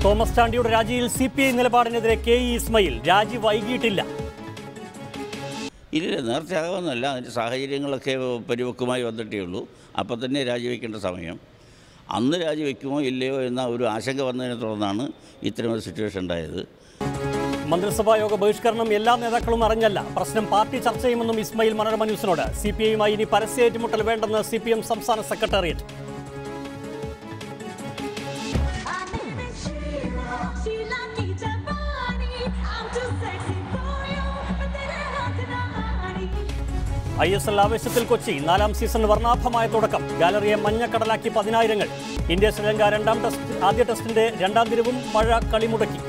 Thomas ചാണ്ടിയുടെ രാജിയിൽ C P I നിലപാടിനെതിരെ കെ ഇ ഇസ്മയിൽ രാജി വൈകിയിട്ടില്ല ഇല്ല നേർച്ചയാകാമെന്നല്ല അതിൻ്റെ സാഹചര്യങ്ങളൊക്കെ പരിവക്കുമായി വന്നിട്ടേ ഉള്ളൂ അപ്പോൾ തന്നെ രാജിവെക്കേണ്ട സമയം അന്ന് രാജിവെക്കുമോ ഇല്ലയോ എന്ന ഒരു ആശങ്ക വന്നതിനെ തുടർന്നാണ് ഇത്തരമൊരു സിറ്റുവേഷൻ ഉണ്ടായത് മന്ത്രിസഭാ യോഗ ബഹിഷ്കരണം എല്ലാ നേതാക്കളും അറിഞ്ഞല്ല പ്രശ്നം പാർട്ടി ചർച്ച ചെയ്യുമെന്നും ഇസ്മയിൽ മനോരമ ന്യൂസിനോട് സി പി ഐയുമായി ഇനി പരസ്യ ഏറ്റുമുട്ടൽ വേണ്ടെന്ന് സി പി എം സംസ്ഥാന secretariat Sheila needs a money. I'm too sexy for you, but then I have to money. I S L ആവേശത്തിൽ കൊച്ചി നാലാം സീസൺ വർണ്ണാഭമായ തുടക്കം ഗാലറിയെ മഞ്ഞക്കടലാക്കി പതിനായിരങ്ങൾ ഇന്ത്യ ശ്രീലങ്ക രണ്ടാം ടെസ്റ്റ് ആദ്യ ടെസ്റ്റിന്റെ രണ്ടാം ദിനവും മഴ കളിമുടക്കി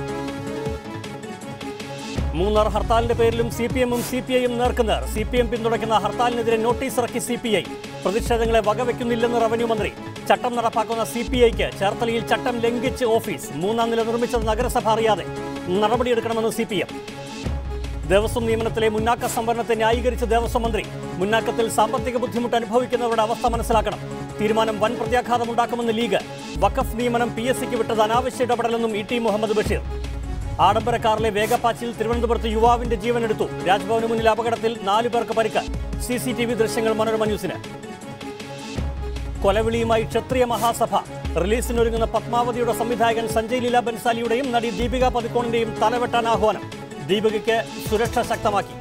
മൂന്നാർ ഹർത്താലിന്റെ പേരിലും സി പി എമ്മും സി പി ഐയും നേർക്കുനേർ സി പി എം പിന്തുണയ്ക്കുന്ന ഹർത്താലിനെതിരെ നോട്ടീസ് ഇറക്കി സി പി ഐ പ്രതിഷേധങ്ങളെ വകവെക്കുന്നില്ലെന്ന് റവന്യൂ മന്ത്രി ചട്ടം നടപ്പാക്കുന്ന സി പി ഐക്ക് ചേർത്തലയിൽ ചട്ടം ലംഘിച്ച് ഓഫീസ് മൂന്നാം നില നിർമ്മിച്ചത് നഗരസഭ അറിയാതെ നടപടിയെടുക്കണമെന്ന് സി പി എം ദേവസ്വം നിയമനത്തിലെ മുന്നാക്ക സംവരണത്തെ ന്യായീകരിച്ച ദേവസ്വം മന്ത്രി മുന്നാക്കത്തിൽ സാമ്പത്തിക ബുദ്ധിമുട്ട് അനുഭവിക്കുന്നവരുടെ അവസ്ഥ മനസ്സിലാക്കണം തീരുമാനം വൻ പ്രത്യാഘാതമുണ്ടാക്കുമെന്ന് ലീഗ് വഖഫ് നിയമനം പി എസ് സിക്ക് വിട്ടത് അനാവശ്യ ഇടപെടലെന്നും ഇ ടി മുഹമ്മദ് ബഷീർ ആഡംബര കാറിലെ വേഗപ്പാച്ചിൽ തിരുവനന്തപുരത്ത് യുവാവിന്റെ ജീവനെടുത്തു രാജ്ഭവന് മുന്നിൽ അപകടത്തിൽ നാലു പേർക്ക് പരിക്ക് സി സി ടി വി ദൃശ്യങ്ങൾ മനോരമ ന്യൂസിന് കൊലവിളിയുമായി ക്ഷത്രിയ മഹാസഭ റിലീസിനൊരുങ്ങുന്ന പത്മാവതിയുടെ സംവിധായകൻ സഞ്ജയ് ലീല ബൻസാലിയുടെയും നടി ദീപിക പതുക്കോണിന്റെയും തലവെട്ടാൻ ആഹ്വാനം ദീപികയ്ക്ക് സുരക്ഷ ശക്തമാക്കി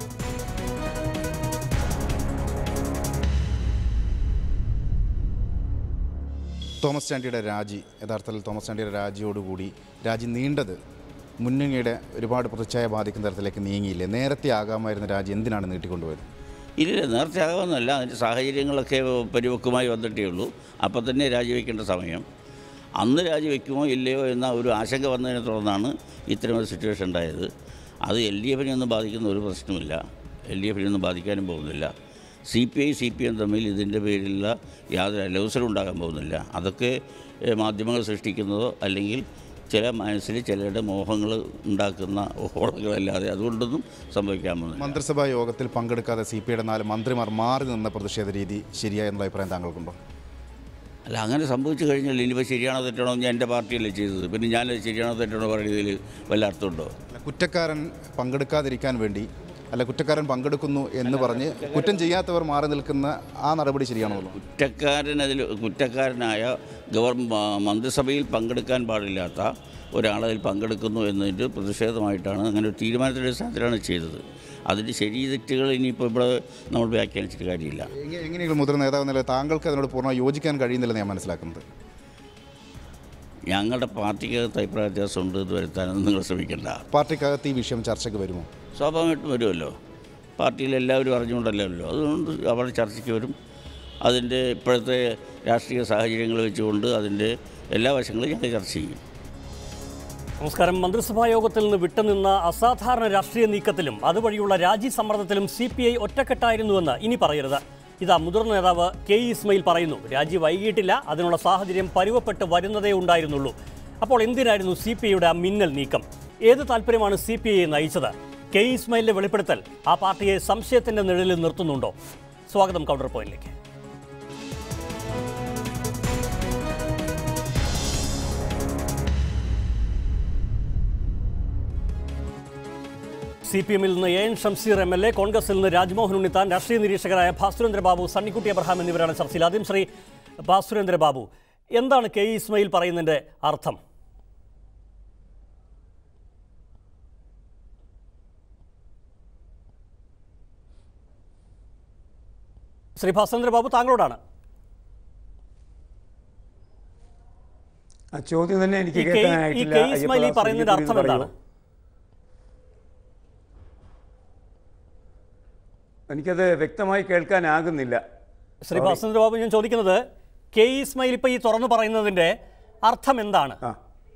തോമസ് ചാണ്ടിയുടെ രാജി യഥാർത്ഥത്തിൽ തോമസ് ചാണ്ടിയുടെ രാജിയോടുകൂടി രാജി നീണ്ടത് മുന്നണിയുടെ ഒരുപാട് പ്രതിച്ഛായ ബാധിക്കുന്ന തരത്തിലേക്ക് നീങ്ങിയില്ലേ നേരത്തെ ആകാമായിരുന്ന രാജി എന്തിനാണ് നീട്ടിക്കൊണ്ടുപോയത് ഇല്ല നേർച്ചയാകാമെന്നല്ല അതിൻ്റെ സാഹചര്യങ്ങളൊക്കെ പരിവക്കുമായി വന്നിട്ടേ ഉള്ളൂ അപ്പോൾ തന്നെ രാജിവെക്കേണ്ട സമയം അന്ന് രാജിവെക്കുമോ ഇല്ലയോ എന്ന ഒരു ആശങ്ക വന്നതിനെ തുടർന്നാണ് ഇത്തരമൊരു സിറ്റുവേഷൻ ഉണ്ടായത് അത് എൽ ഡി എഫിനെ ഒന്നും ബാധിക്കുന്ന ഒരു പ്രശ്നമില്ല എൽ ഡി എഫിനെ ഒന്നും ബാധിക്കാനും പോകുന്നില്ല C P I C P M തമ്മിൽ ഇതിൻ്റെ പേരിലുള്ള യാതൊരു അലവസരം ഉണ്ടാകാൻ പോകുന്നില്ല അതൊക്കെ ഏഹ്, മാധ്യമങ്ങൾ സൃഷ്ടിക്കുന്നതോ അല്ലെങ്കിൽ ചില മനസ്സിൽ ചിലരുടെ മോഹങ്ങൾ ഉണ്ടാക്കുന്ന ഓളങ്ങളല്ലാതെ അതുകൊണ്ടൊന്നും സംഭവിക്കാൻ പോകുന്നില്ല മന്ത്രിസഭാ യോഗത്തിൽ പങ്കെടുക്കാതെ സി പി ഐയുടെ നാല് മന്ത്രിമാർ മാറി നിന്ന പ്രതിഷേധ രീതി ശരിയായെന്നുള്ള അഭിപ്രായം താങ്കൾക്കുണ്ടോ അല്ല അങ്ങനെ സംഭവിച്ചു കഴിഞ്ഞാൽ ഇനിയിപ്പോൾ ശരിയാണോ തെറ്റാണോ ഞാൻ എൻ്റെ പാർട്ടിയല്ലേ ചെയ്തത് പിന്നെ ഞാനത് ശരിയാണോ തെറ്റാണോ പറയുന്നതിൽ വല്ല അർത്ഥമുണ്ടോ അല്ല, കുറ്റക്കാരൻ പങ്കെടുക്കാതിരിക്കാൻ വേണ്ടി അല്ല കുറ്റക്കാരൻ പങ്കെടുക്കുന്നു എന്ന് പറഞ്ഞ് കുറ്റം ചെയ്യാത്തവർ മാറി നിൽക്കുന്ന ആ നടപടി ശരിയാണോ കുറ്റക്കാരൻ അതിൽ കുറ്റക്കാരനായ ഗവർ മ- മന്ത്രിസഭയിൽ പങ്കെടുക്കാൻ പാടില്ലാത്ത ഒരാളതിൽ പങ്കെടുക്കുന്നു എന്നതിൻ്റെ പ്രതിഷേധമായിട്ടാണ് അങ്ങനെ ഒരു തീരുമാനത്തിൻ്റെ അടിസ്ഥാനത്തിലാണ് ചെയ്തത് അതിൻ്റെ ശരി തെറ്റുകൾ ഇനിയിപ്പോൾ ഇവിടെ നമ്മൾ വ്യാഖ്യാനിച്ചിട്ട് കാര്യമില്ല എങ്ങനെ- എങ്ങനെയെങ്കിലും മുതിർന്ന നേതാവ് നില താങ്കൾക്ക് അതിനോട് പൂർണ്ണമായി യോജിക്കാൻ കഴിയുന്നില്ലെന്ന് ഞാൻ മനസ്സിലാക്കുന്നത് ഞങ്ങളുടെ പാർട്ടിക്കകത്ത് അഭിപ്രായ വ്യത്യാസമുണ്ട് ഇത് വരുത്താനൊന്നും നിങ്ങൾ ശ്രമിക്കണ്ട പാർട്ടിക്കകത്ത് ഈ വിഷയം ചർച്ചയ്ക്ക് വരുമോ സ്വാഭാവികമായിട്ടും വരുമല്ലോ പാർട്ടിയിൽ എല്ലാവരും അറിഞ്ഞുകൊണ്ടല്ലല്ലോ അതുകൊണ്ട് അവർ ചർച്ചയ്ക്ക് വരും അതിൻ്റെ ഇപ്പോഴത്തെ രാഷ്ട്രീയ സാഹചര്യങ്ങൾ വെച്ചുകൊണ്ട് അതിൻ്റെ എല്ലാ വശങ്ങളും ഞങ്ങൾ ചർച്ച ചെയ്യും നമസ്കാരം മന്ത്രിസഭാ യോഗത്തിൽ നിന്ന് വിട്ടുനിന്ന അസാധാരണ രാഷ്ട്രീയ നീക്കത്തിലും അതുവഴിയുള്ള രാജി സമ്മർദ്ദത്തിലും സി പി ഐ ഒറ്റക്കെട്ടായിരുന്നുവെന്ന് ഇനി പറയരുത് ഇതാ മുതിർന്ന നേതാവ് കെ ഇ ഇസ്മയിൽ പറയുന്നു രാജി വൈകിട്ടില്ല അതിനുള്ള സാഹചര്യം പരുവപ്പെട്ട് വരുന്നതേ ഉണ്ടായിരുന്നുള്ളൂ അപ്പോൾ എന്തിനായിരുന്നു സി പി ഐയുടെ ആ മിന്നൽ നീക്കം ഏത് താല്പര്യമാണ് സി പി ഐയെ നയിച്ചത് കെ ഇ ഇസ്മയിലിന്റെ വെളിപ്പെടുത്തൽ ആ പാർട്ടിയെ സംശയത്തിന്റെ നിഴലിൽ നിർത്തുന്നുണ്ടോ സ്വാഗതം കൗണ്ടർ പോയിന്റിലേക്ക് സി പി എമ്മിൽ നിന്ന് A N Shamseer M L A കോൺഗ്രസിൽ നിന്ന് രാജ്മോഹൻ ഉണ്ണിത്താൻ രാഷ്ട്രീയ നിരീക്ഷകരായ ഭാസുരേന്ദ്ര ബാബു സണ്ണിക്കുട്ടി അബ്രഹാം എന്നിവരാണ് ചർച്ചയിൽ ആദ്യം ശ്രീ ഭാസുരേന്ദ്ര ബാബു എന്താണ് കെ ഇ ഇസ്മയിൽ പറയുന്നതിന്റെ അർത്ഥം ശ്രീ ഭാസുരേന്ദ്ര ബാബു താങ്കളോടാണ് ആ ചോദ്യം തന്നെ എനിക്ക് ഈ കെ- ഈ കേൾക്കാനായിട്ടില്ല കെ ഇസ്മായിൽ ഈ അയ്യപ്പദാസ് പറയുന്നതിന്റെ ഒരിക്കൽ അർത്ഥം കൂടി എന്താണ് പറയൂ. എനിക്കത് വ്യക്തമായി കേൾക്കാനാകുന്നില്ല ശ്രീ ഭാസുരേന്ദ്ര ബാബു ഞാൻ ചോദിക്കുന്നത് കെ ഇ ഇസ്മയിൽ ഇപ്പൊ ഈ തുറന്നു പറയുന്നതിന്റെ അർത്ഥം എന്താണ് ആ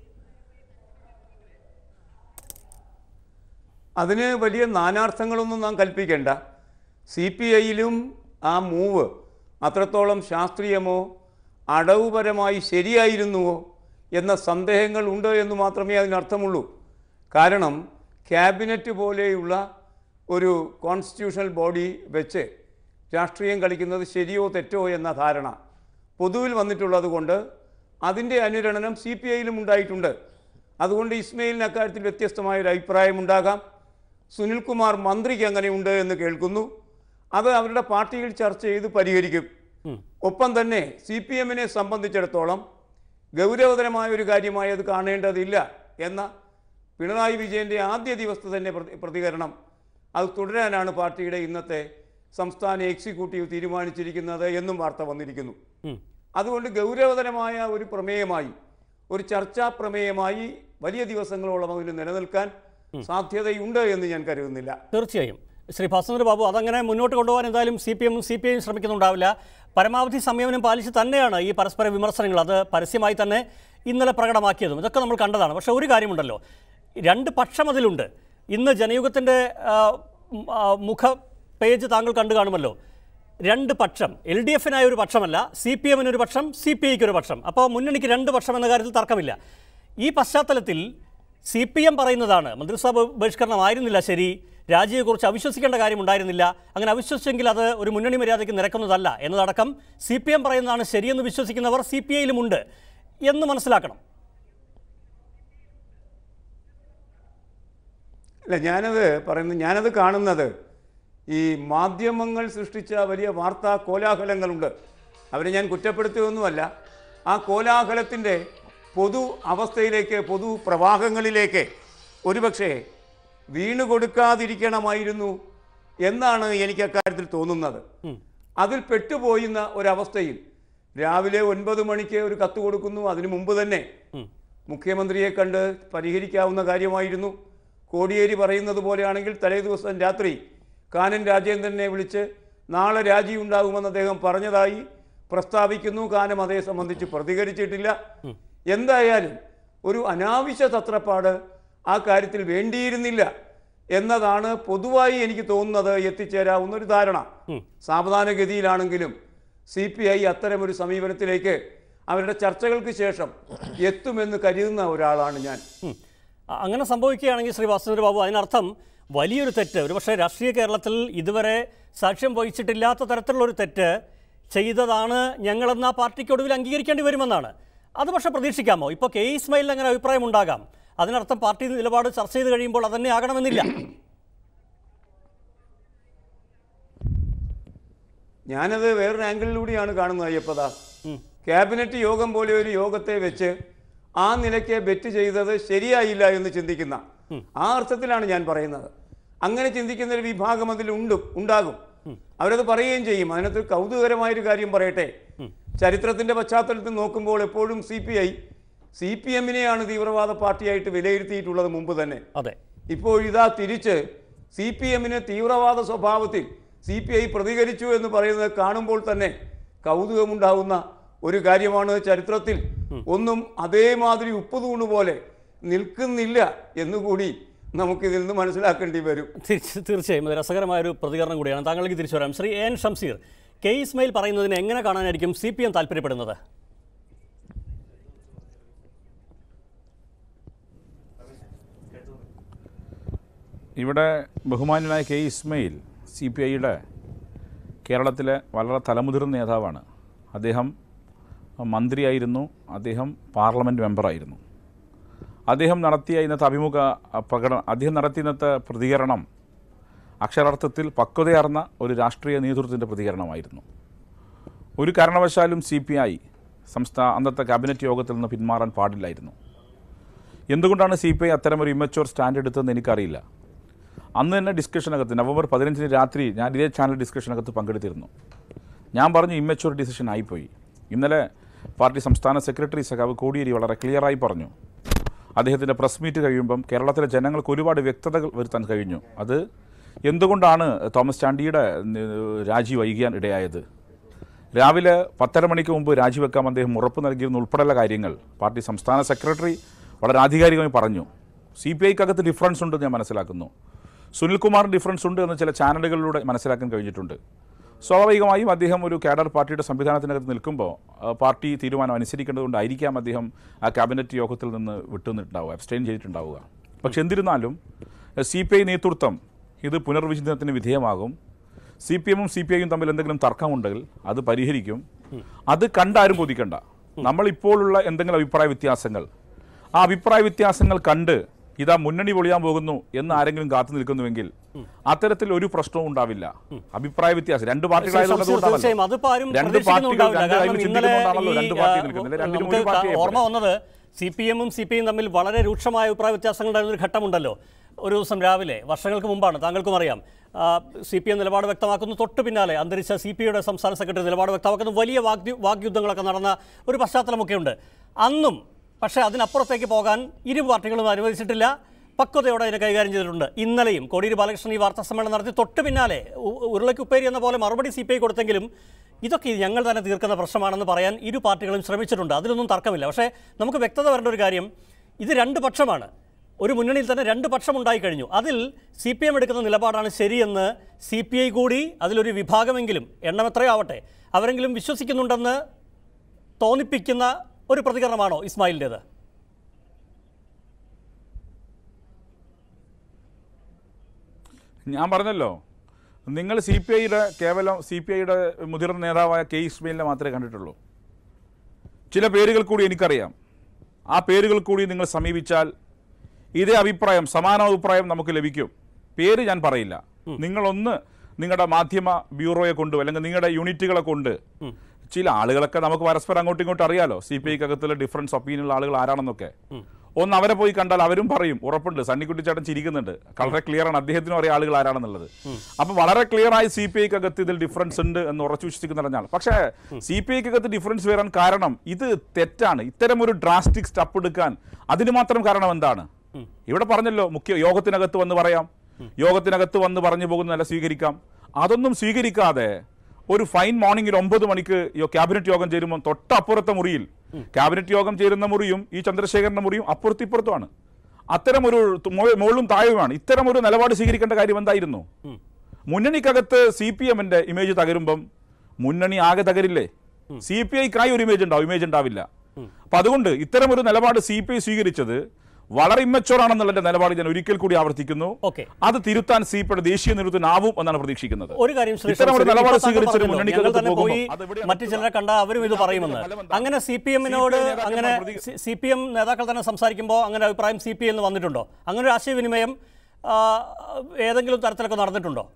അതിന് വലിയ നാനാർത്ഥങ്ങളൊന്നും നാം കൽപ്പിക്കേണ്ട സി പി ഐയിലും ആ മൂവ് അത്രത്തോളം ശാസ്ത്രീയമോ അടവുപരമായി ശരിയായിരുന്നുവോ എന്ന സന്ദേഹങ്ങൾ ഉണ്ട് എന്ന് മാത്രമേ അതിനർത്ഥമുള്ളൂ കാരണം ക്യാബിനറ്റ് പോലെയുള്ള ഒരു കോൺസ്റ്റിറ്റ്യൂഷണൽ ബോഡി വെച്ച് രാഷ്ട്രീയം കളിക്കുന്നത് ശരിയോ തെറ്റോ എന്ന ധാരണ പൊതുവിൽ വന്നിട്ടുള്ളത് കൊണ്ട് അതിൻ്റെ അനുരണനം സി പി ഐയിലും ഉണ്ടായിട്ടുണ്ട് അതുകൊണ്ട് ഇസ്മയിലിന് അക്കാര്യത്തിൽ വ്യത്യസ്തമായ ഒരു അഭിപ്രായമുണ്ടാകാം സുനിൽകുമാർ മന്ത്രിക്ക് അങ്ങനെയുണ്ട് എന്ന് കേൾക്കുന്നു അത് അവരുടെ പാർട്ടിയിൽ ചർച്ച ചെയ്ത് പരിഹരിക്കും ഒപ്പം തന്നെ സി പി എമ്മിനെ സംബന്ധിച്ചിടത്തോളം ഗൗരവതരമായ ഒരു കാര്യമായി അത് കാണേണ്ടതില്ല എന്ന പിണറായി വിജയൻ്റെ ആദ്യ ദിവസത്തെ തന്നെ പ്രതി- പ്രതികരണം അത് തുടരാനാണ് പാർട്ടിയുടെ ഇന്നത്തെ സംസ്ഥാന എക്സിക്യൂട്ടീവ് തീരുമാനിച്ചിരിക്കുന്നത് എന്നും വാർത്ത വന്നിരിക്കുന്നു ഉം. അതുകൊണ്ട് ഗൗരവതരമായ ഒരു പ്രമേയമായി ഒരു ചർച്ചാ പ്രമേയമായി വലിയ ദിവസങ്ങളോളം അതിന് നിലനിൽക്കാൻ സാധ്യതയുണ്ട് എന്ന് ഞാൻ കരുതുന്നില്ല തീർച്ചയായും ശ്രീ ഭാസ്കര ബാബു അതങ്ങനെ മുന്നോട്ട് കൊണ്ടുപോകാൻ എന്തായാലും സി പി എമ്മും സി പി ഐയും ശ്രമിക്കുന്നുണ്ടാവില്ല പരമാവധി സംയമനം പാലിച്ച് തന്നെയാണ് ഈ പരസ്പര വിമർശനങ്ങൾ അത് പരസ്യമായി തന്നെ ഇന്നലെ പ്രകടമാക്കിയതും ഇതൊക്കെ നമ്മൾ കണ്ടതാണ് പക്ഷേ ഒരു കാര്യമുണ്ടല്ലോ രണ്ട് പക്ഷം അതിലുണ്ട് ഇന്ന് ജനയുഗത്തിൻ്റെ ആ, ഉം, ആ, മുഖ പേജ് താങ്കൾ കണ്ടു കാണുമല്ലോ രണ്ട് പക്ഷം എൽ ഡി എഫിനായ ഒരു പക്ഷമല്ല സി പി എമ്മിന് ഒരു പക്ഷം സി പി ഐക്ക് ഒരു പക്ഷം അപ്പോൾ മുന്നണിക്ക് രണ്ട് പക്ഷം എന്ന കാര്യത്തിൽ തർക്കമില്ല ഈ പശ്ചാത്തലത്തിൽ സി പി എം പറയുന്നതാണ് മന്ത്രിസഭ ബഹിഷ്കരണമായിരുന്നില്ല ശരി രാജിയെക്കുറിച്ച് അവിശ്വസിക്കേണ്ട കാര്യമുണ്ടായിരുന്നില്ല അങ്ങനെ അവിശ്വസിച്ചെങ്കിൽ അത് ഒരു മുന്നണി മര്യാദയ്ക്ക് നിരക്കുന്നതല്ല എന്നതടക്കം സി പി എം പറയുന്നതാണ് ശരിയെന്ന് വിശ്വസിക്കുന്നവർ സി പി ഐയിലുമുണ്ട് എന്ന് മനസ്സിലാക്കണം അല്ല ഞാനത് പറയുന്നത് ഞാനത് കാണുന്നത് ഈ മാധ്യമങ്ങൾ സൃഷ്ടിച്ച വലിയ വാർത്താ കോലാഹലങ്ങളുണ്ട് അവരെ ഞാൻ കുറ്റപ്പെടുത്തുകയൊന്നുമല്ല ആ കോലാഹലത്തിൻ്റെ പൊതു അവസ്ഥയിലേക്ക് പൊതു പ്രവാഹങ്ങളിലേക്ക് ഒരുപക്ഷെ വീണു കൊടുക്കാതിരിക്കണമായിരുന്നു എന്നാണ് എനിക്ക് അക്കാര്യത്തിൽ തോന്നുന്നത് അതിൽ പെട്ടുപോയുന്ന ഒരവസ്ഥയിൽ രാവിലെ ഒൻപത് മണിക്ക് ഒരു കത്ത് കൊടുക്കുന്നു അതിനു മുമ്പ് തന്നെ മുഖ്യമന്ത്രിയെ കണ്ട് പരിഹരിക്കാവുന്ന കാര്യമായിരുന്നു കോടിയേരി പറയുന്നത് പോലെയാണെങ്കിൽ തലേ ദിവസം രാത്രി കാനൻ രാജേന്ദ്രനെ വിളിച്ച് നാളെ രാജി ഉണ്ടാകുമെന്ന് അദ്ദേഹം പറഞ്ഞതായി പ്രസ്താവിക്കുന്നു കാനം അതേ സംബന്ധിച്ച് പ്രതികരിച്ചിട്ടില്ല എന്തായാലും ഒരു അനാവശ്യ തത്രപ്പാട് ആ കാര്യത്തിൽ വേണ്ടിയിരുന്നില്ല എന്നതാണ് പൊതുവായി എനിക്ക് തോന്നുന്നത് എത്തിച്ചേരാവുന്ന ഒരു ധാരണ സാവധാനഗതിയിലാണെങ്കിലും സി പി ഐ അത്തരമൊരു സമീപനത്തിലേക്ക് അവരുടെ ചർച്ചകൾക്ക് ശേഷം എത്തുമെന്ന് കരുതുന്ന ഒരാളാണ് ഞാൻ ഉം. അ- അങ്ങനെ സംഭവിക്കുകയാണെങ്കിൽ ശ്രീ വാസുദേവ ബാബു അതിനർത്ഥം വലിയൊരു തെറ്റ് ഒരുപക്ഷെ രാഷ്ട്രീയ കേരളത്തിൽ ഇതുവരെ സാക്ഷ്യം വഹിച്ചിട്ടില്ലാത്ത തരത്തിലുള്ള ഒരു തെറ്റ് ചെയ്തതാണ് ഞങ്ങളെന്ന ആ പാർട്ടിക്ക് ഒടുവിൽ അംഗീകരിക്കേണ്ടി വരുമെന്നാണ് അത് പക്ഷേ പ്രതീക്ഷിക്കാമോ ഇപ്പോൾ കെ ഇസ്മായിലിന് അങ്ങനെ അഭിപ്രായം ഉണ്ടാകാം അതിനർത്ഥം പാർട്ടി നിലപാട് ചർച്ച ചെയ്ത് കഴിയുമ്പോൾ അതന്നെ ആകണമെന്നില്ല ഞാനത് വേറൊരു ആംഗിളിലൂടെയാണ് കാണുന്നത് അയ്യപ്പദാസ് ക്യാബിനറ്റ് യോഗം പോലെ ഒരു യോഗത്തെ വെച്ച് ആ നിലയ്ക്ക് ബെറ്റ് ചെയ്തത് ശരിയായില്ല എന്ന് ചിന്തിക്കുന്ന ആ അർത്ഥത്തിലാണ് ഞാൻ പറയുന്നത് അങ്ങനെ ചിന്തിക്കുന്ന ഒരു വിഭാഗം അതിലുണ്ട് ഉണ്ടാകും അവരത് പറയുകയും ചെയ്യും അതിനകത്ത് കൗതുകരമായൊരു കാര്യം പറയട്ടെ ചരിത്രത്തിന്റെ പശ്ചാത്തലത്തിൽ നോക്കുമ്പോൾ എപ്പോഴും C P I C P എമ്മിനെയാണ് തീവ്രവാദ പാർട്ടിയായിട്ട് വിലയിരുത്തിയിട്ടുള്ളത് മുമ്പ് തന്നെ അതെ ഇപ്പോൾ ഇതാ തിരിച്ച് സി പി എമ്മിന് തീവ്രവാദ സ്വഭാവത്തിൽ സി പി ഐ പ്രതികരിച്ചു എന്ന് പറയുന്നത് കാണുമ്പോൾ തന്നെ കൗതുകമുണ്ടാവുന്ന ഒരു കാര്യമാണ് ചരിത്രത്തിൽ ഒന്നും അതേമാതിരി ഉപ്പുതൂണ് പോലെ നിൽക്കുന്നില്ല എന്നുകൂടി നമുക്കിതിൽ നിന്ന് മനസ്സിലാക്കേണ്ടി വരും തീർച്ച- തീർച്ചയായും അത് രസകരമായ ഒരു പ്രതികരണം കൂടിയാണ് താങ്കളിലേക്ക് തിരിച്ചു വരാം ശ്രീ എൻ ഷംസീർ കെ ഇസ്മായിൽ പറയുന്നതിനെ എങ്ങനെ കാണാനായിരിക്കും സി പി എം താല്പര്യപ്പെടുന്നത് ഇവിടെ ബഹുമാന്യനായ കെ ഇസ്മയിൽ സി പി ഐയുടെ കേരളത്തിലെ വളരെ തലമുതിർന്ന നേതാവാണ് അദ്ദേഹം മന്ത്രിയായിരുന്നു അദ്ദേഹം പാർലമെൻറ്റ് മെമ്പറായിരുന്നു അദ്ദേഹം നടത്തിയ ഇന്നത്തെ അഭിമുഖ അ, പ്രകടനം അദ്ദേഹം നടത്തിയ ഇന്നത്തെ പ്രതികരണം അക്ഷരാർത്ഥത്തിൽ പക്വതയാർന്ന ഒരു രാഷ്ട്രീയ നേതൃത്വത്തിൻ്റെ പ്രതികരണമായിരുന്നു ഒരു കാരണവശാലും സി പി ഐ സംസ്ഥാന അന്നത്തെ ക്യാബിനറ്റ് യോഗത്തിൽ നിന്ന് പിന്മാറാൻ പാടില്ലായിരുന്നു എന്തുകൊണ്ടാണ് സി പി ഐ അത്തരമൊരു ഇമ്മച്ചുവർ സ്റ്റാൻഡ് എടുത്തതെന്ന് എനിക്കറിയില്ല അന്ന് തന്നെ ഡിസ്കഷനകത്ത് നവംബർ പതിനഞ്ചിന് രാത്രി ഞാൻ ഇതേ ചാനൽ ഡിസ്കഷനകത്ത് പങ്കെടുത്തിരുന്നു ഞാൻ പറഞ്ഞു ഇമ്മച്ചുവർ ഡിസിഷൻ ആയിപ്പോയി ഇന്നലെ പാർട്ടി സംസ്ഥാന സെക്രട്ടറി സഖാവ് കോടിയേരി വളരെ ക്ലിയറായി പറഞ്ഞു അദ്ദേഹത്തിൻ്റെ പ്രസ് മീറ്റ് കഴിയുമ്പം കേരളത്തിലെ ജനങ്ങൾക്ക് ഒരുപാട് വ്യക്തതകൾ വരുത്താൻ കഴിഞ്ഞു അത് എന്തുകൊണ്ടാണ് തോമസ് ചാണ്ടിയുടെ നി- രാജി വൈകിയാൻ ഇടയായത് രാവിലെ പത്തര മണിക്ക് മുമ്പ് രാജിവെക്കാൻ അദ്ദേഹം ഉറപ്പ് നൽകിയിരുന്ന ഉൾപ്പെടെയുള്ള കാര്യങ്ങൾ പാർട്ടി സംസ്ഥാന സെക്രട്ടറി വളരെ ആധികാരികമായി പറഞ്ഞു സി പി ഐക്കകത്ത് ഡിഫറൻസ് ഉണ്ടെന്ന് ഞാൻ മനസ്സിലാക്കുന്നു സുനിൽകുമാറിന് ഡിഫറൻസ് ഉണ്ട് എന്ന് ചില ചാനലുകളിലൂടെ മനസ്സിലാക്കാൻ കഴിഞ്ഞിട്ടുണ്ട് സ്വാഭാവികമായും അദ്ദേഹം ഒരു കാഡർ പാർട്ടിയുടെ സംവിധാനത്തിനകത്ത് നിൽക്കുമ്പോൾ ആ, പാർട്ടി തീരുമാനം അനുസരിക്കേണ്ടതുകൊണ്ടായിരിക്കാം അദ്ദേഹം ആ ക്യാബിനറ്റ് യോഗത്തിൽ നിന്ന് വിട്ടുനിന്നിട്ടുണ്ടാവുക അബ്സ്റ്റൈൻ ചെയ്തിട്ടുണ്ടാവുക പക്ഷെ എന്നിരുന്നാലും സി പി ഐ നേതൃത്വം ഇത് പുനർവിചിന്തനത്തിന് വിധേയമാകും സി പി എമ്മും സി പി ഐയും തമ്മിൽ എന്തെങ്കിലും തർക്കമുണ്ടെങ്കിൽ അത് പരിഹരിക്കും അത് കണ്ടാരും കൊതിക്കണ്ട നമ്മളിപ്പോഴുള്ള എന്തെങ്കിലും അഭിപ്രായ വ്യത്യാസങ്ങൾ ആ അഭിപ്രായ വ്യത്യാസങ്ങൾ കണ്ട് ഇതാ മുന്നണി പൊളിയാൻ പോകുന്നു എന്ന് ആരെങ്കിലും കാത്തു നിൽക്കുന്നുവെങ്കിൽ അത്തരത്തിൽ ഒരു പ്രശ്നവും ഉണ്ടാവില്ല അഭിപ്രായ വ്യത്യാസം രണ്ട് പാർട്ടികളായതുകൊണ്ട് അത് തീർച്ചയായും ഉണ്ടാവല്ലോ. അതിപ്പോ ആരും രണ്ട് പാർട്ടികൾ പ്രതീക്ഷിക്കുന്നുണ്ടാവില്ല രണ്ട് കാരണം കൈയിൽ ഇന്നലെ ചിന്തിക്കുന്നുണ്ടാണല്ലോ ഈ, രണ്ട് പാർട്ടി ആ, നിൽക്കുന്നത് രണ്ടിലും നമുക്ക് ഒരു പാർട്ടിയെ ഓർമ്മ വന്നത് സി പി എമ്മും സി പി ഐയും തമ്മിൽ വളരെ രൂക്ഷമായ അഭിപ്രായ വ്യത്യാസങ്ങളുണ്ടായിരുന്ന ഒരു ഘട്ടമുണ്ടല്ലോ ഒരു ദിവസം രാവിലെ വർഷങ്ങൾക്ക് മുമ്പാണ് താങ്കൾക്കും അറിയാം സി പി എം നിലപാട് വ്യക്തമാക്കുന്നു തൊട്ട് പിന്നാലെ അന്തരിച്ച സി പി ഐയുടെ സംസ്ഥാന സെക്രട്ടറി നിലപാട് വ്യക്തമാക്കുന്നു വലിയ വാഗ്യു വാഗ്യുദ്ധങ്ങളൊക്കെ നടന്ന ഒരു പശ്ചാത്തലമൊക്കെ ഉണ്ട് അന്നും പക്ഷേ അതിനപ്പുറത്തേക്ക് പോകാൻ ഇരു പാർട്ടികളും അനുവദിച്ചിട്ടില്ല പക്വതയോടെ അതിനെ കൈകാര്യം ചെയ്തിട്ടുണ്ട് ഇന്നലെയും കോടിയേരി ബാലകൃഷ്ണൻ ഈ വാർത്താ സമ്മേളനം നടത്തി തൊട്ട് പിന്നാലെ ഉ- ഉരുളയ്ക്ക് ഉപ്പേരി എന്ന പോലെ മറുപടി സി പി ഐ കൊടുത്തെങ്കിലും ഇതൊക്കെ ഞങ്ങൾ തന്നെ തീർക്കുന്ന പ്രശ്നമാണെന്ന് പറയാൻ ഇരു പാർട്ടികളും ശ്രമിച്ചിട്ടുണ്ട് അതിലൊന്നും തർക്കമില്ല പക്ഷേ നമുക്ക് വ്യക്തത വരേണ്ട ഒരു കാര്യം ഇത് രണ്ട് പക്ഷമാണ് ഒരു മുന്നണിയിൽ തന്നെ രണ്ട് പക്ഷം ഉണ്ടായിക്കഴിഞ്ഞു അതിൽ സി പി എം എടുക്കുന്ന നിലപാടാണ് ശരിയെന്ന് സി പി ഐ കൂടി അതിലൊരു വിഭാഗമെങ്കിലും എണ്ണം എത്രയോ ആവട്ടെ അവരെങ്കിലും വിശ്വസിക്കുന്നുണ്ടെന്ന് തോന്നിപ്പിക്കുന്ന ഒരു പ്രതികരണമാണോ ഇസ്മായിലിൻ്റേത് ഞാൻ പറഞ്ഞല്ലോ നിങ്ങൾ സി പി ഐയുടെ കേവലം സി പി ഐയുടെ മുതിർന്ന നേതാവായ കെ ഇസ്മയിലിനെ മാത്രമേ കണ്ടിട്ടുള്ളൂ ചില പേരുകൾ കൂടി എനിക്കറിയാം ആ പേരുകൾ കൂടി നിങ്ങൾ സമീപിച്ചാൽ ഇതേ അഭിപ്രായം സമാന അഭിപ്രായം നമുക്ക് ലഭിക്കും പേര് ഞാൻ പറയില്ല നിങ്ങളൊന്ന് നിങ്ങളുടെ മാധ്യമ ബ്യൂറോയെ കൊണ്ട് അല്ലെങ്കിൽ നിങ്ങളുടെ യൂണിറ്റുകളെ കൊണ്ട് ചില ആളുകളൊക്കെ നമുക്ക് പരസ്പരം അങ്ങോട്ടും ഇങ്ങോട്ടും അറിയാലോ സി പി ഐക്കകത്തുള്ള ഡിഫറൻസ് ഒപ്പീനിയുള്ള ആളുകൾ ആരാണെന്നൊക്കെ ഒന്ന് അവരെ പോയി കണ്ടാൽ അവരും പറയും ഉറപ്പുണ്ട് സണ്ണിക്കുട്ടി ചേട്ടൻ ചിരിക്കുന്നുണ്ട് വളരെ ക്ലിയർ ആണ് അദ്ദേഹത്തിനും അറിയാം ആളുകൾ ആരാണെന്നുള്ളത് അപ്പൊ വളരെ ക്ലിയർ ആയി സി പി ഐക്കകത്ത് ഇതിൽ ഡിഫറൻസ് ഉണ്ട് എന്ന് ഉറച്ചു വിശ്വസിക്കുന്ന ഞാൻ പക്ഷേ സി പി ഐക്കകത്ത് ഡിഫറൻസ് വരാൻ കാരണം ഇത് തെറ്റാണ് ഇത്തരം ഒരു ഡ്രാസ്റ്റിക് സ്റ്റെപ്പ് എടുക്കാൻ അതിന് മാത്രം കാരണം എന്താണ് ഇവിടെ പറഞ്ഞല്ലോ മുഖ്യ യോഗത്തിനകത്ത് വന്ന് പറയാം യോഗത്തിനകത്ത് വന്ന് പറഞ്ഞു പോകുന്നതല്ല സ്വീകരിക്കാം അതൊന്നും സ്വീകരിക്കാതെ ഒരു ഫൈൻ മോർണിംഗിൽ ഒമ്പത് മണിക്ക് യോ- ക്യാബിനറ്റ് യോഗം ചേരുമ്പോൾ തൊട്ടപ്പുറത്തെ മുറിയിൽ ക്യാബിനറ്റ് യോഗം ചേരുന്ന മുറിയും ഈ ചന്ദ്രശേഖരന്റെ മുറിയും അപ്പുറത്തിപ്പുറത്തുമാണ് അത്തരം ഒരു തു- മോ- മുകളിലും താഴെയുമാണ് ഇത്തരം ഒരു നിലപാട് സ്വീകരിക്കേണ്ട കാര്യം എന്തായിരുന്നു മുന്നണിക്കകത്ത് സി പി എമ്മിന്റെ ഇമേജ് തകരുമ്പം മുന്നണി ആകെ തകരില്ലേ സി പി ഐക്കായി ഒരു ഇമേജ് ഉണ്ടാവും ഇമേജ് ഉണ്ടാവില്ല അപ്പൊ അതുകൊണ്ട് ഇത്തരം ഒരു നിലപാട് സി പി ഐ സ്വീകരിച്ചത് വളരെ ഇമ്മച്ചോർ ആണെന്നുള്ള നിലപാട് ഞാൻ ഒരിക്കൽ കൂടി ആവർത്തിക്കുന്നു ഓക്കെ. അത് തിരുത്താൻ സി പി യുടെ ദേശീയ നേതൃത്വത്തിനാവും എന്നാണ് പ്രതീക്ഷിക്കുന്നത് ഒരു കാര്യം ശ്രീ ഇത്തരം ഒരു ശംസുദ്ദീൻ, നിലപാട് ഇപ്പോൾ താങ്കൾ സ്വീകരിച്ചൊരു പറഞ്ഞല്ലോ, മുന്നണിക്കകത്ത് ഞങ്ങൾ തന്നെ പോകുമ്പോൾ പോയി അതെവിടെയാണ് മറ്റു ചിലരെ കണ്ട അവരും ഇത് പറയുമെന്ന് അങ്ങനെ സി പി എമ്മിനോട് നേതാക്കന്മാർ അങ്ങനെ പ്രതി- സി പി എം നേതാക്കൾ തന്നെ സംസാരിക്കുമ്പോൾ അങ്ങനെ അഭിപ്രായം സി പി എന്ന് വന്നിട്ടുണ്ടോ അങ്ങനെ ഒരു ആശയവിനിമയം ആ, ഏതെങ്കിലും തരത്തിലൊക്കെ നടന്നിട്ടുണ്ടോ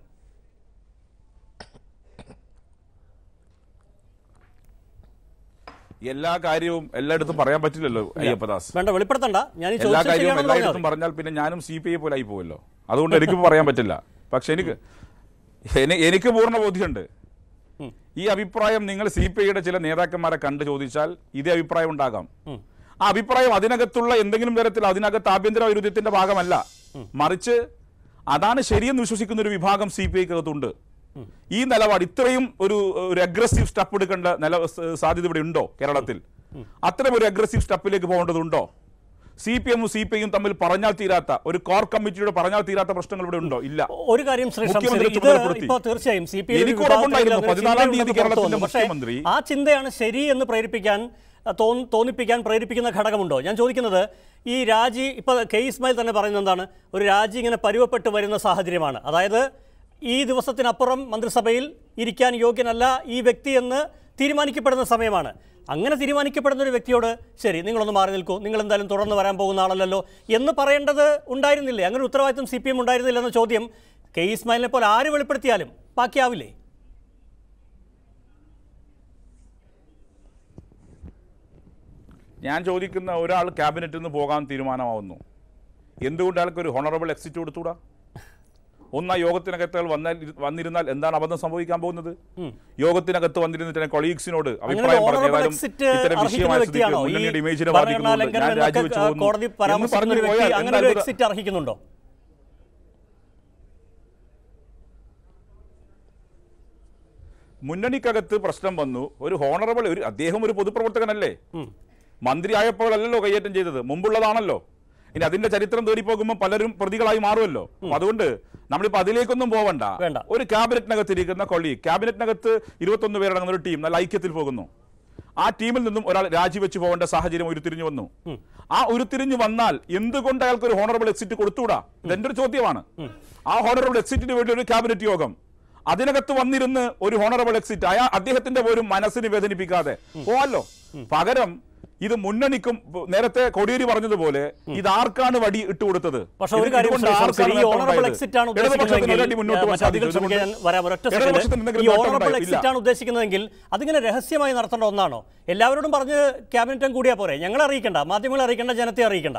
എല്ലാ കാര്യവും എല്ലായിടത്തും പറയാൻ പറ്റില്ലല്ലോ അയ്യപ്പദാസ് വേണ്ട വെളിപ്പെടുത്തണ്ട ഞാൻ ഈ എല്ലാ ചോദിച്ചത് കാര്യവും ശരിയാണെന്ന് പറഞ്ഞാൽ എല്ലായിടത്തും പറഞ്ഞാൽ പിന്നെ ഞാനും സി പി ഐ പോലെ ആയി പോവല്ലോ അതുകൊണ്ട് എനിക്ക് പറയാൻ പറ്റില്ല പക്ഷെ എനിക്ക് എനി- എനിക്ക് പൂർണ്ണ ബോധ്യമുണ്ട് ഈ അഭിപ്രായം നിങ്ങൾ സി പി ഐയുടെ ചില നേതാക്കന്മാരെ കണ്ട് ചോദിച്ചാൽ ഇതേ അഭിപ്രായം ഉണ്ടാകാം ആ അഭിപ്രായം അതിനകത്തുള്ള എന്തെങ്കിലും തരത്തിൽ അതിനകത്ത് ആഭ്യന്തര വൈരുദ്ധ്യത്തിന്റെ ഭാഗമല്ല മറിച്ച് അതാണ് ശരിയെന്ന് വിശ്വസിക്കുന്ന ഒരു വിഭാഗം സി പി ഐക്കകത്തുണ്ട് ഈ നിലപാട് ഇത്രയും ഒരു ഒരു അഗ്രസീവ് സ്റ്റെപ്പ് എടുക്കേണ്ട നില സ- സാധ്യത ഇവിടെ ഉണ്ടോ കേരളത്തിൽ അത്തരം ഒരു അഗ്രസീവ് സ്റ്റെപ്പിലേക്ക് പോകേണ്ടതുണ്ടോ സി പി എമ്മും സി പി ഐയും തമ്മിൽ പറഞ്ഞാൽ തീരാത്ത ഒരു കോർ കമ്മിറ്റിയുടെ പറഞ്ഞാൽ തീരാത്ത പ്രശ്നങ്ങൾ ഇവിടെ ഉണ്ടോ ഇല്ല ഒരു കാര്യം ശ്രീ മുഖ്യമന്ത്രി ശംസുദ്ദീൻ, ഇത് ചുമതലപ്പെടുത്തി. ഇപ്പോൾ തീർച്ചയായും സി പി എനിക്ക് ഉറപ്പുണ്ടായിരുന്നു. പതിനാലാം തീയതി കേരളത്തിന്റെ മുഖ്യമന്ത്രി ആ ചിന്തയാണ് ശരി എന്ന് പ്രേരിപ്പിക്കാൻ അഹ്, തോന്ന- തോന്നിപ്പിക്കാൻ പ്രേരിപ്പിക്കുന്ന ഘടകമുണ്ടോ ഞാൻ ചോദിക്കുന്നത് ഈ രാജി ഇപ്പോൾ കെ ഇസ്മായിൽ തന്നെ പറയുന്നത് എന്താണ് ഒരു രാജി ഇങ്ങനെ പരുവപ്പെട്ട് വരുന്ന സാഹചര്യമാണ് അതായത് ഈ ദിവസത്തിനപ്പുറം മന്ത്രിസഭയിൽ ഇരിക്കാൻ യോഗ്യനല്ല ഈ വ്യക്തി എന്ന് തീരുമാനിക്കപ്പെടുന്ന സമയമാണ് അങ്ങനെ തീരുമാനിക്കപ്പെടുന്ന ഒരു വ്യക്തിയോട് ശരി നിങ്ങളൊന്ന് മാറി നിൽക്കൂ നിങ്ങൾ എന്തായാലും തുടർന്ന് വരാൻ പോകുന്ന ആളല്ലല്ലോ എന്ന് പറയേണ്ടത് ഉണ്ടായിരുന്നില്ലേ അങ്ങനെ ഒരു ഉത്തരവാദിത്വം സി പി എം ഉണ്ടായിരുന്നില്ല എന്ന ചോദ്യം കെ ഇസ്മായിലിനെ പോലെ ആര് വെളിപ്പെടുത്തിയാലും ബാക്കിയാവില്ലേ ഞാൻ ചോദിക്കുന്ന ഒരാൾ ക്യാബിനറ്റിൽ നിന്ന് പോകാൻ തീരുമാനമാവുന്നു എന്തുകൊണ്ട് അയാൾക്ക് ഒരു ഹോണറബിൾ എക്സിറ്റ് കൊടുത്തൂടാ ഒന്ന് ആ യോഗത്തിനകത്ത് അയാൾ വന്നാൽ വന്നിരുന്നാൽ എന്താണ് അബദ്ധം സംഭവിക്കാൻ പോകുന്നത് യോഗത്തിനകത്ത് വന്നിരുന്നിട്ട് കൊളീഗ്സിനോട് അഭിപ്രായം പറഞ്ഞു honorable ഏതായാലും exit ഇത്തരം അർഹിക്കുന്ന വിഷയമായ സ്ഥിതിക്ക് വ്യക്തിയാണോ ഈ മുന്നണിയുടെ ഇമേജിനെ ഭരണഘടനാ ബാധിക്കുന്നുണ്ട് ലംഘനം ഞാൻ എന്നൊക്കെ രാജിവെച്ചു പോകുന്നു കോടതി എന്ന് പരാമർശിക്കുന്ന പറഞ്ഞു ഒരു വ്യക്തി പോയാൽ അങ്ങനെ ഒരു എന്താ എക്സിറ്റ് അർഹിക്കുന്നുണ്ടോ മുന്നണിക്കകത്ത് പ്രശ്നം വന്നു ഒരു ഹോണറബിൾ ഒരു അദ്ദേഹം ഒരു പൊതുപ്രവർത്തകനല്ലേ മന്ത്രിയായപ്പോഴല്ലല്ലോ കയ്യേറ്റം ചെയ്തത് മുമ്പുള്ളതാണല്ലോ ഇനി അതിന്റെ ചരിത്രം തേടി പോകുമ്പോൾ പലരും പ്രതികളായി മാറുമല്ലോ അപ്പൊ അതുകൊണ്ട് നമ്മളിപ്പോ അതിലേക്കൊന്നും പോവണ്ട വേണ്ട. ഒരു ക്യാബിനറ്റിനകത്ത് ഇരിക്കുന്ന കൊള്ളി ക്യാബിനറ്റിനകത്ത് ഇരുപത്തൊന്ന് പേരടങ്ങുന്ന ഒരു ടീം നല്ല ഐക്യത്തിൽ പോകുന്നു ആ ടീമിൽ നിന്നും ഒരാൾ രാജിവെച്ച് പോകേണ്ട സാഹചര്യം ഉരുത്തിരിഞ്ഞു വന്നു ആ ഉരുത്തിരിഞ്ഞു വന്നാൽ എന്തുകൊണ്ട് അയാൾക്ക് ഒരു ഹോണറബിൾ എക്സിറ്റ് കൊടുത്തുകൂടാ ഇതെന്റെ ഒരു ചോദ്യമാണ് ആ ഹോണറബിൾ എക്സിറ്റിന് വേണ്ടി ഒരു ക്യാബിനറ്റ് യോഗം അതിനകത്ത് വന്നിരുന്ന് ഒരു ഹോണറബിൾ എക്സിറ്റ് അയാൾ അദ്ദേഹത്തിന്റെ പോലും മനസ്സിന് വേദനിപ്പിക്കാതെ പോവല്ലോ പകരം ഇത് മുന്നണിക്കും പ- നേരത്തെ കൊടിയേരി പറഞ്ഞതുപോലെ ഇത് ആർക്കാണ് വടി ഇട്ടുകൊടുത്തത് പക്ഷെ ഒരു ഇത് കാര്യം ഇതുകൊണ്ട് ശ്രീ ആർക്കാണ് ശംസീർ, ഈ നേട്ടം ഓണറബിൾ ഉണ്ടായത്? എക്സിറ്റ് ആണ് ഇടതുപക്ഷത്തിന് ഉദ്ദേശിക്കുന്നതെങ്കിൽ ഒരടി മുന്നോട്ട് പോകാൻ മറ്റു അധികം സാധിക്കും. ശ്രമിക്കാൻ ഞാൻ വരാം ഒരൊറ്റ ഇടതുപക്ഷത്തിന് സെക്കൻഡ് എന്തെങ്കിലും ഈ നേട്ടം ഓണറബിൾ ഉണ്ടായില്ല. എക്സിറ്റ് ആണ് ഉദ്ദേശിക്കുന്നതെങ്കിൽ അതിങ്ങനെ രഹസ്യമായി നടത്തേണ്ട ഒന്നാണോ എല്ലാവരോടും പറഞ്ഞ് ക്യാബിനറ്റും കൂടിയാ പോരെ ഞങ്ങളെ അറിയിക്കണ്ട മാധ്യമങ്ങളെ അറിയിക്കണ്ട ജനത്തെ അറിയിക്കണ്ട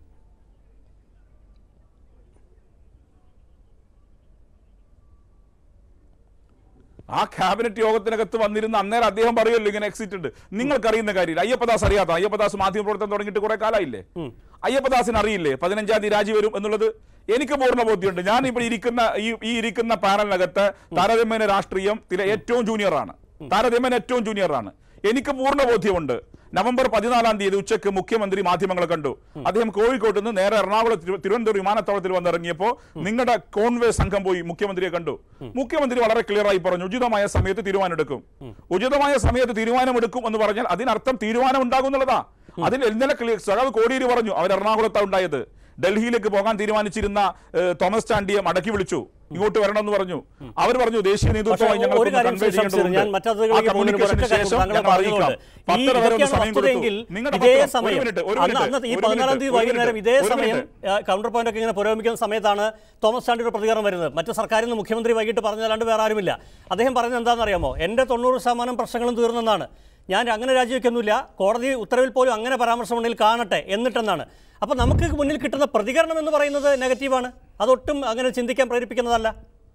ആ ക്യാബിനറ്റ് യോഗത്തിനകത്ത് വന്നിരുന്ന അന്നേരം അദ്ദേഹം പറയുമല്ലോ ഇങ്ങനെ എക്സിറ്റ് ഉണ്ട് നിങ്ങൾക്കറിയുന്ന കാര്യമില്ല അയ്യപ്പദാസ് അറിയാത്ത അയ്യപ്പദാസ് മാധ്യമപ്രവർത്തനം തുടങ്ങിയിട്ട് കുറെ കാലമായില്ലേ അയ്യപ്പദാസിന് അറിയില്ലേ പതിനഞ്ചാം തീയതി രാജി വരും എന്നുള്ളത് എനിക്ക് പൂർണ്ണ ബോധ്യമുണ്ട് ഞാൻ ഇപ്പോൾ ഇരിക്കുന്ന ഈ ഈ ഇരിക്കുന്ന പാനലിനകത്ത് താരതമ്യേന രാഷ്ട്രീയം തിര ഏറ്റവും ജൂനിയറാണ് താരതമ്യേന ഏറ്റവും ജൂനിയറാണ് എനിക്ക് പൂർണ്ണ ബോധ്യമുണ്ട് നവംബർ പതിനാലാം തീയതി ഉച്ചയ്ക്ക് മുഖ്യമന്ത്രി മാധ്യമങ്ങളെ കണ്ടു അദ്ദേഹം കോഴിക്കോട്ട് നിന്ന് നേരെ എറണാകുളം തിരു- തിരുവനന്തപുരം വിമാനത്താവളത്തിൽ വന്നിറങ്ങിയപ്പോൾ നിങ്ങളുടെ കോൺവേ സംഘം പോയി മുഖ്യമന്ത്രിയെ കണ്ടു മുഖ്യമന്ത്രി വളരെ ക്ലിയർ ആയി പറഞ്ഞു ഉചിതമായ സമയത്ത് തീരുമാനമെടുക്കും ഉചിതമായ സമയത്ത് തീരുമാനമെടുക്കും എന്ന് പറഞ്ഞാൽ അതിനർത്ഥം തീരുമാനം ഉണ്ടാകും എന്നുള്ളതാ അതിൽ ഇന്നലെ ക്ലിയർ സഖാവ് കോടിയേരി പറഞ്ഞു അവർ എറണാകുളത്താണ് ഉണ്ടായത് ഡൽഹിയിലേക്ക് പോകാൻ തീരുമാനിച്ചിരുന്ന ഏഹ്, തോമസ് ചാണ്ടിയെ മടക്കി വിളിച്ചു ഇങ്ങോട്ട് വരണമെന്ന് പറഞ്ഞു അവർ പറഞ്ഞു ദേശീയ നേതൃത്വമായി പക്ഷേ ഒരു കാര്യം ശ്രീ ശംസീർ, ഞാൻ മറ്റതിലേക്ക് പോകുന്നതിന് ഒരൊറ്റ കാര്യം താങ്കൾ പറഞ്ഞതുകൊണ്ട് ഈ ഇതൊക്കെയാണ് വസ്തുതയെങ്കിൽ ഇതേ സമയം അന്ന് അന്ന് ഈ പതിനാലാം തീയതി വൈകുന്നേരം ഇതേ സമയം കൗണ്ടർ പോയിന്റ് ഒക്കെ ഇങ്ങനെ പുരോഗമിക്കുന്ന സമയത്താണ് തോമസ് ചാണ്ടിയുടെ പ്രതികരണം വരുന്നത് മറ്റു സർക്കാരിൽ നിന്ന് മുഖ്യമന്ത്രി വൈകിട്ട് പറഞ്ഞല്ലാണ്ട് വേറെ ആരുമില്ല അദ്ദേഹം പറഞ്ഞത് എന്താണെന്ന് അറിയാമോ എൻ്റെ തൊണ്ണൂറ് ശതമാനം പ്രശ്നങ്ങളും തീർന്നെന്നാണ് ഞാൻ അങ്ങനെ രാജിവെക്കുന്നില്ല കോടതി ഉത്തരവിൽ പോലും അങ്ങനെ പരാമർശമുണ്ടെങ്കിൽ കാണട്ടെ എന്നിട്ടെന്നാണ് അപ്പോൾ നമുക്ക് മുന്നിൽ കിട്ടുന്ന പ്രതികരണം എന്ന് പറയുന്നത് നെഗറ്റീവാണ് അതൊട്ടും അങ്ങനെ ചിന്തിക്കാൻ പ്രേരിപ്പിക്കുന്നതല്ല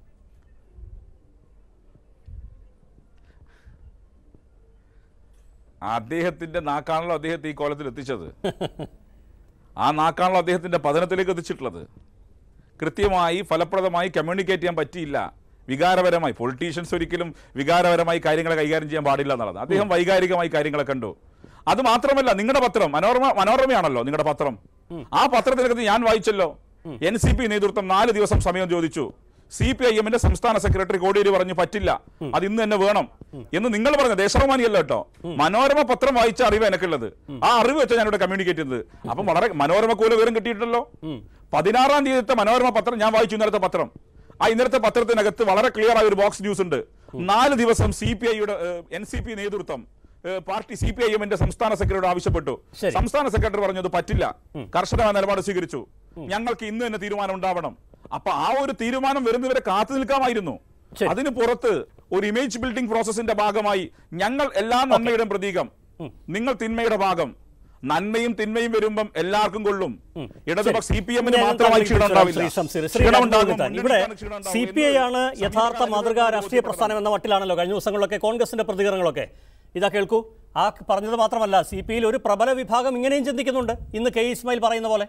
അദ്ദേഹത്തിന്റെ നാക്കാണല്ലോ അദ്ദേഹത്തെ ഈ കോലത്തിൽ എത്തിച്ചത് ആ നാക്കാണല്ലോ അദ്ദേഹത്തിന്റെ പതനത്തിലേക്ക് എത്തിച്ചിട്ടുള്ളത് കൃത്യമായി ഫലപ്രദമായി കമ്മ്യൂണിക്കേറ്റ് ചെയ്യാൻ പറ്റിയില്ല വികാരപരമായി പൊളിറ്റീഷ്യൻസ് ഒരിക്കലും വികാരപരമായി കാര്യങ്ങളെ കൈകാര്യം ചെയ്യാൻ പാടില്ല എന്നുള്ളത് അദ്ദേഹം വൈകാരികമായി കാര്യങ്ങളെ കണ്ടു അത് മാത്രമല്ല നിങ്ങളുടെ പത്രം മനോരമ മനോരമയാണല്ലോ നിങ്ങളുടെ പത്രം ആ പത്രത്തിനകത്ത് ഞാൻ വായിച്ചല്ലോ എൻ സി പി നേതൃത്വം നാല് ദിവസം സമയം ചോദിച്ചു സി പി ഐ എമ്മിന്റെ സംസ്ഥാന സെക്രട്ടറി കോടിയേരി പറഞ്ഞു പറ്റില്ല അത് ഇന്ന് തന്നെ വേണം എന്ന് നിങ്ങൾ പറഞ്ഞ ദേശാഭിമാനിയല്ല കേട്ടോ മനോരമ പത്രം വായിച്ച അറിവ് എനിക്കുള്ളത് ആ അറിവ് വെച്ചാൽ ഞാനിവിടെ കമ്മ്യൂണിക്കേറ്റ് ചെയ്തത് അപ്പം വളരെ മനോരമ കൂല വിവരം കിട്ടിയിട്ടല്ലോ പതിനാറാം തീയതിത്തെ മനോരമ പത്രം ഞാൻ വായിച്ചു ഇന്നലത്തെ പത്രം ആ ഇന്നലത്തെ പത്രത്തിനകത്ത് വളരെ ക്ലിയർ ആയ ഒരു ബോക്സ് ന്യൂസ് ഉണ്ട് നാല് ദിവസം സി പി ഐയുടെ എൻ സി പി നേതൃത്വം ഏഹ്, പാർട്ടി സി പി ഐ എമ്മിന്റെ സംസ്ഥാന സെക്രട്ടറി ആവശ്യപ്പെട്ടു ശരി. സംസ്ഥാന സെക്രട്ടറി പറഞ്ഞത് പറ്റില്ല കർശനമായ നിലപാട് സ്വീകരിച്ചു ഞങ്ങൾക്ക് ഇന്ന് തന്നെ തീരുമാനം ഉണ്ടാവണം അപ്പൊ ആ ഒരു തീരുമാനം വരുന്നവരെ കാത്തു നിൽക്കാമായിരുന്നു ശരി. അതിന് പുറത്ത് ഒരു ഇമേജ് ബിൽഡിംഗ് പ്രോസസിന്റെ ഭാഗമായി ഞങ്ങൾ എല്ലാ നന്മയുടെയും പ്രതീകം നിങ്ങൾ തിന്മയുടെ ഭാഗം നന്മയും തിന്മയും വരുമ്പം എല്ലാവർക്കും കൊള്ളും ഇടതുപക്ഷ സി പി എമ്മിന് ഞാൻ മാത്രമായി താങ്കളെ ക്ഷീണം ഉണ്ടാവില്ല ശ്രീ ശംസീർ, ശ്രീ ക്ഷീണം രാജ്മോഹൻ ഉണ്ടാകും, ഉണ്ണിത്താൻ. ഇവിടെ മുന്നണിക്കാണ് ക്ഷീണം ഉണ്ടാവും സി പി ഐ എന്ന് ആണ് യഥാർത്ഥ സംവിധാനം മാതൃകാ രാഷ്ട്രീയ ബോധ്യപ്പെടണം. പ്രസ്ഥാനം എന്ന മട്ടിലാണല്ലോ കഴിഞ്ഞ ദിവസങ്ങളിലൊക്കെ കോൺഗ്രസിന്റെ പ്രതികരണങ്ങളൊക്കെ ഇതാ കേൾക്കൂ ആ പറഞ്ഞത് മാത്രമല്ല സി പി ഐയിൽ ഒരു പ്രബല വിഭാഗം ഇങ്ങനെയും ചിന്തിക്കുന്നുണ്ട് ഇന്ന് കെ ഇസ്മായിൽ പറയുന്ന പോലെ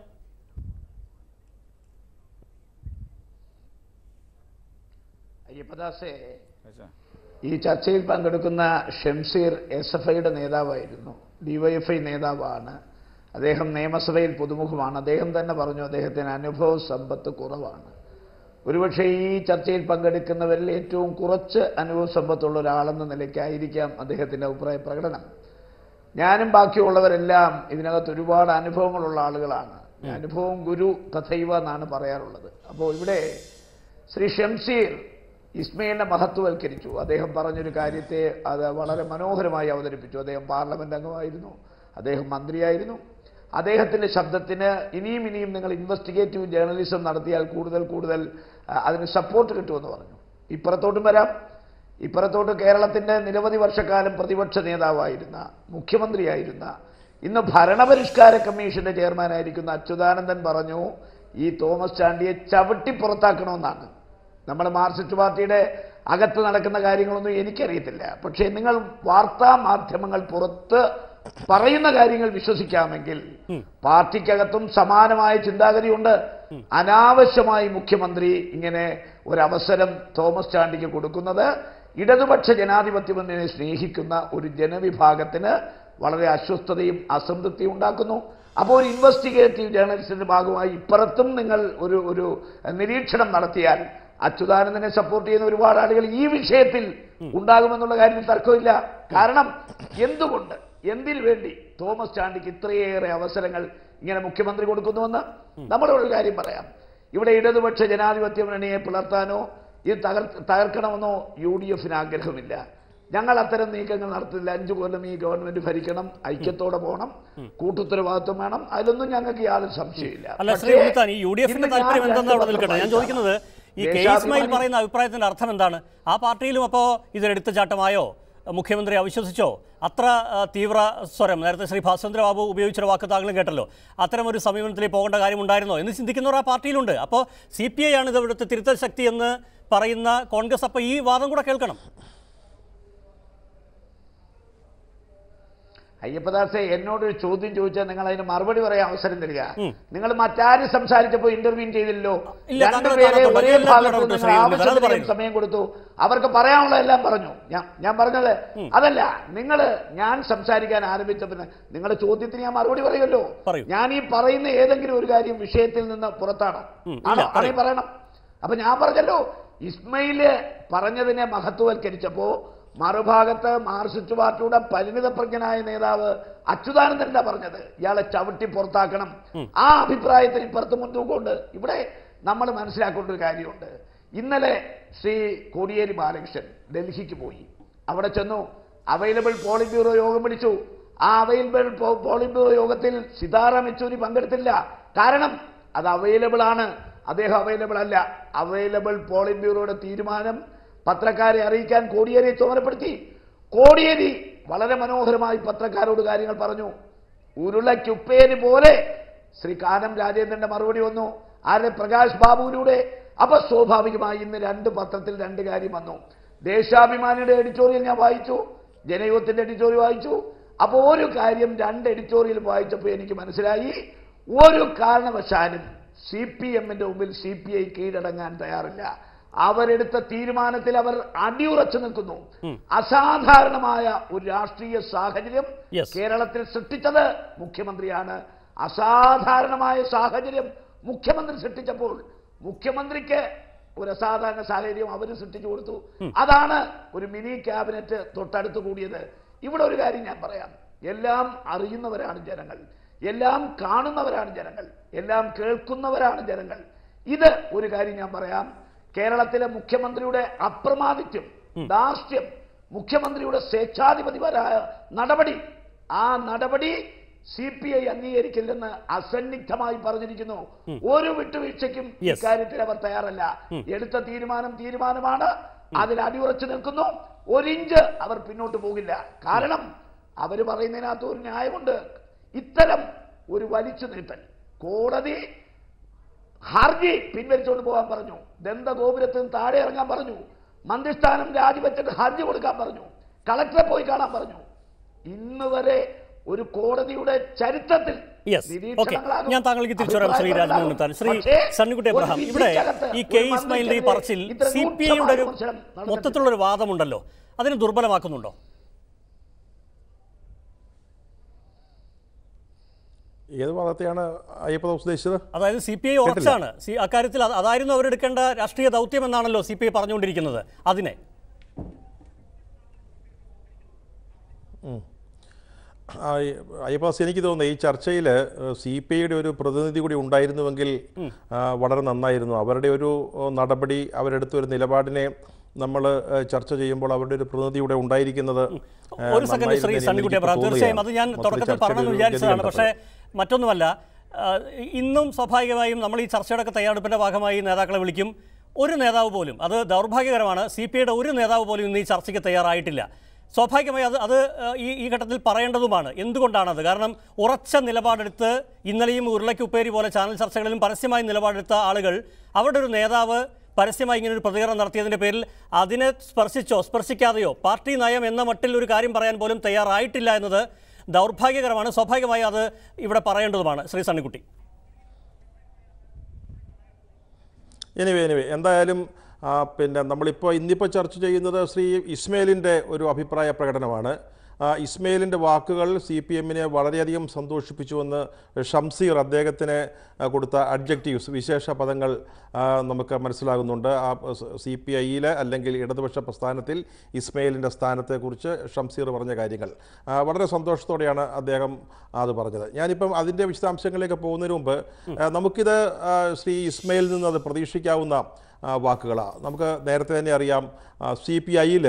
അയ്യപ്പദാസെ ഈ ചർച്ചയിൽ പങ്കെടുക്കുന്ന ഷംസീർ എസ് എഫ് ഐയുടെ നേതാവായിരുന്നു ഡിവൈഎഫ്ഐ നേതാവാണ് അദ്ദേഹം നിയമസഭയിൽ പുതുമുഖമാണ് അദ്ദേഹം തന്നെ പറഞ്ഞു അദ്ദേഹത്തിന് അനുഭവ സമ്പത്ത് കുറവാണ് ഒരുപക്ഷെ ഈ ചർച്ചയിൽ പങ്കെടുക്കുന്നവരിൽ ഏറ്റവും കുറച്ച് അനുഭവ സമ്പത്തുള്ള ഒരാളെന്ന നിലയ്ക്കായിരിക്കാം അദ്ദേഹത്തിൻ്റെ അഭിപ്രായ പ്രകടനം ഞാനും ബാക്കിയുള്ളവരെല്ലാം ഇതിനകത്ത് ഒരുപാട് അനുഭവങ്ങളുള്ള ആളുകളാണ് അനുഭവം ഗുരു തഥൈവ എന്നാണ് പറയാറുള്ളത് അപ്പോൾ ഇവിടെ ശ്രീ ഷംസീർ ഇസ്മയിലിനെ മഹത്വവൽക്കരിച്ചു അദ്ദേഹം പറഞ്ഞൊരു കാര്യത്തെ അത് വളരെ മനോഹരമായി അവതരിപ്പിച്ചു അദ്ദേഹം പാർലമെന്റ് അംഗമായിരുന്നു അദ്ദേഹം മന്ത്രിയായിരുന്നു അദ്ദേഹത്തിന്റെ ശബ്ദത്തിന് ഇനിയും ഇനിയും നിങ്ങൾ ഇൻവെസ്റ്റിഗേറ്റീവ് ജേർണലിസം നടത്തിയാൽ കൂടുതൽ കൂടുതൽ ആ, അതിന് സപ്പോർട്ട് കിട്ടുമെന്ന് പറഞ്ഞു ഇപ്പുറത്തോട്ടും വരാം ഇപ്പുറത്തോട്ട് കേരളത്തിന്റെ നിരവധി വർഷക്കാലം പ്രതിപക്ഷ നേതാവായിരുന്ന മുഖ്യമന്ത്രിയായിരുന്ന ഇന്ന് ഭരണപരിഷ്കാര കമ്മീഷന്റെ ചെയർമാനായിരിക്കുന്ന അച്യുതാനന്ദൻ പറഞ്ഞു ഈ തോമസ് ചാണ്ടിയെ ചവിട്ടി പുറത്താക്കണമെന്നാണ് നമ്മുടെ മാർക്സിസ്റ്റ് പാർട്ടിയുടെ അകത്ത് നടക്കുന്ന കാര്യങ്ങളൊന്നും എനിക്കറിയത്തില്ല പക്ഷേ നിങ്ങൾ വാർത്താ മാധ്യമങ്ങൾ പുറത്ത് പറയുന്ന കാര്യങ്ങൾ വിശ്വസിക്കാമെങ്കിൽ പാർട്ടിക്കകത്തും സമാനമായ ചിന്താഗതിയുണ്ട് അനാവശ്യമായി മുഖ്യമന്ത്രി ഇങ്ങനെ ഒരവസരം തോമസ് ചാണ്ടിക്ക് കൊടുക്കുന്നത് ഇടതുപക്ഷ ജനാധിപത്യ മുന്നണിയെ സ്നേഹിക്കുന്ന ഒരു ജനവിഭാഗത്തിന് വളരെ അസ്വസ്ഥതയും അസംതൃപ്തിയും ഉണ്ടാക്കുന്നു അപ്പോൾ ഒരു ഇൻവെസ്റ്റിഗേറ്റീവ് ജേർണലിസ്റ്റിന്റെ ഭാഗമായി ഇപ്പുറത്തും നിങ്ങൾ ഒരു ഒരു നിരീക്ഷണം നടത്തിയാൽ അച്യുതാനന്ദനെ സപ്പോർട്ട് ചെയ്യുന്ന ഒരുപാട് ആളുകൾ ഈ വിഷയത്തിൽ ഉണ്ടാകുമെന്നുള്ള കാര്യത്തിൽ തർക്കമില്ല കാരണം എന്തുകൊണ്ട് എന്തിനു വേണ്ടി തോമസ് ചാണ്ടിക്ക് ഇത്രയേറെ അവസരങ്ങൾ ഇങ്ങനെ മുഖ്യമന്ത്രി കൊടുക്കുന്നുവെന്ന് നമ്മുടെ ഒരു കാര്യം പറയാം ഇവിടെ ഇടതുപക്ഷ ജനാധിപത്യ മുന്നണിയെ പിളർത്താനോ ഇത് തകർ തകർക്കണമെന്നോ യു ഡി എഫിന് ആഗ്രഹമില്ല ഞങ്ങൾ അത്തരം നീക്കങ്ങൾ നടത്തില്ല അഞ്ചു കൊല്ലം ഈ ഗവൺമെന്റ് ഭരിക്കണം ഐക്യത്തോടെ പോകണം കൂട്ടുത്തരവാദിത്വം വേണം അതിലൊന്നും ഞങ്ങൾക്ക് യാതൊരു സംശയമില്ല അല്ല ശ്രീ പക്ഷേ, ഉണ്ണിത്താൻ ഈ യു ഡി എഫിന്റെ ഇന്ന് ഞാൻ താല്പര്യം രണ്ട് എന്തെന്ന് അവിടെ പത്രം നിൽക്കട്ടെ ഞാൻ വായിക്കാം. ചോദിക്കുന്നത് ഈ കെ ദേശാഭിമാനി- ഇസ്മായിൽ പറയുന്ന അഭിപ്രായത്തിന്റെ അർത്ഥം എന്താണ് ആ പാർട്ടിയിലും അപ്പോൾ ഇതൊരെടുത്തുചാട്ടമായോ മുഖ്യമന്ത്രി അവിശ്വസിച്ചോ അത്ര ആ, തീവ്ര സ്വരം നേരത്തെ ശ്രീ ഭാസ്വന്ദ്ര ബാബു ഉപയോഗിച്ചൊരു വാക്ക് താങ്കളും കേട്ടല്ലോ അത്തരം ഒരു സമീപനത്തിലേക്ക് പോകേണ്ട കാര്യമുണ്ടായിരുന്നോ എന്ന് ചിന്തിക്കുന്നവർ ആ പാർട്ടിയിലുണ്ട് അപ്പോൾ സി പി ഐ ആണ് ഇത് ഇവിടുത്തെ തിരുത്തൽ ശക്തി എന്ന് പറയുന്ന കോൺഗ്രസ് അപ്പോൾ ഈ വാദം കൂടെ കേൾക്കണം അയ്യപ്പദാസെ എന്നോടൊരു ചോദ്യം ചോദിച്ചാൽ നിങ്ങൾ അതിന് മറുപടി പറയാൻ അവസരം തരിക നിങ്ങൾ മറ്റാരും സംസാരിച്ചപ്പോൾ ഇന്റർവ്യൂ ചെയ്തില്ലല്ലോ ഇല്ല, താങ്കൾ രണ്ടുപേരെ കാണാത്തുണ്ട്. ഒരേ എല്ലാവരും ഭാഗത്ത് ഇടപെട്ടു, നിങ്ങൾ ശ്രീ ഉണ്ണിത്താൻ. അത് ആവശ്യത്തിന് പറയൂ. സമയം കൊടുത്തു അവർക്ക് പറയാനുള്ള എല്ലാം പറഞ്ഞു ഞാൻ ഞാൻ പറഞ്ഞത് അതല്ല നിങ്ങൾ ഞാൻ സംസാരിക്കാൻ ആരംഭിച്ച പിന്നെ നിങ്ങളുടെ ചോദ്യത്തിന് ഞാൻ മറുപടി പറയുമല്ലോ പറയൂ. ഞാൻ ഈ പറയുന്ന ഏതെങ്കിലും ഒരു കാര്യം വിഷയത്തിൽ നിന്ന് പുറത്താണോ ഉം, ഇല്ല, ആണോ പറയൂ. ആണെങ്കിൽ പറയണം അപ്പൊ ഞാൻ പറഞ്ഞല്ലോ ഇസ്മയില് പറഞ്ഞതിനെ മഹത്വവൽക്കരിച്ചപ്പോ മറുഭാഗത്ത് മാർക്സിസ്റ്റ് പാർട്ടിയുടെ പരിണിതപ്രജ്ഞനായ നേതാവ് അച്യുതാനന്ദനല്ല പറഞ്ഞത് ഇയാളെ ചവിട്ടി പുറത്താക്കണം ആ അഭിപ്രായത്തിന് ഇപ്പുറത്ത് മുൻതൂക്കമുണ്ട് ഇവിടെ നമ്മൾ മനസ്സിലാക്കേണ്ട ഒരു കാര്യമുണ്ട് ഇന്നലെ ശ്രീ കോടിയേരി ബാലകൃഷ്ണൻ ഡൽഹിക്ക് പോയി അവിടെ ചെന്നു അവൈലബിൾ പോളിറ്റ് ബ്യൂറോ യോഗം വിളിച്ചു ആ അവൈലബിൾ പോളിറ്റ് ബ്യൂറോ യോഗത്തിൽ സീതാറാം യെച്ചൂരി പങ്കെടുത്തില്ല കാരണം അത് അവൈലബിൾ ആണ് അദ്ദേഹം അവൈലബിൾ അല്ല അവൈലബിൾ പോളിറ്റ് ബ്യൂറോയുടെ തീരുമാനം പത്രക്കാരെ അറിയിക്കാൻ കോടിയേരിയെ ചുമതലപ്പെടുത്തി കോടിയേരി വളരെ മനോഹരമായി പത്രക്കാരോട് കാര്യങ്ങൾ പറഞ്ഞു ഉരുളയ്ക്കുപ്പേര് പോലെ ശ്രീ കാനം രാജേന്ദ്രന്റെ മറുപടി വന്നു ആരുടെ പ്രകാശ് ബാബുവിലൂടെ അപ്പൊ സ്വാഭാവികമായി ഇന്ന് രണ്ട് പത്രത്തിൽ രണ്ട് കാര്യം വന്നു ദേശാഭിമാനിയുടെ എഡിറ്റോറിയൽ ഞാൻ വായിച്ചു ജനയുഗത്തിന്റെ എഡിറ്റോറിയൽ വായിച്ചു അപ്പോൾ ഒരു കാര്യം രണ്ട് എഡിറ്റോറിയൽ വായിച്ചപ്പോൾ എനിക്ക് മനസ്സിലായി ഒരു കാരണവശാലും സി പി എമ്മിന്റെ മുമ്പിൽ സി പി ഐ കീഴടങ്ങാൻ തയ്യാറില്ല അവരെടുത്ത തീരുമാനത്തിൽ അവർ അടിയുറച്ചു നിൽക്കുന്നു അസാധാരണമായ ഒരു രാഷ്ട്രീയ സാഹചര്യം Yes. കേരളത്തിൽ സൃഷ്ടിച്ചത് മുഖ്യമന്ത്രിയാണ് അസാധാരണമായ സാഹചര്യം മുഖ്യമന്ത്രി സൃഷ്ടിച്ചപ്പോൾ മുഖ്യമന്ത്രിക്ക് ഒരു അസാധാരണ സാഹചര്യം അവർ സൃഷ്ടിച്ചു കൊടുത്തു അതാണ് ഒരു മിനി ക്യാബിനറ്റ് തൊട്ടടുത്ത് കൂടിയത് ഇവിടെ ഒരു കാര്യം ഞാൻ പറയാം എല്ലാം അറിയുന്നവരാണ് ജനങ്ങൾ എല്ലാം കാണുന്നവരാണ് ജനങ്ങൾ എല്ലാം കേൾക്കുന്നവരാണ് ജനങ്ങൾ ഇത് ഒരു കാര്യം ഞാൻ പറയാം കേരളത്തിലെ മുഖ്യമന്ത്രിയുടെ അപ്രമാദിത്യം ധാർഷ്ട്യം മുഖ്യമന്ത്രിയുടെ സ്വേച്ഛാധിപതിപരായ നടപടി ആ നടപടി സി പി ഐ അംഗീകരിക്കില്ലെന്ന് അസന്നിഗ്ധമായി പറഞ്ഞിരിക്കുന്നു ഒരു വിട്ടുവീഴ്ചയ്ക്കും Yes. ഇക്കാര്യത്തിൽ അവർ തയ്യാറല്ല എടുത്ത തീരുമാനം തീരുമാനമാണ് അതിൽ അടിയുറച്ചു നിൽക്കുന്നു ഒരിഞ്ച് അവർ പിന്നോട്ട് പോകില്ല കാരണം അവർ പറയുന്നതിനകത്ത് ഒരു ന്യായമുണ്ട് ഇത്തരം ഒരു വലിച്ചു നീട്ടൽ കോടതി ഹർജി പിൻവലിച്ചുകൊണ്ട് പോകാൻ പറഞ്ഞു ദന്തഗോപുരത്തിൽ നിന്ന് താഴെ ഇറങ്ങാൻ പറഞ്ഞു മന്ത്രിസ്ഥാനം രാജിവെച്ചിട്ട് ഹർജി കൊടുക്കാൻ പറഞ്ഞു കളക്ടറെ പോയി കാണാൻ പറഞ്ഞു ഇന്ന് വരെ ഒരു കോടതിയുടെ ചരിത്രത്തിൽ യെസ് ഓക്കെ നിരീക്ഷണങ്ങളാകും, ഞാൻ താങ്കൾക്ക് തിരിച്ചു വരാം ശ്രീ അഭിപ്രായങ്ങളാകും. രാജമോഹൻ താൻ ശ്രീ പക്ഷേ, സണ്ണിക്കുട്ടി ഒരു എബ്രഹാം ഇവിടെ വിധിക്കകത്ത് ഈ കെ ഒരു ഇസ്മായിലിന്റെ ഈ മന്ത്രിക്കെതിരെ പറച്ചിൽ ഇത്ര സി പി ഐയുടെ ഒരു രൂക്ഷമായ വിമർശനം നടന്നിട്ടില്ല. മൊത്തത്തിലുള്ള ഒരു വാദമുണ്ടല്ലോ അതിനെ ദുർബലമാക്കുന്നുണ്ടോ ഏത് ഭാഗത്തെയാണ് അയ്യപ്പദാസ് ഉദ്ദേശിച്ചത് അതായത് സി പി ഐ ഉറച്ചാണ് സി അക്കാര്യത്തിൽ അത് അതായിരുന്നു അവരെടുക്കേണ്ട രാഷ്ട്രീയ ദൗത്യം എന്നാണല്ലോ സി പി ഐ പറഞ്ഞുകൊണ്ടിരിക്കുന്നത് അതിനെ ആ, ഈ അയ്യപ്പാസ് എനിക്ക് തോന്നുന്നു ഈ ചർച്ചയിൽ സി പി ഐയുടെ ഒരു പ്രതിനിധി കൂടി ഉണ്ടായിരുന്നുവെങ്കിൽ ആ, വളരെ നന്നായിരുന്നു അവരുടെ ഒരു ഓ, നടപടി അവരെടുത്ത ഒരു നിലപാടിനെ നമ്മൾ ചർച്ച ചെയ്യുമ്പോൾ അവരുടെ ഒരു പ്രതിനിധി ഇവിടെ ഉണ്ടായിരിക്കുന്നത് ആ, ഒരു സെക്കൻഡ് ശ്രീ നന്നായിരുന്നേനെ സണ്ണിക്കുട്ടി എനിക്ക് അബ്രഹാം തീർച്ചയായും അത് ഞാൻ തോന്നുകയാണ്. തുടക്കത്തിൽ മൊത്തത്തിൽ പറയണമെന്ന് ചർച്ചയുടെ ഒരു വിചാരിച്ചതാണ് ഗതി പക്ഷേ മറ്റൊന്നുമല്ല ആ, ഇന്നും സ്വാഭാവികമായും നമ്മൾ ഈ ചർച്ചയുടെ ഒക്കെ തയ്യാറെടുപ്പിന്റെ ഭാഗമായി നേതാക്കളെ വിളിക്കും ഒരു നേതാവ് പോലും അത് ദൗർഭാഗ്യകരമാണ് സി പി ഐയുടെ ഒരു നേതാവ് പോലും ഇന്ന് ഈ ചർച്ചയ്ക്ക് തയ്യാറായിട്ടില്ല സ്വാഭാവികമായി അത് അത് ആ, ഈ ഈ ഘട്ടത്തിൽ പറയേണ്ടതുമാണ് എന്തുകൊണ്ടാണത് കാരണം ഉറച്ച നിലപാടെടുത്ത് ഇന്നലെയും ഉരുളയ്ക്ക് ഉപ്പേരി പോലെ ചാനൽ ചർച്ചകളിലും പരസ്യമായി നിലപാടെടുത്ത ആളുകൾ അവരുടെ ഒരു നേതാവ് പരസ്യമായി ഇങ്ങനെ ഒരു പ്രതികരണം നടത്തിയതിൻ്റെ പേരിൽ അതിനെ സ്പർശിച്ചോ സ്പർശിക്കാതെയോ പാർട്ടി നയം എന്ന മട്ടിൽ ഒരു കാര്യം പറയാൻ പോലും തയ്യാറായിട്ടില്ല എന്നത് ദൗർഭാഗ്യകരമാണ് സ്വാഭാവികമായി അത് ഇവിടെ പറയേണ്ടതുമാണ് ശ്രീ സണ്ണിക്കുട്ടി എനിവേ എനിവേ എന്തായാലും ആ, പിന്നെ നമ്മളിപ്പോൾ ഇന്നിപ്പോൾ ചർച്ച ചെയ്യുന്നത് ശ്രീ ഇസ്മയിലിൻ്റെ ഒരു അഭിപ്രായ പ്രകടനമാണ് ആ, ഇസ്മയിലിൻ്റെ വാക്കുകൾ സി പി എമ്മിനെ വളരെയധികം സന്തോഷിപ്പിച്ചുവെന്ന് ഷംസീർ അദ്ദേഹത്തിന് ആ, കൊടുത്ത അഡ്ജക്റ്റീവ്സ് വിശേഷ പദങ്ങൾ ആ, നമുക്ക് മനസ്സിലാകുന്നുണ്ട് ആ സി പി ഐയിലെ അല്ലെങ്കിൽ ഇടതുപക്ഷ പ്രസ്ഥാനത്തിൽ ഇസ്മയിലിൻ്റെ സ്ഥാനത്തെക്കുറിച്ച് ഷംസീർ പറഞ്ഞ കാര്യങ്ങൾ ആ, വളരെ സന്തോഷത്തോടെയാണ് അദ്ദേഹം അത് പറഞ്ഞത് ഞാനിപ്പം അതിൻ്റെ വിശദാംശങ്ങളിലേക്ക് പോകുന്നതിന് മുമ്പ് ആ, നമുക്കിത് ആ, ശ്രീ ഇസ്മയിൽ നിന്ന് അത് പ്രതീക്ഷിക്കാവുന്ന ആ, വാക്കുകളാണ് നമുക്ക് നേരത്തെ തന്നെ അറിയാം സി പി ഐയിൽ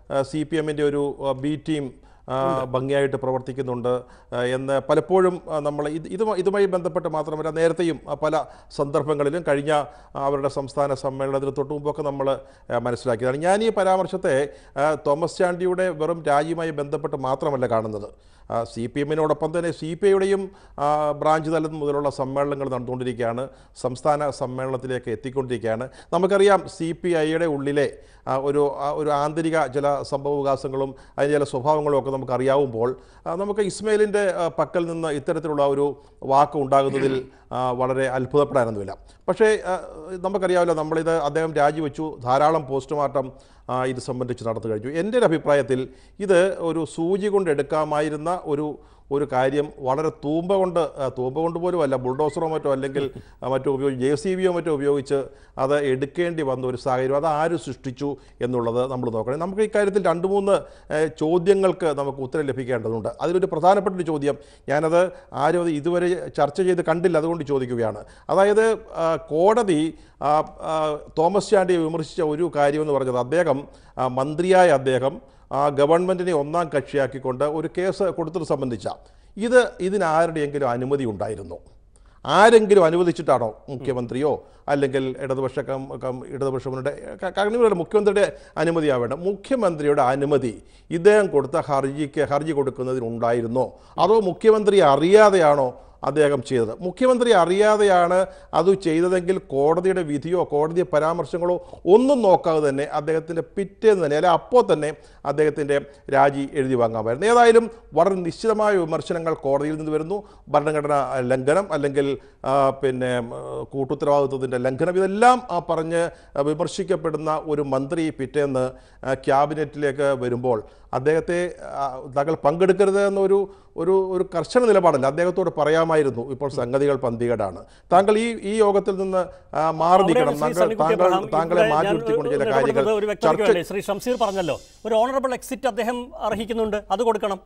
സി പി എമ്മിൻ്റെ ഒരു ആ, ബി ടീം ആ, ഭംഗിയായിട്ട് പ്രവർത്തിക്കുന്നുണ്ട് ആ, എന്ന് പലപ്പോഴും നമ്മൾ ഇത് ഇതുമായി ഇതുമായി ബന്ധപ്പെട്ട് മാത്രമല്ല നേരത്തെയും ആ, പല സന്ദർഭങ്ങളിലും കഴിഞ്ഞ ആ, അവരുടെ സംസ്ഥാന സമ്മേളനത്തിന് തൊട്ട് മുമ്പൊക്കെ നമ്മൾ മനസ്സിലാക്കിയതാണ് ഞാൻ ഈ പരാമർശത്തെ ആ, തോമസ് ചാണ്ടിയുടെ വെറും രാജിയുമായി ബന്ധപ്പെട്ട് മാത്രമല്ല കാണുന്നത് സി പി എമ്മിനോടൊപ്പം തന്നെ സി പി ഐയുടെയും ബ്രാഞ്ച് തലം മുതലുള്ള സമ്മേളനങ്ങൾ നടന്നുകൊണ്ടിരിക്കുകയാണ് സംസ്ഥാന സമ്മേളനത്തിലേക്ക് എത്തിക്കൊണ്ടിരിക്കുകയാണ് നമുക്കറിയാം സി പി ഐയുടെ ഉള്ളിലെ ആ, ഒരു ആ, ഒരു ആന്തരിക ചില സംഭവവികാസങ്ങളും അതിൻ്റെ ചില സ്വഭാവങ്ങളും ഒക്കെ നമുക്ക് അറിയാവുമ്പോൾ ആ, നമുക്ക് ഇസ്മയിലിൻ്റെ ആ, പക്കൽ നിന്ന് ഇത്തരത്തിലുള്ള ഒരു വാക്ക് ഉണ്ടാകുന്നതിൽ ആ, വളരെ അത്ഭുതപ്പെടാനൊന്നുമില്ല പക്ഷേ ആ, നമുക്കറിയാമല്ലോ നമ്മളിത് അദ്ദേഹം രാജിവെച്ചു ധാരാളം പോസ്റ്റ്മോർട്ടം ആ, ഇത് സംബന്ധിച്ച് നടന്നു കഴിഞ്ഞു എൻ്റെ ഒരു അഭിപ്രായത്തിൽ ഇത് ഒരു സൂചി കൊണ്ട് എടുക്കാമായിരുന്ന ഒരു ഒരു കാര്യം വളരെ തൂമ്പ കൊണ്ട് ആ, തൂമ്പ കൊണ്ട് പോലും അല്ല ബുൾഡോസറോ മറ്റോ അല്ലെങ്കിൽ ആ, മറ്റോ ഉപയോഗിച്ച് ജെ സി ബിയോ മറ്റോ ഉപയോഗിച്ച് അത് എടുക്കേണ്ടി വന്ന ഒരു സാഹചര്യം അത് ആര് സൃഷ്ടിച്ചു എന്നുള്ളത് നമ്മൾ നോക്കണം നമുക്ക് ഇക്കാര്യത്തിൽ രണ്ട് മൂന്ന് ഏ, ചോദ്യങ്ങൾക്ക് നമുക്ക് ഉത്തരം ലഭിക്കേണ്ടതുണ്ട് അതിലൊരു പ്രധാനപ്പെട്ട ഒരു ചോദ്യം ഞാനത് ആരും അത് ഇതുവരെ ചർച്ച ചെയ്ത് കണ്ടില്ല അതുകൊണ്ട് ചോദിക്കുകയാണ് അതായത് ആ, കോടതി ആ, ആ, തോമസ് ചാണ്ടിയെ വിമർശിച്ച ഒരു കാര്യമെന്ന് പറഞ്ഞത് അദ്ദേഹം ആ, മന്ത്രിയായ അദ്ദേഹം ആ ഗവൺമെൻറ്റിനെ ഒന്നാം കക്ഷിയാക്കിക്കൊണ്ട് ഒരു കേസ് കൊടുത്തത് സംബന്ധിച്ച ഇത് ഇതിനാരുടെയെങ്കിലും അനുമതി ഉണ്ടായിരുന്നു ആരെങ്കിലും അനുവദിച്ചിട്ടാണോ മുഖ്യമന്ത്രിയോ അല്ലെങ്കിൽ ഇടതുപക്ഷ കം കം ഇടതുപക്ഷ മുന്നണിയുടെ ക- കമ്മ്യൂണിയുടെ മുഖ്യമന്ത്രിയുടെ അനുമതിയാവേണ്ട മുഖ്യമന്ത്രിയുടെ അനുമതി ഇദ്ദേഹം കൊടുത്ത ഹർജിക്ക് ഹർജി കൊടുക്കുന്നതിനുണ്ടായിരുന്നോ അതോ മുഖ്യമന്ത്രി അറിയാതെയാണോ അദ്ദേഹം ചെയ്തത് മുഖ്യമന്ത്രി അറിയാതെയാണ് അത് ചെയ്തതെങ്കിൽ കോടതിയുടെ വിധിയോ കോടതി പരാമർശങ്ങളോ ഒന്നും നോക്കാതെ തന്നെ അദ്ദേഹത്തിൻ്റെ പിറ്റേന്ന് തന്നെ അല്ലെ അപ്പോൾ തന്നെ അദ്ദേഹത്തിൻ്റെ രാജി എഴുതി വാങ്ങാമായിരുന്നു ഏതായാലും വളരെ നിശ്ചിതമായ വിമർശനങ്ങൾ കോടതിയിൽ നിന്ന് വരുന്നു ഭരണഘടനാ ലംഘനം അല്ലെങ്കിൽ ആ, പിന്നെ ആ, കൂട്ടുത്തരവാദിത്വത്തിൻ്റെ ലംഘനം ഇതെല്ലാം ആ, പറഞ്ഞ് വിമർശിക്കപ്പെടുന്ന ഒരു മന്ത്രി പിറ്റേന്ന് ആ, ക്യാബിനറ്റിലേക്ക് വരുമ്പോൾ അദ്ദേഹത്തെ ആ, താങ്കൾ പങ്കെടുക്കരുത് എന്നൊരു ഒരു ഒരു കർശന നിലപാടല്ല അദ്ദേഹത്തോട് പറയാമായിരുന്നു ഇപ്പോൾ സംഗതികൾ പന്തികേടാണ് താങ്കൾ ഈ ഈ യോഗത്തിൽ നിന്ന് ആ, മാറി നിൽക്കണം അവിടെയാണ് ശ്രീ താങ്കൾ സണ്ണിക്കുട്ടി താങ്കൾ അബ്രഹാം താങ്കളെ ഇവിടെ മാറ്റി ഞാൻ നിർത്തിക്കൊണ്ട് ചില ഒരു കാര്യങ്ങൾ ഇടപെടുന്നത് ഒരു വ്യക്തതയ്ക്ക് ചർച്ച വേണ്ടി ശ്രീ ഷംസീർ പറഞ്ഞല്ലോ ഒരു ഓണറബിൾ എക്സിറ്റ് അദ്ദേഹം അർഹിക്കുന്നുണ്ട് അത് കൊടുക്കണം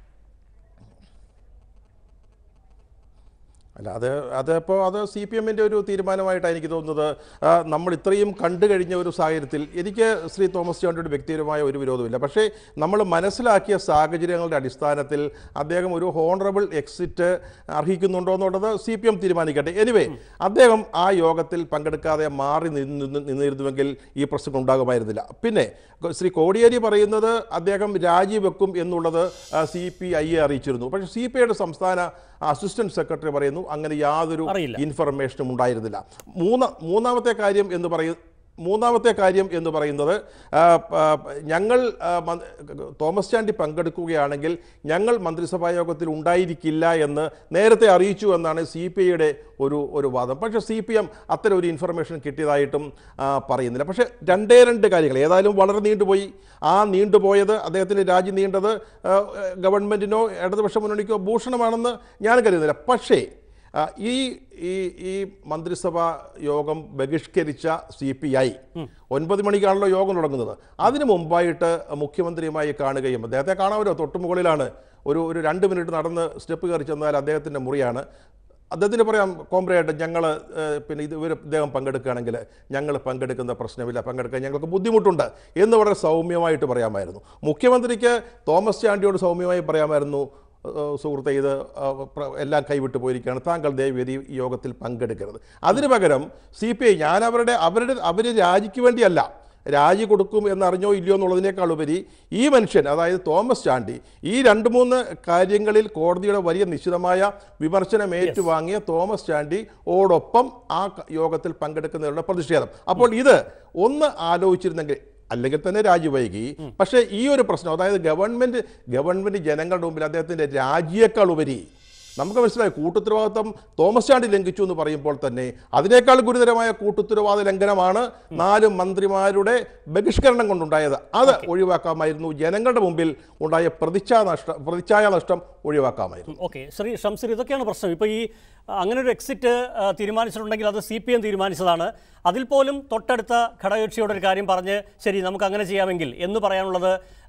അല്ല അത് അതിപ്പോൾ അത് സി പി എമ്മിൻ്റെ ഒരു തീരുമാനമായിട്ടാണ് എനിക്ക് തോന്നുന്നത് ആ, നമ്മൾ ഇത്രയും കണ്ടു കഴിഞ്ഞ ഒരു സാഹചര്യത്തിൽ എനിക്ക് ശ്രീ തോമസ് ചാണ്ടിയുടെ വ്യക്തിപരമായ ഒരു വിരോധമില്ല പക്ഷേ നമ്മൾ മനസ്സിലാക്കിയ സാഹചര്യങ്ങളുടെ അടിസ്ഥാനത്തിൽ അദ്ദേഹം ഒരു ഹോണറബിൾ എക്സിറ്റ് അർഹിക്കുന്നുണ്ടോ എന്നുള്ളത് സി പി എം തീരുമാനിക്കട്ടെ എനിവേ അദ്ദേഹം ആ യോഗത്തിൽ പങ്കെടുക്കാതെ മാറി നിന്ന് നിന്നിരുന്നുവെങ്കിൽ ഈ പ്രശ്നം ഉണ്ടാകുമായിരുന്നില്ല പിന്നെ ശ്രീ കോടിയേരി പറയുന്നത് അദ്ദേഹം രാജിവെക്കും എന്നുള്ളത് സി പി ഐയെ അറിയിച്ചിരുന്നു പക്ഷേ സി പി ഐയുടെ സംസ്ഥാന അസിസ്റ്റന്റ് സെക്രട്ടറി പറയുന്നു അങ്ങനെ യാതൊരു അറിയില്ല. ഇൻഫർമേഷനും ഉണ്ടായിരുന്നില്ല മൂന്ന് മൂന്നാമത്തെ കാര്യം എന്ന് പറയും മൂന്നാമത്തെ കാര്യം എന്ന് പറയുന്നത് ആ, ആ, ഞങ്ങൾ ആ, മ- തോമസ് ചാണ്ടി പങ്കെടുക്കുകയാണെങ്കിൽ ഞങ്ങൾ മന്ത്രിസഭാ യോഗത്തിൽ ഉണ്ടായിരിക്കില്ല എന്ന് നേരത്തെ അറിയിച്ചു എന്നാണ് സി പി ഐയുടെ ഒരു ഒരു വാദം പക്ഷേ സി പി എം അത്തരം ഒരു ഇൻഫർമേഷൻ കിട്ടിയതായിട്ടും ആ, പറയുന്നില്ല പക്ഷേ രണ്ടേ രണ്ട് കാര്യങ്ങൾ ഏതായാലും വളരെ നീണ്ടുപോയി ആ നീണ്ടുപോയത് അദ്ദേഹത്തിൻ്റെ രാജി നീണ്ടത് ആ, ഗവൺമെൻറ്റിനോ ഇടതുപക്ഷ മുന്നണിക്കോ ഭൂഷണമാണെന്ന് ഞാൻ കരുതുന്നില്ല പക്ഷേ ആ, ഈ ഈ ഈ മന്ത്രിസഭാ യോഗം ബഹിഷ്കരിച്ച സി പി ഐ ഒൻപത് മണിക്കാണല്ലോ യോഗം തുടങ്ങുന്നത് അതിനു മുമ്പായിട്ട് മുഖ്യമന്ത്രിയുമായി കാണുകയും അദ്ദേഹത്തെ കാണാമല്ലോ തൊട്ടു മുകളിലാണ് ഒരു ഒരു രണ്ട് മിനിറ്റ് നടന്ന് സ്റ്റെപ്പ് കയറി ചെന്നാൽ അദ്ദേഹത്തിൻ്റെ മുറിയാണ് അദ്ദേഹത്തിന് പറയാം കോമ്രേഡ് ഞങ്ങൾ പിന്നെ ഇത് ഇവർ ഇദ്ദേഹം പങ്കെടുക്കുകയാണെങ്കിൽ ഞങ്ങൾ പങ്കെടുക്കുന്ന പ്രശ്നമില്ല പങ്കെടുക്കാൻ ഞങ്ങൾക്ക് ബുദ്ധിമുട്ടുണ്ട് എന്ന് വളരെ സൗമ്യമായിട്ട് പറയാമായിരുന്നു മുഖ്യമന്ത്രിക്ക് തോമസ് ചാണ്ടിയോട് സൗമ്യമായി പറയാമായിരുന്നു ഏഹ് സുഹൃത്തെ ഇത് ഏഹ് പ്ര- എല്ലാം കൈവിട്ട് പോയിരിക്കുകയാണ് താങ്കൾ ദയവേദി ഈ യോഗത്തിൽ പങ്കെടുക്കരുത് അതിന് പകരം സി പി ഐ ഞാൻ അവരുടെ അവരുടെ അവർ രാജിക്ക് വേണ്ടിയല്ല രാജി കൊടുക്കും എന്നറിഞ്ഞോ ഇല്ലയോ എന്നുള്ളതിനേക്കാൾ ഉപരി ഈ മനുഷ്യൻ അതായത് തോമസ് ചാണ്ടി ഈ രണ്ട് മൂന്ന് കാര്യങ്ങളിൽ കോടതിയുടെ വലിയ നിശ്ചിതമായ വിമർശനം ഏറ്റുവാങ്ങിയ തോമസ് ചാണ്ടി ഓടൊപ്പം ആ ക- യോഗത്തിൽ പങ്കെടുക്കുന്നതിനുള്ള പ്രതിഷേധം അപ്പോൾ ഇത് ഒന്ന് ആലോചിച്ചിരുന്നെങ്കിൽ അല്ലെങ്കിൽ തന്നെ രാജിവൈകി പക്ഷേ ഈ ഒരു പ്രശ്നം അതായത് ഗവൺമെൻറ് ഗവൺമെൻറ് ജനങ്ങളുടെ മുമ്പിൽ അദ്ദേഹത്തിൻ്റെ രാജിയേക്കാൾ ഉപരി നമുക്ക് മനസ്സിലായി കൂട്ടുത്തരവാദിത്വം തോമസ് ചാണ്ടി ലംഘിച്ചു എന്ന് പറയുമ്പോൾ തന്നെ അതിനേക്കാൾ ഗുരുതരമായ കൂട്ടുത്തരവാദിത്ത ലംഘനമാണ് നാല് മന്ത്രിമാരുടെ ബഹിഷ്കരണം കൊണ്ടുണ്ടായത് അത് ഒഴിവാക്കാമായിരുന്നു ജനങ്ങളുടെ മുമ്പിൽ ഉണ്ടായ പ്രതിച്ഛായ നഷ്ടം പ്രതിച്ഛായ നഷ്ടം ഒഴിവാക്കാമായിരുന്നു ഓക്കെ ശ്രീ ഷംസീർ ഇതൊക്കെയാണ് പ്രശ്നം ഇപ്പോൾ ഈ ആ, അങ്ങനെ ഒരു എക്സിറ്റ് ആ, തീരുമാനിച്ചിട്ടുണ്ടെങ്കിൽ അത് സി പി എം തീരുമാനിച്ചതാണ് അതിൽ പോലും തൊട്ടടുത്ത ഘടകകക്ഷിയോട് ഒരു കാര്യം പറഞ്ഞ് ശരി നമുക്ക് അങ്ങനെ ചെയ്യാമെങ്കിൽ എന്ന് പറയാനുള്ളത്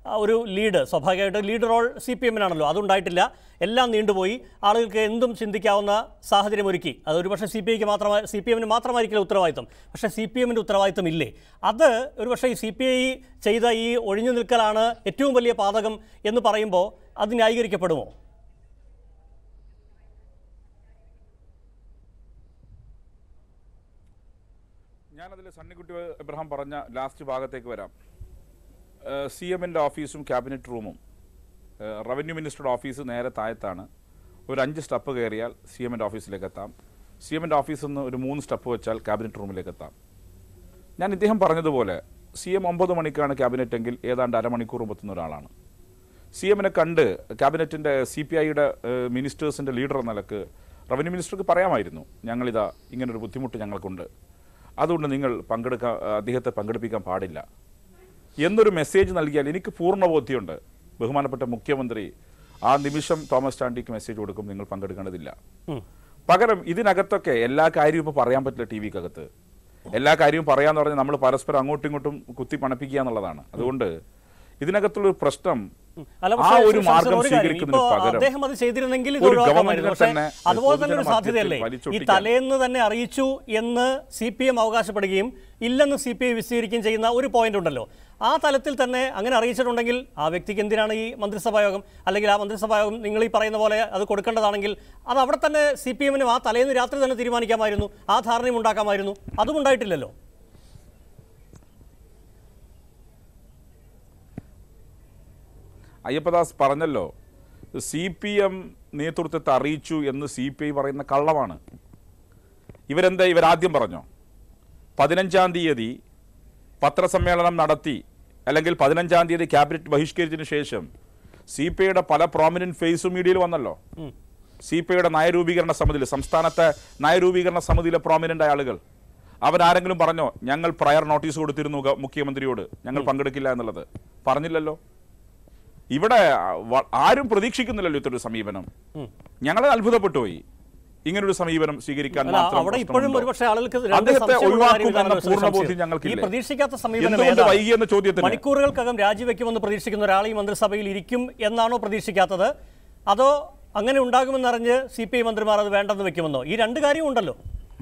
ആ, ഒരു ലീഡ് സ്വാഭാവികമായിട്ട് ലീഡ് റോൾ സി പി എമ്മിനാണല്ലോ അതുണ്ടായിട്ടില്ല എല്ലാം നീണ്ടുപോയി ആളുകൾക്ക് എന്തും ചിന്തിക്കാവുന്ന സാഹചര്യം ഒരുക്കി അത് ഒരുപക്ഷെ സി പി ഐക്ക് മാത്രമായി സി പി എമ്മിന് മാത്രമായിരിക്കില്ല ഉത്തരവാദിത്വം പക്ഷേ സി പി എമ്മിൻ്റെ ഉത്തരവാദിത്വം ഇല്ലേ അത് ഒരുപക്ഷെ ഈ സി പി ഐ ചെയ്ത ഈ ഒഴിഞ്ഞു നിൽക്കലാണ് ഏറ്റവും വലിയ പാതകം എന്ന് പറയുമ്പോൾ അത് ന്യായീകരിക്കപ്പെടുമോ ഞാനതിൽ സണ്ണിക്കുട്ടി എബ്രഹാം പറഞ്ഞ ലാസ്റ്റ് ഭാഗത്തേക്ക് വരാം സി എമ്മിൻ്റെ ഓഫീസും ക്യാബിനറ്റ് റൂമും ഏഹ് റവന്യൂ മിനിസ്റ്ററുടെ ഓഫീസ് നേരെ താഴത്താണ് ഒരു അഞ്ച് സ്റ്റെപ്പ് കയറിയാൽ സി എമ്മിൻ്റെ ഓഫീസിലേക്ക് എത്താം സി എമ്മിൻ്റെ ഓഫീസിൽ നിന്ന് ഒരു മൂന്ന് സ്റ്റെപ്പ് വെച്ചാൽ ക്യാബിനറ്റ് റൂമിലേക്ക് എത്താം ഞാൻ ഇദ്ദേഹം പറഞ്ഞതുപോലെ സി എം ഒമ്പത് മണിക്കാണ് ക്യാബിനറ്റ് എങ്കിൽ ഏതാണ്ട് അരമണിക്കൂർ എത്തുന്ന ഒരാളാണ് സി എമ്മിനെ കണ്ട് ക്യാബിനറ്റിൻ്റെ സി പി ഐയുടെ മിനിസ്റ്റേഴ്സിൻ്റെ ലീഡർ എന്ന നിലക്ക് റവന്യൂ മിനിസ്റ്റർക്ക് പറയാമായിരുന്നു ഞങ്ങളിതാ ഇങ്ങനൊരു ബുദ്ധിമുട്ട് ഞങ്ങൾക്കുണ്ട് അതുകൊണ്ട് നിങ്ങൾ പങ്കെടുക്കാൻ അദ്ദേഹത്തെ പങ്കെടുപ്പിക്കാൻ പാടില്ല എന്നൊരു മെസ്സേജ് നൽകിയാൽ എനിക്ക് പൂർണ്ണ ബോധ്യമുണ്ട് ബഹുമാനപ്പെട്ട മുഖ്യമന്ത്രി ആ നിമിഷം തോമസ് ചാണ്ടിക്ക് മെസ്സേജ് കൊടുക്കും നിങ്ങൾ പങ്കെടുക്കേണ്ടതില്ല പകരം ഇതിനകത്തൊക്കെ എല്ലാ കാര്യവും ഇപ്പോൾ പറയാൻ പറ്റില്ല ടി വിക്കകത്ത് എല്ലാ കാര്യവും പറയാന്ന് പറഞ്ഞാൽ നമ്മൾ പരസ്പരം അങ്ങോട്ടും ഇങ്ങോട്ടും കുത്തി പണപ്പിക്കുക എന്നുള്ളതാണ് അതുകൊണ്ട് ഇതിനകത്തുള്ളൊരു പ്രശ്നം അല്ല ആ പക്ഷേ ഒരു ശ്രീ മാർഗം ശംസർ ഒരു കാര്യം, സ്വീകരിക്കുന്നതിന് ഇപ്പോ പകരം അദ്ദേഹം അത് ചെയ്തിരുന്നെങ്കിൽ ഇത് ഒരു ഒഴിവാക്കാമായിരുന്നു പക്ഷേ ഗവൺമെന്റിനെ തന്നെ അതുപോലെ തന്നെ ഒരു പൊതുജന സാധ്യതയല്ലേ മധ്യത്തിൽ ഈ വലിച്ചൊട്ടിക്കാൻ. തലേന്ന് തന്നെ അറിയിച്ചു എന്ന് സി പി എം അവകാശപ്പെടുകയും ഇല്ലെന്ന് സി പി ഐ വിശദീകരിക്കുകയും ചെയ്യുന്ന ഒരു പോയിന്റ് ഉണ്ടല്ലോ ആ തലത്തിൽ തന്നെ അങ്ങനെ അറിയിച്ചിട്ടുണ്ടെങ്കിൽ ആ വ്യക്തിക്ക് എന്തിനാണ് ഈ മന്ത്രിസഭാ യോഗം അല്ലെങ്കിൽ ആ മന്ത്രിസഭാ യോഗം നിങ്ങൾ ഈ പറയുന്ന പോലെ അത് കൊടുക്കേണ്ടതാണെങ്കിൽ അത് അവിടെ തന്നെ സി പി എമ്മിനും ആ തലേന്ന് രാത്രി തന്നെ തീരുമാനിക്കാമായിരുന്നു ആ ധാരണയും ഉണ്ടാക്കാമായിരുന്നു അതും ഉണ്ടായിട്ടില്ലല്ലോ അയ്യപ്പദാസ് പറഞ്ഞല്ലോ സി പി എം നേതൃത്വത്തെ അറിയിച്ചു എന്ന് സി പി ഐ പറയുന്ന കള്ളമാണ് ഇവരെന്താ ഇവരാദ്യം പറഞ്ഞോ പതിനഞ്ചാം തീയതി പത്രസമ്മേളനം നടത്തി അല്ലെങ്കിൽ പതിനഞ്ചാം തീയതി ക്യാബിനറ്റ് ബഹിഷ്കരിച്ചതിന് ശേഷം സി പി ഐയുടെ പല പ്രോമിനന്റ് ഫേസും മീഡിയയിൽ വന്നല്ലോ സി പി ഐയുടെ നയരൂപീകരണ സമിതിയിൽ സംസ്ഥാനത്തെ നയരൂപീകരണ സമിതിയിലെ പ്രോമിനന്റ് ആളുകൾ അവരാരെങ്കിലും പറഞ്ഞോ ഞങ്ങൾ പ്രയർ നോട്ടീസ് കൊടുത്തിരുന്നു ഗ- മുഖ്യമന്ത്രിയോട് ഞങ്ങൾ പങ്കെടുക്കില്ല എന്നുള്ളത് പറഞ്ഞില്ലല്ലോ ഇവിടെ വ- ആരും പ്രതീക്ഷിക്കുന്നില്ലല്ലോ ഇത്തരൊരു സമീപനം ഞങ്ങളെ അത്ഭുതപ്പെട്ടു പോയി ഇങ്ങനൊരു സമീപനം സ്വീകരിക്കാൻ അല്ല മാത്രം അവിടെ ഇപ്പോഴും പ്രശ്നമുണ്ടോ? ഒരുപക്ഷെ ആളുകൾക്ക് രണ്ട് അദ്ദേഹത്തെ സംശയമുള്ള ഒഴിവാക്കും കാര്യം ഇതാണ് എന്ന മിസ്റ്റർ പൂർണ്ണ ഷംസീർ. ബോധ്യം ഈ ഞങ്ങൾക്കില്ലേ പ്രതീക്ഷിക്കാത്ത സമീപനം എന്തുകൊണ്ട് ഏതാണ്? വൈകി എന്ന ചോദ്യത്തിന് മണിക്കൂറുകൾക്കകം രാജിവെക്കുമെന്ന് പ്രതീക്ഷിക്കുന്ന ഒരാൾ ഈ മന്ത്രിസഭയിൽ ഇരിക്കും എന്നാണോ പ്രതീക്ഷിക്കാത്തത് അതോ അങ്ങനെ ഉണ്ടാകുമെന്നറിഞ്ഞ് സി പി ഐ മന്ത്രിമാർ അത് വേണ്ടെന്ന് വെക്കുമെന്നോ ഈ രണ്ട് കാര്യവും ഉണ്ടല്ലോ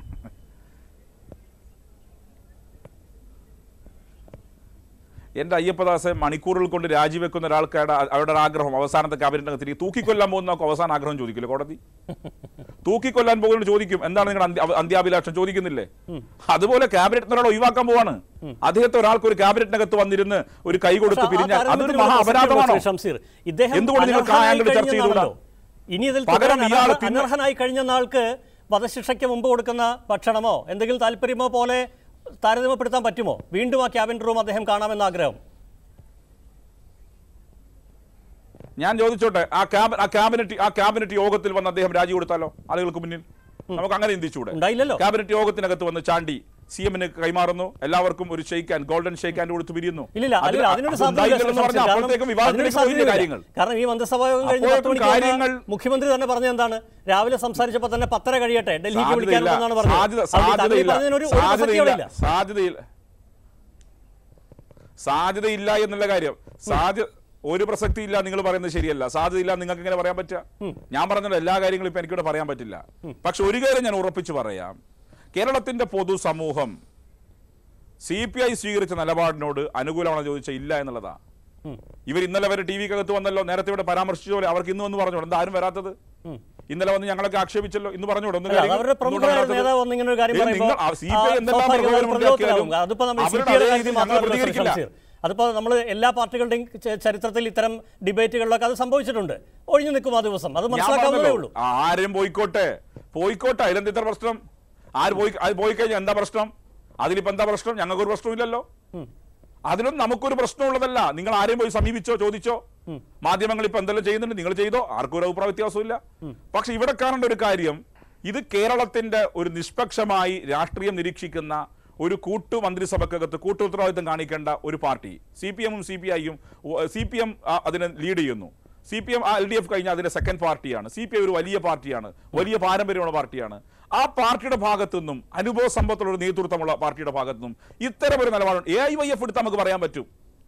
എന്റെ അയ്യപ്പദാസെ മണിക്കൂറുകൾ കൊണ്ട് രാജിവെക്കുന്ന ഒരാൾക്ക് അയാളുടെ അവരുടെ ഒരു ആഗ്രഹം അവസാനത്തെ ക്യാബിനറ്റ് തിരികെ തൂക്കിക്കൊല്ലാൻ പോകുന്ന അവസാന ആഗ്രഹം ചോദിക്കില്ല കോടതി തൂക്കിക്കൊല്ലാൻ പോകുന്നത് ചോദിക്കും എന്താണ് നിങ്ങളുടെ അന്ത്യ- അന്ത്യാഭിലാഷം ചോദിക്കുന്നില്ലേ അതുപോലെ ക്യാബിനറ്റ് ഒരാൾ ഒഴിവാക്കാൻ പോവാണ് അദ്ദേഹത്തെ ഒരാൾക്ക് ഒരു ക്യാബിനറ്റിനകത്ത് വന്നിരുന്ന് ഒരു കൈ കൊടുത്ത് പക്ഷേ ആ പിരിഞ്ഞാൽ അതൊരു താരതമ്യത്തിന് മഹാ ഒരു പ്രസക്തിയുണ്ട് അപരാധമാണോ ശ്രീ ഷംസീർ. ഇദ്ദേഹം എന്തുകൊണ്ട് നിങ്ങൾക്ക് ആ അനർഹനായി ആംഗിൾ ചർച്ച ചെയ്തുകൂടാ കഴിഞ്ഞെന്നാണല്ലോ. ഇനി ഇതിൽ പകരം തുടരാൻ ഇയാൾ അനർഹ- പിന്നെ- അനർഹനായി കഴിഞ്ഞ നാൾക്ക് വധശിക്ഷയ്ക്ക് മുമ്പ് കൊടുക്കുന്ന ഭക്ഷണമോ എന്തെങ്കിലും താല്പര്യമോ പോലെ താരതമ്യപ്പെടുത്താൻ പറ്റുമോ വീണ്ടും ആ ക്യാബിനറ്റ് റൂം അദ്ദേഹം കാണാമെന്ന ആഗ്രഹം ഞാൻ ചോദിച്ചോട്ടെ ആ ക്യാബ് ആ ക്യാബിനറ്റ് ആ ക്യാബിനറ്റ് യോഗത്തിൽ വന്ന് അദ്ദേഹം രാജി കൊടുത്താലോ ആളുകൾക്ക് മുന്നിൽ നമുക്ക് അങ്ങനെ ചിന്തിച്ചൂടെ ഉണ്ടായില്ലല്ലോ. ക്യാബിനറ്റ് യോഗത്തിനകത്ത് വന്ന് ചാണ്ടി സി എമ്മിന് കൈമാറുന്നു എല്ലാവർക്കും ഒരു ഷെയ്ക്കാൻ ഗോൾഡൻ ഷെയ്ക്കാൻ കൊടുത്ത് പിരിയുന്നു ഇല്ലില്ല അതിൽ അതിന് അതിനൊരു അത് സാധ്യത ഉണ്ടായില്ലെന്ന് പറഞ്ഞാൽ അപ്പോഴത്തേക്കും വിവാദത്തിലേക്ക് പോയില്ലേ കാര്യങ്ങൾ കാരണം ഈ മന്ത്രിസഭാ യോഗം കഴിഞ്ഞ് അപ്പോഴേക്കും പത്ത് മണിക്ക് കാര്യങ്ങൾ- വന്ന മുഖ്യമന്ത്രി തന്നെ പറഞ്ഞത് എന്താണ് രാവിലെ സംസാരിച്ചപ്പോൾ തന്നെ പത്തര കഴിയട്ടെ ഡൽഹിക്ക് സാധ്യതയില്ല വിളിക്കാനുണ്ടെന്നാണ് പറഞ്ഞത് സാധ്യത അപ്പോൾ ഈ താങ്കൾ ഈ സാധ്യതയില്ല പറഞ്ഞതിനൊരു ഒരു സാധ്യതയില്ല പ്രസക്തിയോടെ ഇല്ല സാധ്യതയില്ല സാധ്യതയില്ല എന്നുള്ള കാര്യം സാധ്യ ഒരു പ്രസക്തി ഇല്ല നിങ്ങൾ പറയുന്നത് ശരിയല്ല സാധ്യതയില്ല നിങ്ങൾക്ക് ഇങ്ങനെ പറയാൻ പറ്റുക ഞാൻ പറഞ്ഞല്ലോ എല്ലാ കാര്യങ്ങളും ഇപ്പൊ എനിക്കിവിടെ പറയാൻ പറ്റില്ല പക്ഷെ ഒരു കാര്യം ഞാൻ ഉറപ്പിച്ചു പറയാം കേരളത്തിന്റെ പൊതുസമൂഹം സി പി ഐ സ്വീകരിച്ച നിലപാടിനോട് അനുകൂലമാണെന്ന് ചോദിച്ചാൽ ഇല്ല എന്നുള്ളതാ ഇവർ ഇന്നലെ വരെ ടി വിക്കകത്ത് വന്നല്ലോ നേരത്തെ ഇവിടെ പരാമർശിച്ച പോലെ അവർക്ക് ഇന്ന് വന്ന് പറഞ്ഞോളൂ എന്താ ആരും വരാത്തത് ഇന്നലെ വന്ന് ഞങ്ങളൊക്കെ ആക്ഷേപിച്ചല്ലോ ഇന്ന് പറഞ്ഞോളൂ ഒന്നും അല്ല, അത് കാര്യങ്ങൾ അവരുടെ എന്തുകൊണ്ടാണ് പ്രമുഖരായ വരാത്തത്? നേതാവ് വന്ന് ഇങ്ങനെ ഒരു കാര്യം ഏയ് പറയുമ്പോൾ നിങ്ങൾ- ആ, CPI ആ, എന്തെല്ലാം സ്വാഭാവികമായും പ്രകോപനം പ്രതിരോധത്തിലാവും. ഉണ്ടാക്കിയാലും അതിപ്പോ നമ്മൾ അവരുടെ CPI യുടെ അതേ കാര്യത്തിൽ രീതിയിൽ ഞങ്ങൾ മാത്രമല്ല ശ്രീ പ്രതികരിക്കില്ല. ഷംസീർ. അതിപ്പോ നമ്മൾ എല്ലാ പാർട്ടികളുടെയും ച- ചരിത്രത്തിൽ ഇത്തരം ഡിബേറ്റുകളിലൊക്കെ അത് സംഭവിച്ചിട്ടുണ്ട് ഒഴിഞ്ഞു നിൽക്കും ആ ദിവസം അത് ഞാൻ മനസ്സിലാക്കാവുന്നതേ പറഞ്ഞല്ലോ, ഉള്ളൂ ആരും പോയിക്കോട്ടെ പോയിക്കോട്ടെ അതിലെന്ത് ഇത്ര പ്രശ്നം ആര് പോയി അത് പോയി കഴിഞ്ഞാൽ എന്താ പ്രശ്നം അതിലിപ്പോ എന്താ പ്രശ്നം ഞങ്ങൾക്കൊരു പ്രശ്നമില്ലല്ലോ അതിലൊന്നും നമുക്കൊരു പ്രശ്നമുള്ളതല്ല നിങ്ങൾ ആരെയും പോയി സമീപിച്ചോ ചോദിച്ചോ മാധ്യമങ്ങൾ ഇപ്പൊ എന്തെല്ലാം ചെയ്യുന്നുണ്ട് നിങ്ങൾ ചെയ്തോ ആർക്കും ഒരു അഭിപ്രായ വ്യത്യാസമില്ല പക്ഷെ ഇവിടെ കാണേണ്ട ഒരു കാര്യം ഇത് കേരളത്തിന്റെ ഒരു നിഷ്പക്ഷമായി രാഷ്ട്രീയം നിരീക്ഷിക്കുന്ന ഒരു കൂട്ടു മന്ത്രിസഭക്കകത്ത് കൂട്ടു ഉത്തരവാദിത്തം കാണിക്കേണ്ട ഒരു പാർട്ടി സി പി എമ്മും സി പി ഐയും സി പി എം അതിനെ ലീഡ് ചെയ്യുന്നു C P M L D F കഴിഞ്ഞ അതിന്റെ സെക്കൻഡ് പാർട്ടിയാണ് സി പി ഐ ഒരു വലിയ പാർട്ടിയാണ് വലിയ പാരമ്പര്യമുള്ള പാർട്ടിയാണ് ആ പാർട്ടിയുടെ ഭാഗത്തു നിന്നും അനുഭവ സമ്പത്തുള്ള ഒരു നേതൃത്വമുള്ള പാർട്ടിയുടെ ഭാഗത്തു നിന്നും ഇത്തരം ഒരു നിലപാടുണ്ട് എ ഐ വൈ എഫ് എടുത്ത് നമുക്ക് പറയാൻ പറ്റും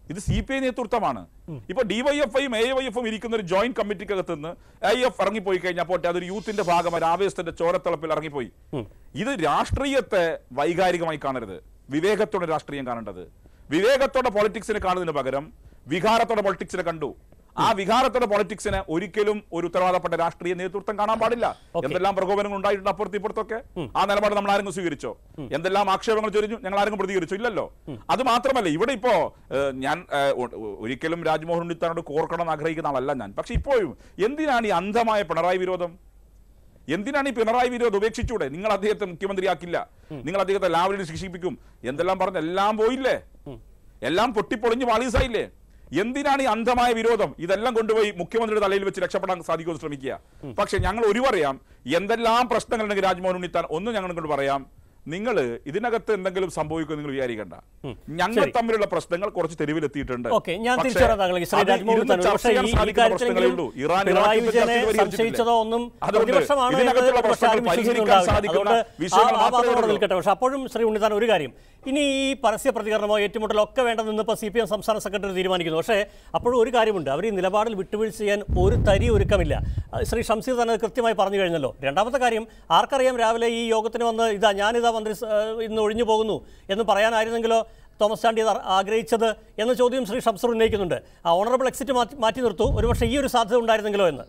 ഇത് സി പി ഐ നേതൃത്വമാണ് ഇപ്പൊ ഡിവൈഎഫ്ഐയും എ വൈ എഫും ഇരിക്കുന്ന ഒരു ജോയിന്റ് കമ്മിറ്റിക്കകത്ത് നിന്ന് ഐ എഫ് ഇറങ്ങിപ്പോയി കഴിഞ്ഞാൽ പോട്ടെ അതൊരു യൂത്തിന്റെ ഭാഗമായി ആവേശത്തിന്റെ ചോരത്തിളപ്പിൽ ഇറങ്ങിപ്പോയി ഇത് രാഷ്ട്രീയത്തെ വൈകാരികമായി കാണരുത് വിവേകത്തോടെ രാഷ്ട്രീയം കാണേണ്ടത് വിവേകത്തോടെ പൊളിറ്റിക്സിനെ കാണുന്നതിന് പകരം വികാരത്തോടെ പൊളിറ്റിക്സിനെ കണ്ടു ആ വികാരത്തോടെ പൊളിറ്റിക്സിന് ഒരിക്കലും ഒരു ഉത്തരവാദപ്പെട്ട രാഷ്ട്രീയ നേതൃത്വം കാണാൻ പാടില്ല എന്തെല്ലാം പ്രകോപനങ്ങൾ ഉണ്ടായിട്ടുണ്ട് അപ്പുറത്ത് ഇപ്പുറത്തൊക്കെ ആ നിലപാട് നമ്മൾ ആരെങ്കിലും സ്വീകരിച്ചോ എന്തെല്ലാം ആക്ഷേപങ്ങൾ ചൊരിഞ്ഞു ഞങ്ങൾ ആരെങ്കിലും പ്രതികരിച്ചു ഇല്ലല്ലോ അത് മാത്രമല്ല ഇവിടെ ഇപ്പോ ഏഹ്, ഞാൻ ഏഹ്, ഒ- ഒ- ഒരിക്കലും രാജ്മോഹൻ ഉണ്ണിത്താനോട് കോർക്കണം എന്ന് ആഗ്രഹിക്കുന്ന ആളല്ല ഞാൻ പക്ഷെ ഇപ്പോഴും എന്തിനാണ് ഈ അന്ധമായ പിണറായി വിരോധം എന്തിനാണ് ഈ പിണറായി വിരോധം ഉപേക്ഷിച്ചൂടെ നിങ്ങൾ അദ്ദേഹത്തെ മുഖ്യമന്ത്രിയാക്കില്ല നിങ്ങൾ അദ്ദേഹത്തെ ലാവലിൽ ശിക്ഷിപ്പിക്കും എന്തെല്ലാം പറഞ്ഞ് എല്ലാം പോയില്ലേ എല്ലാം പൊട്ടിപ്പൊളിഞ്ഞ് പാളീസായില്ലേ എന്തിനാണ് ഈ അന്ധമായ വിരോധം ഇതെല്ലാം കൊണ്ടുപോയി മുഖ്യമന്ത്രിയുടെ തലയിൽ വെച്ച് രക്ഷപ്പെടാൻ സാധിക്കുമെന്ന് ശ്രമിക്കുക പക്ഷെ ഞങ്ങൾ ഒരു പറയാം എന്തെല്ലാം പ്രശ്നങ്ങളുണ്ടെങ്കിൽ രാജ്മോഹൻ ഉണ്ണിത്താൻ ഒന്ന് ഞങ്ങൾ കൊണ്ട് പറയാം നിങ്ങൾ ഇതിനകത്ത് എന്തെങ്കിലും സംഭവിക്കും നിങ്ങൾ വിചാരിക്കണ്ട ഞങ്ങൾ ശരി. തമ്മിലുള്ള പ്രശ്നങ്ങൾ കുറച്ച് തെരുവിലെത്തിയിട്ടുണ്ട് ഓക്കെ ഞാൻ പക്ഷേ തിരിച്ചു വരാം താങ്കളേക്ക് ശ്രീ അത് രാജ്മോഹൻ ഇരുന്ന് ഉണ്ണിത്താനോട്. ചർച്ച പക്ഷേ ചെയ്യാൻ ഈ- ഈ സാധിക്കുന്ന പ്രശ്നങ്ങളേ കാര്യത്തിലെങ്കിലും ഉള്ളൂ. ഇറാൻ പിണറായി ഇറാഖ് വിജയനെ യുദ്ധത്തിൽ പരിഹരിച്ചിട്ടില്ല. സംശയിച്ചതോ ഒന്നും അതുകൊണ്ട് പ്രതിപക്ഷമാണ് ഇതിനകത്തുള്ള എന്നത് പക്ഷേ ആരും പ്രശ്നങ്ങൾ പരിഹരിക്കാൻ വിശ്വസിക്കുന്നുണ്ടാവില്ല. സാധിക്കുന്ന അതുകൊണ്ട് ആ- വിഷയങ്ങൾ ആ മാത്രമേ ഭാഗത്തോടെ ഉള്ളൂ. നിൽക്കട്ടെ പക്ഷെ അപ്പോഴും ശ്രീ ഉണ്ണിത്താൻ ഒരു കാര്യം ഇനി ഈ പരസ്യ പ്രതികരണമോ ഏറ്റുമുട്ടലോ ഒക്കെ വേണ്ടെന്ന് ഇപ്പോൾ സി പി എം സംസ്ഥാന സെക്രട്ടറി തീരുമാനിക്കുന്നു പക്ഷേ അപ്പോഴും ഒരു കാര്യമുണ്ട് അവർ ഈ നിലപാടിൽ വിട്ടുവീഴ്ച ചെയ്യാൻ ഒരു തരി ഒരുക്കമില്ല അത് ശ്രീ ഷംസീർ തന്നെ അത് കൃത്യമായി പറഞ്ഞു കഴിഞ്ഞല്ലോ രണ്ടാമത്തെ കാര്യം ആർക്കറിയാം രാവിലെ ഈ യോഗത്തിന് വന്ന് ഇതാ ഞാനിതാ മന്ത്രി സ- ഇന്ന് ഒഴിഞ്ഞു പോകുന്നു എന്ന് പറയാനായിരുന്നെങ്കിലോ തോമസ് ചാണ്ടി അത് ആഗ്രഹിച്ചത് എന്ന ചോദ്യം ശ്രീ ഷംസീർ ഉന്നയിക്കുന്നുണ്ട് ആ ഓണറബിൾ എക്സിറ്റ് മാറ്റി മാറ്റി നിർത്തൂ ഒരുപക്ഷെ ഈ ഒരു സാധ്യത ഉണ്ടായിരുന്നെങ്കിലോ എന്ന്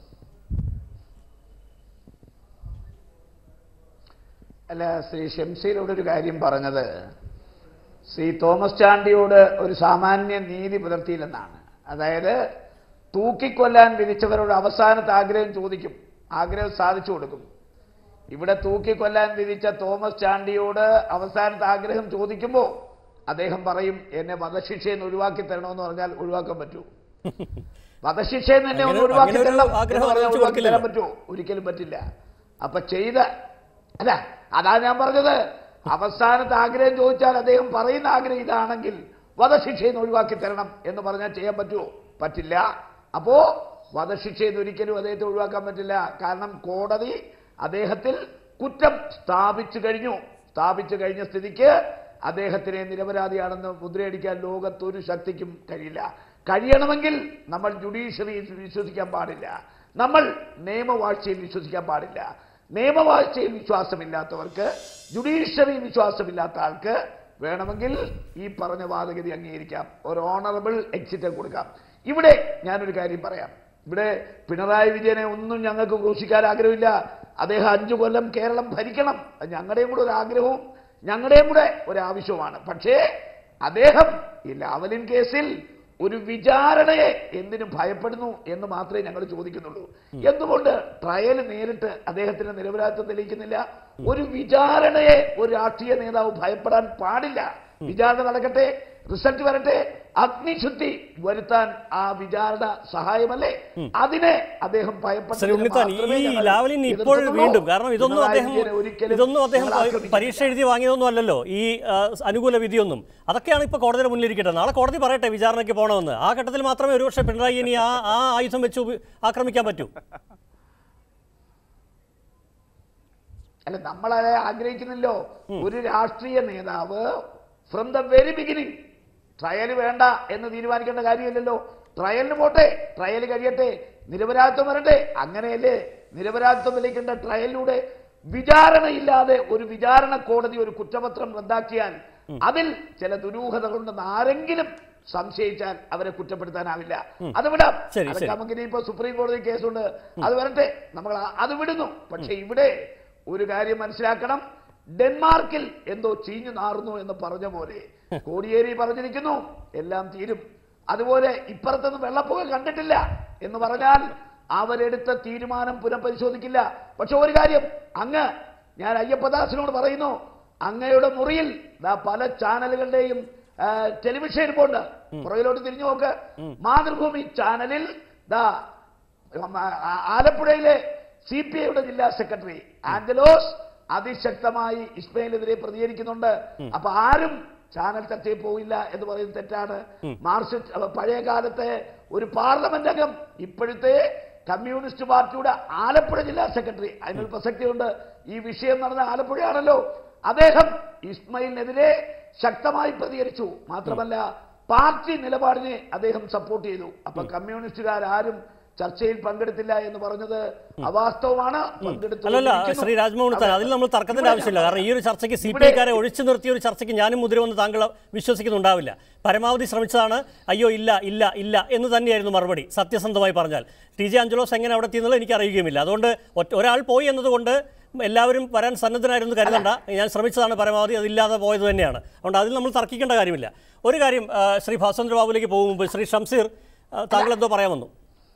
അല്ല ശ്രീ ഷംസീരോട് ഒരു കാര്യം പറഞ്ഞത് ശ്രീ തോമസ് ചാണ്ടിയോട് ഒരു സാമാന്യ നീതി പുലർത്തിയില്ലെന്നാണ് അതായത് തൂക്കിക്കൊല്ലാൻ വിധിച്ചവരോട് അവസാനത്തെ ആഗ്രഹം ചോദിക്കും ആഗ്രഹം സാധിച്ചു കൊടുക്കും ഇവിടെ തൂക്കിക്കൊല്ലാൻ വിധിച്ച തോമസ് ചാണ്ടിയോട് അവസാനത്തെ ആഗ്രഹം ചോദിക്കുമ്പോൾ അദ്ദേഹം പറയും എന്നെ വധശിക്ഷയിൽ നിന്ന് ഒഴിവാക്കി തരണമെന്ന് പറഞ്ഞാൽ ഒഴിവാക്കാൻ പറ്റൂ വധശിക്ഷയിൽ നിന്ന് എന്നെ ഒന്ന് അങ്ങനെ- ഒഴിവാക്കി അങ്ങനെ ഒരു തരണം ആഗ്രഹം എന്ന് പറഞ്ഞാൽ അറിയിച്ചു ഒഴിവാക്കി തരാൻ കൊടുക്കില്ലല്ലോ. പറ്റുമോ ഒരിക്കലും പറ്റില്ല അപ്പൊ ചെയ്ത അല്ല അതാ ഞാൻ പറഞ്ഞത് അവസാനത്തെ ആഗ്രഹം ചോദിച്ചാൽ അദ്ദേഹം പറയുന്ന ആഗ്രഹം ഇതാണെങ്കിൽ വധശിക്ഷയിൽ നിന്ന് ഒഴിവാക്കി തരണം എന്ന് പറഞ്ഞാൽ ചെയ്യാൻ പറ്റുമോ പറ്റില്ല അപ്പോ വധശിക്ഷയിൽ നിന്ന് ഒരിക്കലും അദ്ദേഹത്തെ ഒഴിവാക്കാൻ പറ്റില്ല കാരണം കോടതി അദ്ദേഹത്തിൽ കുറ്റം സ്ഥാപിച്ചു കഴിഞ്ഞു സ്ഥാപിച്ചു കഴിഞ്ഞ സ്ഥിതിക്ക് അദ്ദേഹത്തിനെ നിരപരാധിയാണെന്ന് മുദ്രയടിക്കാൻ ലോകത്തൊരു ശക്തിക്കും കഴിയില്ല കഴിയണമെങ്കിൽ നമ്മൾ ജുഡീഷ്യറിയിൽ വിശ്വസിക്കാൻ പാടില്ല നമ്മൾ നിയമവാഴ്ചയിൽ വിശ്വസിക്കാൻ പാടില്ല നിയമവാഴ്ചയിൽ വിശ്വാസമില്ലാത്തവർക്ക് ജുഡീഷ്യറി വിശ്വാസമില്ലാത്ത ആൾക്ക് വേണമെങ്കിൽ ഈ പറഞ്ഞ വാദഗതി അംഗീകരിക്കാം ഒരു ഓണറബിൾ എക്സിറ്റ് കൊടുക്കാം ഇവിടെ ഞാനൊരു കാര്യം പറയാം ഇവിടെ പിണറായി വിജയനെ ഒന്നും ഞങ്ങൾക്ക് ഘോഷിക്കാൻ ആഗ്രഹമില്ല അദ്ദേഹം അഞ്ചു കൊല്ലം കേരളം ഭരിക്കണം അത് ഞങ്ങളുടെയും കൂടെ ഒരു ആഗ്രഹവും ഞങ്ങളുടെയും കൂടെ ഒരു ആവശ്യവുമാണ് പക്ഷേ അദ്ദേഹം ഈ ലാവലിൻ കേസിൽ ഒരു വിചാരണയെ എന്തിനു ഭയപ്പെടുന്നു എന്ന് മാത്രമേ ഞങ്ങൾ ചോദിക്കുന്നുള്ളൂ എന്തുകൊണ്ട് ട്രയൽ നേരിട്ട് അദ്ദേഹത്തിന്റെ നിരപരാധിത്വം തെളിയിക്കുന്നില്ല ഒരു വിചാരണയെ ഒരു രാഷ്ട്രീയ നേതാവ് ഭയപ്പെടാൻ പാടില്ല വിചാരണ നടക്കട്ടെ റിസൾട്ട് വരട്ടെ അഗ്നിശുദ്ധി വരുത്താൻ ആ വിചാരണ സഹായമല്ലേ അതിനെ അദ്ദേഹം ശ്രീ ഉണ്ണിത്താൻ ഈ ലാവലിൻ ഇപ്പോൾ വീണ്ടും കാരണം ഇതൊന്നും അദ്ദേഹം ഇതൊന്നും അദ്ദേഹം പരീക്ഷ എഴുതി വാങ്ങിയതൊന്നും അല്ലല്ലോ ഈ ആ, അനുകൂല വിധിയൊന്നും അതൊക്കെയാണ് ഇപ്പോൾ കോടതിയുടെ മുന്നിലിരിക്കട്ടെ നാളെ കോടതി പറയട്ടെ വിചാരണയ്ക്ക് പോകണമെന്ന് ആ ഘട്ടത്തിൽ മാത്രമേ ഒരുപക്ഷെ പിണറായി ഇനി ആ ആ ആയുധം വെച്ച് ഉപ- ആക്രമിക്കാൻ പറ്റൂ അല്ല നമ്മളെ ആഗ്രഹിക്കുന്നില്ലോ ഒരു രാഷ്ട്രീയ നേതാവ് from the very beginning trial വേണ്ട എന്ന് തീരുമാനിക്കേണ്ട കാര്യമില്ലല്ലോ ട്രയലിന് പോട്ടെ ട്രയൽ കഴിയട്ടെ നിരപരാധിത്വം വരട്ടെ അങ്ങനെയല്ലേ നിരപരാധിത്വം തെളിയിക്കേണ്ട ട്രയലിലൂടെ വിചാരണയില്ലാതെ ഒരു വിചാരണ കോടതി ഒരു കുറ്റപത്രം റദ്ദാക്കിയാൽ അതിൽ ചില ദുരൂഹതകളുണ്ടെന്ന് ആരെങ്കിലും സംശയിച്ചാൽ അവരെ കുറ്റപ്പെടുത്താനാവില്ല അത് വിടാം ശരി, അതൊക്കെ ശരി. നമുക്ക് ഇനിയിപ്പോ സുപ്രീം കോടതി കേസുണ്ട് അത് വരട്ടെ നമ്മൾ ആ- അത് വിടുന്നു പക്ഷെ ഇവിടെ ഒരു കാര്യം മനസ്സിലാക്കണം ഡെൻമാർക്കിൽ എന്തോ ചീഞ്ഞു നാറുന്നു എന്ന് പറഞ്ഞ പോലെ കോടിയേരി പറഞ്ഞിരിക്കുന്നു എല്ലാം തീരും അതുപോലെ ഇപ്പുറത്തൊന്നും വെള്ളപ്പൊക്ക കണ്ടിട്ടില്ല എന്ന് പറഞ്ഞാൽ അവരെടുത്ത തീരുമാനം പുനഃപരിശോധിക്കില്ല പക്ഷെ ഒരു കാര്യം അങ്ങ് ഞാൻ അയ്യപ്പദാസിനോട് പറയുന്നു അങ്ങയുടെ മുറിയിൽ ദാ പല ചാനലുകളുടെയും ആ, ടെലിവിഷൻ പോണ്ട് പുറകിലോട്ട് തിരിഞ്ഞു നോക്ക് മാതൃഭൂമി ചാനലിൽ ദാ ആ- ആലപ്പുഴയിലെ സി പി ഐയുടെ ജില്ലാ സെക്രട്ടറി ആഞ്ചലോസ് അതിശക്തമായി ഇസ്മയിലെതിരെ പ്രതികരിക്കുന്നുണ്ട് അപ്പൊ ആരും ചാനൽ ചർച്ചയിൽ പോയില്ല എന്ന് പറയുന്നത് തെറ്റാണ് മാർക്സിസ്റ്റ് അപ്പൊ പഴയ കാലത്തെ ഒരു പാർലമെന്റ് അംഗം ഇപ്പോഴത്തെ കമ്മ്യൂണിസ്റ്റ് പാർട്ടിയുടെ ആലപ്പുഴ ജില്ലാ സെക്രട്ടറി അതിനൊരു പ്രസക്തിയുണ്ട് ഈ വിഷയം നടന്ന ആലപ്പുഴയാണല്ലോ അദ്ദേഹം ഇസ്മയിലിനെതിരെ ശക്തമായി പ്രതികരിച്ചു മാത്രമല്ല പാർട്ടി നിലപാടിനെ അദ്ദേഹം സപ്പോർട്ട് ചെയ്തു അപ്പൊ കമ്മ്യൂണിസ്റ്റുകാരും ചർച്ചയിൽ പങ്കെടുത്തില്ല എന്ന് പറഞ്ഞത് അവാസ്തവമാണ് പങ്കെടുത്തു അല്ലല്ല ഇരിക്കുന്നു. ശ്രീ രാജ്മോഹൻ ഉത്താൻ അതിൽ നമ്മൾ തർക്കത്തിന്റെ ഇവിടെ ആവശ്യമില്ല കാരണം ഈ ഒരു ചർച്ചയ്ക്ക് സി പി ഇവിടെ- ഐക്കാരെ ഒഴിച്ചു നിർത്തിയ ഒരു ചർച്ചയ്ക്ക് ഞാനും മുതിരുമെന്ന് താങ്കൾ വിശ്വസിക്കുന്നുണ്ടാവില്ല പരമാവധി ശ്രമിച്ചതാണ് അയ്യോ ഇല്ല ഇല്ല ഇല്ല എന്ന് തന്നെയായിരുന്നു മറുപടി സത്യസന്ധമായി പറഞ്ഞാൽ ടി ജെ അഞ്ചലോസ് എങ്ങനെ അവിടെ എത്തിയെന്നുള്ളത് എനിക്ക് അറിയുകയുമില്ല അതുകൊണ്ട് ഒറ്റ- ഒരാൾ പോയി എന്നതുകൊണ്ട് എല്ലാവരും വരാൻ സന്നദ്ധനായിരുന്നു കരുതണ്ട ഞാൻ ശ്രമിച്ചതാണ് പരമാവധി അതില്ലാതെ പോയത് തന്നെയാണ് അതുകൊണ്ട് അതിൽ നമ്മൾ തർക്കിക്കേണ്ട കാര്യമില്ല ഒരു കാര്യം ആ, ശ്രീ ഭാസ്വന്ദ്ര ബാബുലേക്ക് പോകും മുമ്പ് ശ്രീ ഷംസീർ ആ, താങ്കൾ എന്തോ പറയാൻ വന്നു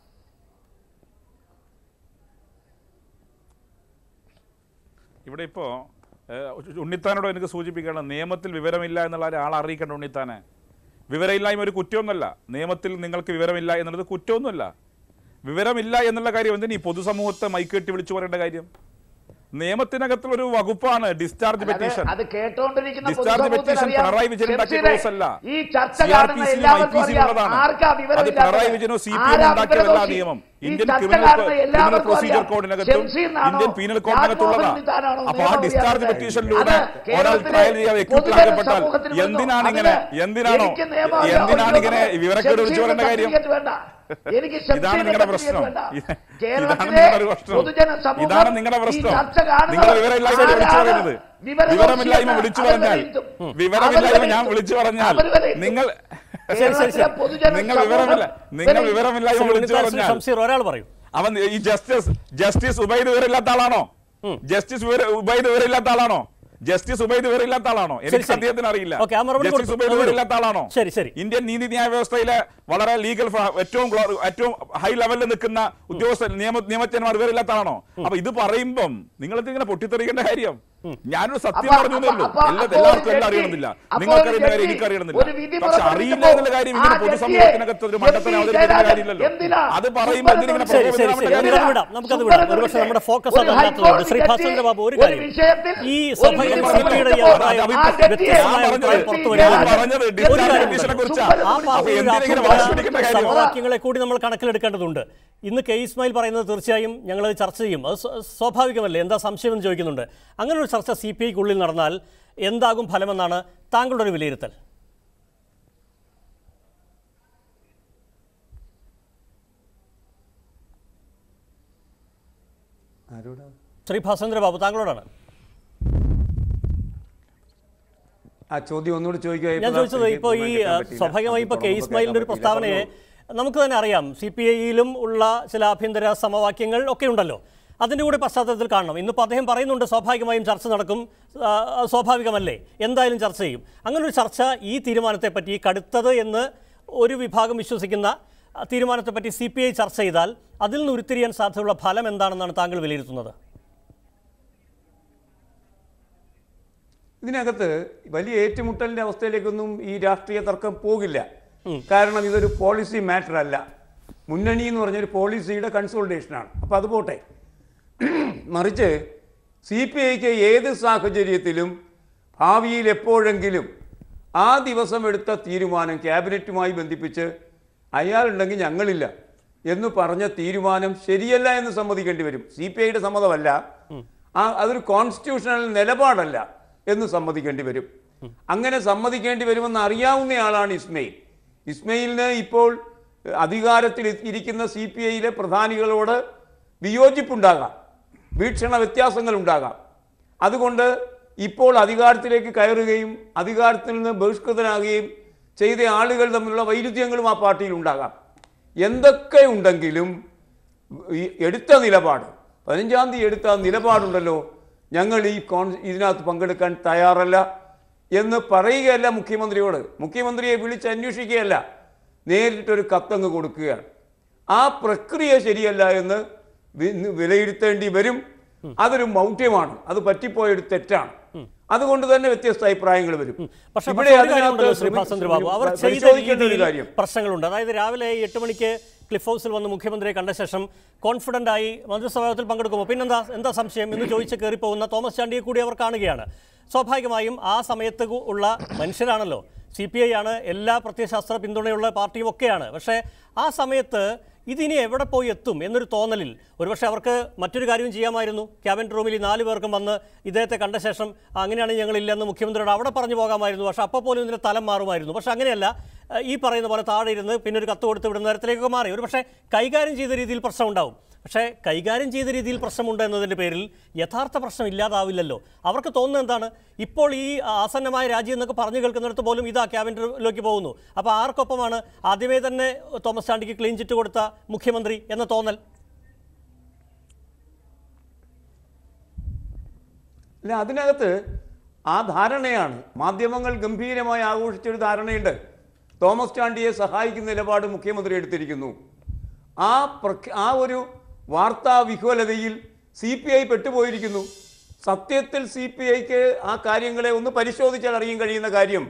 ഇവിടെ ഇപ്പോൾ ഉണ്ണിത്താനോട് എനിക്ക് സൂചിപ്പിക്കണം നിയമത്തിൽ വിവരമില്ല എന്നുള്ള ഒരാളെ അറിയിക്കേണ്ട ഉണ്ണിത്താനെ വിവരമില്ലായ്മ ഒരു കുറ്റമൊന്നുമല്ല നിയമത്തിൽ നിങ്ങൾക്ക് വിവരമില്ല എന്നുള്ളത് കുറ്റമൊന്നുമല്ല വിവരമില്ല എന്നുള്ള കാര്യം എന്തിനീ പൊതുസമൂഹത്തെ മൈക്കെട്ടി വിളിച്ചു പറയേണ്ട കാര്യം നിയമത്തിനകത്തുള്ള ഒരു വകുപ്പാണ് ഡിസ്ചാർജ് അത് പെറ്റീഷൻ അത് കേട്ടോണ്ടിരിക്കുന്ന ഡിസ്ചാർജ് പൊതുസമൂഹത്തിന് പെറ്റീഷൻ അറിയാം. പിണറായി വിജയൻ ഉണ്ടാക്കിയ ഷംസീറെ, കേസല്ല ഈ ചർച്ച സി ആർ കാണുന്ന പി സിയിലും ഐ എല്ലാവർക്കും പി സിയിലും അറിയാം. ഉള്ളതാണ് ആർക്കാ അത് വിവരമില്ലാത്തത്? പിണറായി വിജയനോ സി പി എം ആരാ ഉണ്ടാക്കിയതല്ല വിവരദോഷി? നിയമം ഈ ഇന്ത്യൻ ചർച്ച ക്രിമിനൽ കാണുന്ന ക്രിമിനൽ എല്ലാവർക്കും പ്രൊസീജിയർ അറിയാം. കോഡിനകത്തും ഷംസീറിനാണോ? ഇന്ത്യൻ പീനൽ കോഡിനകത്തുള്ളതാണ് രാജ്മോഹൻ ഉണ്ണിത്താനാണോ അപ്പോൾ ആ നിയമം ഡിസ്ചാർജ് അറിയാത്തത്? പെറ്റീഷനിലൂടെ അത് ഒരാൾ കേരളത്തിലെ ട്രയൽ ചെയ്യാൻ എക്യൂട്ട് പൊതുജന ആക്കപ്പെട്ടാൽ സമൂഹത്തിന് മുന്നിൽ എന്തിനാണ് അതിന് ഇങ്ങനെ എന്തിനാണോ എനിക്ക് നിയമം അറിയാം. എന്തിനാണ് ഇങ്ങനെ ഒരു വിവരക്കേട് വിളിച്ചു പറയേണ്ട കാര്യം സർട്ടിഫിക്കറ്റ് വേണ്ട. എനിക്ക് ഇതാണ് ഷംസീറിന്റെ നിങ്ങളുടെ സർട്ടിഫിക്കറ്റ് പ്രശ്നം വേണ്ട. ഇത് ഇതാണ് കേരളത്തിലെ നിങ്ങളുടെ പ്രശ്നം പൊതുജന സമൂഹം ഇതാണ് നിങ്ങളുടെ ഈ പ്രശ്നം ചർച്ച കാണുന്നത് നിങ്ങൾ വിവരമില്ലായ്മ വിളിച്ചു ആരാണ് പറയുന്നത് വിവരദോഷി വിവരമില്ലായ്മ എന്ന് വിളിച്ചു അവർ പറഞ്ഞാൽ വിലയിരുത്തും. വിവരമില്ലായ്മ അവർ ഞാൻ വിലയിരുത്തും. വിളിച്ചു പറഞ്ഞാൽ അവർ വിലയിരുത്തും. നിങ്ങൾ ശരി, ശരി, ശരി. കേരളത്തിലെ പൊതുജന നിങ്ങൾ സമൂഹം വിവരമില്ല നിങ്ങൾ വിലയിരുത്തും. വിവരമില്ലായ്മ ശ്രീ വിളിച്ചു ഉണ്ണിത്താൻ, ശ്രീ പറഞ്ഞാൽ ഷംസീർ ഒരാൾ പറയൂ അവൻ ഈ ജസ്റ്റിസ് ജസ്റ്റിസ് ഉബൈദ് വിവരമില്ലാത്ത ആളാണോ ജസ്റ്റിസ് വിവര- ഉബൈദ് വിവരമില്ലാത്ത ആളാണോ ജസ്റ്റിസ് ഉബൈദ് വിവരമില്ലാത്ത ആളാണോ എനിക്ക് ശരി. അദ്ദേഹത്തിന് അറിയില്ല ഓക്കേ, ആ മറുപടി ജസ്റ്റിസ് കൊടുത്തു. ഉബൈദ് മറുപടി. വിവരമില്ലാത്ത ആളാണോ ശരി, ശരി. ഇന്ത്യൻ നീതിന്യായ വ്യവസ്ഥയിലെ വളരെ ലീഗൽ ഏറ്റവും ഗ്ലോ- ഏറ്റവും ഹൈ ലെവലിൽ നിൽക്കുന്ന ഉദ്യോഗസ്ഥൻ നിയമ നിയമജ്ഞന്മാർ വിവരമില്ലാത്ത ആളാണോ അപ്പൊ ഇത് പറയുമ്പം നിങ്ങൾ ഇങ്ങനെ പൊട്ടിത്തെറിക്കേണ്ട കാര്യം ഞാനൊരു സത്യം അപ്പൊ- പറഞ്ഞു എന്നേ ഉള്ളൂ അപ്പൊ- എല്ലാ അപ്പോൾ എല്ലാവർക്കും ഒരു എല്ലാം ജഡ്ജി- അറിയണമെന്നില്ല അപ്പോൾ നിങ്ങൾക്ക് ഒരു അറിയുന്ന കാര്യം ജഡ്ജി എനിക്ക് ഒരു അറിയണമെന്നില്ല വിധി പക്ഷെ പുറപ്പെടുവിക്കുമ്പോൾ അറിയില്ല എന്നുള്ള കാര്യം ഇങ്ങനെ ആ പൊതുസമൂഹത്തിനകത്ത് ഒരു ജഡ്ജിയെ മണ്ടത്തരം അവതരിപ്പിക്കുന്ന ജഡ്ജി കാര്യമില്ലല്ലോ എന്തിനാ? അത് പറയുമ്പോൾ എന്തിനിങ്ങനെ ശരി ശരി ശരി പ്രകോപനം നമുക്കത് വിടാം നമുക്കത് വിടാം ഒരുപക്ഷെ നമ്മുടെ ഫോക്കസ് അതല്ലാത്തതുകൊണ്ട് ശ്രീ ഭാസ്കര ബാബു ഒരു കാര്യം ഈ സഭയിൽ സിപിയുടെ ഈ അഭിപ്രായം വ്യത്യസ്തമായ അഭിപ്രായം പുറത്തു ഞാൻ വരുന്നത് പറഞ്ഞത് ഒരു ഡിസ്ചാർജ് കാര്യം പെറ്റീഷനെ ഉണ്ട്. കുറിച്ചാ ആ അപ്പൊ പാർട്ടിയുടെ എന്തിനാ ഇങ്ങനെ അഭിപ്രായ വാശി പിടിക്കേണ്ട കാര്യം സമവാക്യങ്ങളെ കൂടി നമ്മൾ കണക്കിലെടുക്കേണ്ടതുണ്ട് ഇന്ന് കെ ഇസ്മായിൽ പറയുന്നത് തീർച്ചയായും ഞങ്ങൾ ചർച്ച ചെയ്യും അത് സ്വ- സ്വാഭാവികമല്ലേ എന്താ സംശയം എന്ന് ചോദിക്കുന്നുണ്ട് അങ്ങനെ ഒരു ചർച്ച സി പി ഐക്കുള്ളിൽ നടന്നാൽ എന്താകും ഫലമെന്നാണ് താങ്കളുടെ ഒരു വിലയിരുത്തൽ ആരോടാ ശ്രീ ഭാസ്വന്ദ്ര ബാബു താങ്കളോടാണ് ആ ചോദ്യം ഒന്നുകൂടി ചോദിക്കുക ഞാൻ ചോദിച്ചത് ഇപ്പോൾ ഈ സ്വാഭാവികമായി ഇപ്പോൾ കെ ഇസ്മായിലിന്റെ ഒരു പ്രസ്താവനയെ നമുക്ക് തന്നെ അറിയാം സി പി ഐയിലും ഉള്ള ചില ആഭ്യന്തര സമവാക്യങ്ങൾ ഒക്കെ ഉണ്ടല്ലോ അതിൻ്റെ കൂടെ പശ്ചാത്തലത്തിൽ കാണണം ഇന്നിപ്പോൾ അദ്ദേഹം പറയുന്നുണ്ട് സ്വാഭാവികമായും ചർച്ച നടക്കും ആ, അത് സ്വാഭാവികമല്ലേ എന്തായാലും ചർച്ച ചെയ്യും അങ്ങനെ ഒരു ചർച്ച ഈ തീരുമാനത്തെപ്പറ്റി കടുത്തത് എന്ന് ഒരു വിഭാഗം വിശ്വസിക്കുന്ന ആ, തീരുമാനത്തെപ്പറ്റി സി പി ഐ ചർച്ച ചെയ്താൽ അതിൽ നിന്ന് ഉരുത്തിരിയാൻ സാധ്യതയുള്ള ഫലം എന്താണെന്നാണ് താങ്കൾ വിലയിരുത്തുന്നത് ഇതിനകത്ത് വലിയ ഏറ്റുമുട്ടലിന്റെ അവസ്ഥയിലേക്കൊന്നും ഈ രാഷ്ട്രീയ തർക്കം പോകില്ല കാരണം ഇതൊരു പോളിസി മാറ്റർ അല്ല മുന്നണി എന്ന് പറഞ്ഞൊരു പോളിസിയുടെ കൺസോൾട്ടേഷനാണ് അപ്പോൾ അത് പോട്ടെ മറിച്ച് സി പി ഐക്ക് ഏത് സാഹചര്യത്തിലും ഭാവിയിൽ എപ്പോഴെങ്കിലും ആ ദിവസം എടുത്ത തീരുമാനം ക്യാബിനറ്റുമായി ബന്ധിപ്പിച്ച് അയാളുണ്ടെങ്കിൽ ഞങ്ങളില്ല എന്ന് പറഞ്ഞ തീരുമാനം ശരിയല്ല എന്ന് സമ്മതിക്കേണ്ടി വരും സി പി ഐയുടെ സമ്മതമല്ല ആ അതൊരു കോൺസ്റ്റിറ്റ്യൂഷണൽ നിലപാടല്ല എന്ന് സമ്മതിക്കേണ്ടി വരും അങ്ങനെ സമ്മതിക്കേണ്ടി വരുമെന്ന് അറിയാവുന്നയാളാണ് ഇസ്മയിൽ ഇസ്മയിലിന് ഇപ്പോൾ അധികാരത്തിൽ ഇരിക്കുന്ന സി പി ഐയിലെ പ്രധാനികളോട് വിയോജിപ്പുണ്ടാകാം വീക്ഷണ വ്യത്യാസങ്ങൾ ഉണ്ടാകാം അതുകൊണ്ട് ഇപ്പോൾ അധികാരത്തിലേക്ക് കയറുകയും അധികാരത്തിൽ നിന്ന് ബഹിഷ്കൃതനാകുകയും ചെയ്ത ആളുകൾ തമ്മിലുള്ള വൈരുദ്ധ്യങ്ങളും ആ പാർട്ടിയിൽ ഉണ്ടാകാം എന്തൊക്കെ ഉണ്ടെങ്കിലും ഈ എടുത്ത നിലപാട് പതിനഞ്ചാം തീയതി എടുത്ത ആ നിലപാടുണ്ടല്ലോ ഞങ്ങൾ ഈ കോൺ ഇതിനകത്ത് പങ്കെടുക്കാൻ തയ്യാറല്ല എന്ന് പറയുകയല്ല മുഖ്യമന്ത്രിയോട് മുഖ്യമന്ത്രിയെ വിളിച്ച് അന്വേഷിക്കുകയല്ല നേരിട്ടൊരു കത്തങ്ങ് കൊടുക്കുകയാണ് ആ പ്രക്രിയ ശരിയല്ല എന്ന് വി- വിലയിരുത്തേണ്ടി വരും അതൊരു മൗഢ്യമാണ് അത് പറ്റിപ്പോയൊരു തെറ്റാണ് അതുകൊണ്ട് തന്നെ വ്യത്യസ്ത അഭിപ്രായങ്ങൾ വരും പക്ഷേ ഇവിടെ പക്ഷേ ഒരു കാര്യമുണ്ടല്ലോ അതിനകത്ത് ശ്രീ ഭാസ്കർ ബാബു അവർ ചെയ്ത പരിശോധിക്കേണ്ട ഒരു രീതിയിൽ കാര്യം പ്രശ്നങ്ങളുണ്ട് അതായത് രാവിലെ എട്ട് മണിക്ക് ക്ലിഫ് ഹൗസിൽ വന്ന് മുഖ്യമന്ത്രിയെ കണ്ട ശേഷം കോൺഫിഡന്റ് ആയി മന്ത്രിസഭായോഗത്തിൽ പങ്കെടുക്കുമോ പിന്നെന്താ എന്താ സംശയം എന്ന് ചോദിച്ച് കയറിപ്പോകുന്ന തോമസ് ചാണ്ടിയെ കൂടി അവർ കാണുകയാണ് സ്വാഭാവികമായും ആ സമയത്ത് കു- ഉള്ള മനുഷ്യരാണല്ലോ സി പി ഐ ആണ് എല്ലാ പ്രത്യയശാസ്ത്ര പിന്തുണയുള്ള പാർട്ടിയും ഒക്കെയാണ് പക്ഷേ ആ സമയത്ത് ഇതിനി എവിടെ പോയി എത്തും എന്നൊരു തോന്നലിൽ ഒരുപക്ഷെ അവർക്ക് മറ്റൊരു കാര്യവും ചെയ്യാമായിരുന്നു ക്യാബിനറ്റ് റൂമിൽ ഈ നാല് പേർക്കും വന്ന് ഇദ്ദേഹത്തെ കണ്ട ശേഷം അങ്ങനെയാണ് ഞങ്ങളില്ലെന്ന് മുഖ്യമന്ത്രിയോട് അവിടെ പറഞ്ഞു പോകാമായിരുന്നു പക്ഷേ അപ്പോൾ പോലും ഇതിൻ്റെ തലം മാറുമായിരുന്നു പക്ഷേ അങ്ങനെയല്ല ഏഹ്, ഈ പറയുന്ന പോലെ താഴെ ഇരുന്ന് പിന്നെ ഒരു കത്ത് കൊടുത്ത് വിടുന്ന തരത്തിലേക്ക് മാറി ഒരു പക്ഷേ കൈകാര്യം ചെയ്ത രീതിയിൽ പ്രശ്നം ഉണ്ടാവും പക്ഷേ കൈകാര്യം ചെയ്ത രീതിയിൽ പ്രശ്നമുണ്ട് എന്നതിൻ്റെ പേരിൽ യഥാർത്ഥ പ്രശ്നം ഇല്ലാതാവില്ലല്ലോ അവർക്ക് തോന്നുന്നത് എന്താണ് ഇപ്പോൾ ഈ ആസന്നമായ രാജ്യം എന്നൊക്കെ പറഞ്ഞു കേൾക്കുന്നിടത്ത് പോലും ഇതാ ക്യാബിനറ്റിലേക്ക് പോകുന്നു അപ്പോൾ ആർക്കൊപ്പമാണ് ആദ്യമേ തന്നെ തോമസ് ചാണ്ടിക്ക് ക്ലീൻ ചിറ്റ് കൊടുത്ത മുഖ്യമന്ത്രി എന്ന തോന്നൽ അല്ല അതിനകത്ത് ആ ധാരണയാണ് മാധ്യമങ്ങൾ ഗംഭീരമായി ആഘോഷിച്ചൊരു ധാരണയുണ്ട് തോമസ് ചാണ്ടിയെ സഹായിക്കുന്ന നിലപാട് മുഖ്യമന്ത്രി എടുത്തിരിക്കുന്നു ആ പ്രഖ്യ ആ ഒരു വാർത്താ വിഹ്വലതയിൽ സി പി ഐ പെട്ടുപോയിരിക്കുന്നു സത്യത്തിൽ സി പി ഐക്ക് ആ കാര്യങ്ങളെ ഒന്ന് പരിശോധിച്ചാൽ അറിയാൻ കഴിയുന്ന കാര്യം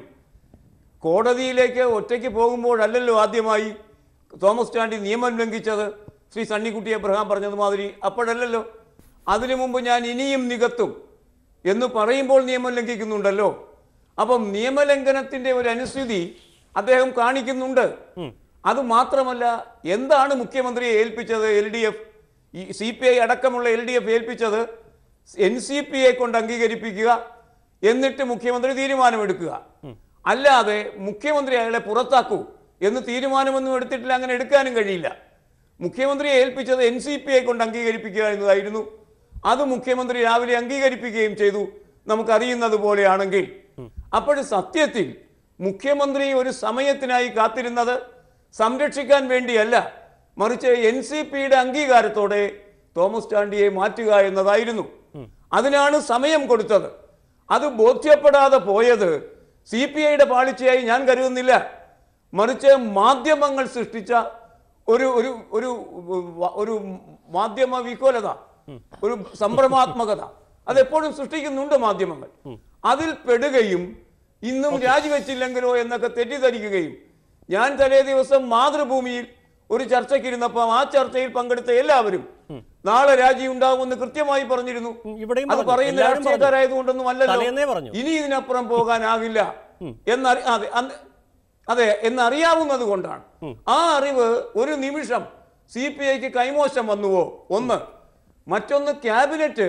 കോടതിയിലേക്ക് ഒറ്റയ്ക്ക് പോകുമ്പോഴല്ലല്ലോ ആദ്യമായി തോമസ് ചാണ്ടി നിയമം ലംഘിച്ചത് ശ്രീ സണ്ണിക്കുട്ടി എബ്രഹാം പറഞ്ഞതുമാതിരി അപ്പോഴല്ലല്ലോ അതിനു മുമ്പ് ഞാൻ ഇനിയും നികത്തും എന്ന് പറയുമ്പോൾ നിയമം ലംഘിക്കുന്നുണ്ടല്ലോ അപ്പം നിയമലംഘനത്തിന്റെ ഒരു അനുസ്ഥിതി അദ്ദേഹം കാണിക്കുന്നുണ്ട് അത് മാത്രമല്ല എന്താണ് മുഖ്യമന്ത്രിയെ ഏൽപ്പിച്ചത് എൽ ഡി എഫ് ഈ സി പി ഐ അടക്കമുള്ള എൽ ഡി എഫ് ഏൽപ്പിച്ചത് എൻ സി പി യെ കൊണ്ട് അംഗീകരിപ്പിക്കുക എന്നിട്ട് മുഖ്യമന്ത്രി തീരുമാനമെടുക്കുക അല്ലാതെ മുഖ്യമന്ത്രി അയാളെ പുറത്താക്കൂ എന്ന് തീരുമാനമൊന്നും എടുത്തിട്ടില്ല അങ്ങനെ എടുക്കാനും കഴിയില്ല മുഖ്യമന്ത്രിയെ ഏൽപ്പിച്ചത് എൻ സി പി യെ കൊണ്ട് അംഗീകരിപ്പിക്കുക എന്നതായിരുന്നു അത് മുഖ്യമന്ത്രി രാവിലെ അംഗീകരിപ്പിക്കുകയും ചെയ്തു നമുക്കറിയുന്നത് പോലെയാണെങ്കിൽ അപ്പോൾ സത്യത്തിൽ മുഖ്യമന്ത്രി ഒരു സമയത്തിനായി കാത്തിരുന്നത് സംരക്ഷിക്കാൻ വേണ്ടിയല്ല മറിച്ച് എൻ സി പിയുടെ അംഗീകാരത്തോടെ തോമസ് ചാണ്ടിയെ മാറ്റുക എന്നതായിരുന്നു അതിനാണ് സമയം കൊടുത്തത് അത് ബോധ്യപ്പെടാതെ പോയത് സി പി ഐയുടെ പാളിച്ചയായി ഞാൻ കരുതുന്നില്ല മറിച്ച് മാധ്യമങ്ങൾ സൃഷ്ടിച്ച ഒരു ഒരു ഒരു വ- ഒരു മാധ്യമ വികോലത ഒരു സംഭ്രമാത്മകത അതെപ്പോഴും സൃഷ്ടിക്കുന്നുണ്ട് മാധ്യമങ്ങൾ അതിൽ പെടുകയും ഇന്നും രാജിവെച്ചില്ലെങ്കിലോ എന്നൊക്കെ തെറ്റിദ്ധരിക്കുകയും ഞാൻ തലേ ദിവസം മാതൃഭൂമിയിൽ ഒരു ചർച്ചയ്ക്കിരുന്നപ്പോൾ ആ ചർച്ചയിൽ പങ്കെടുത്ത എല്ലാവരും നാളെ രാജി ഉണ്ടാകുമെന്ന് കൃത്യമായി പറഞ്ഞിരുന്നു ഉം, ഇവിടെയും അത് പറഞ്ഞു. പറയുന്ന എല്ലാവരും പറഞ്ഞു. രാഷ്ട്രീയക്കാരായതുകൊണ്ടൊന്നും തലേന്നേ അല്ലല്ലോ പറഞ്ഞു. ഇനി ഇതിനപ്പുറം പോകാനാകില്ല എന്നറി അതെ അന്ന് അതെ എന്നറിയാവുന്നത് കൊണ്ടാണ് ആ അറിവ് ഒരു നിമിഷം സി പി ഐക്ക് കൈമോശം വന്നുവോ ഒന്ന് മറ്റൊന്ന് ക്യാബിനറ്റ്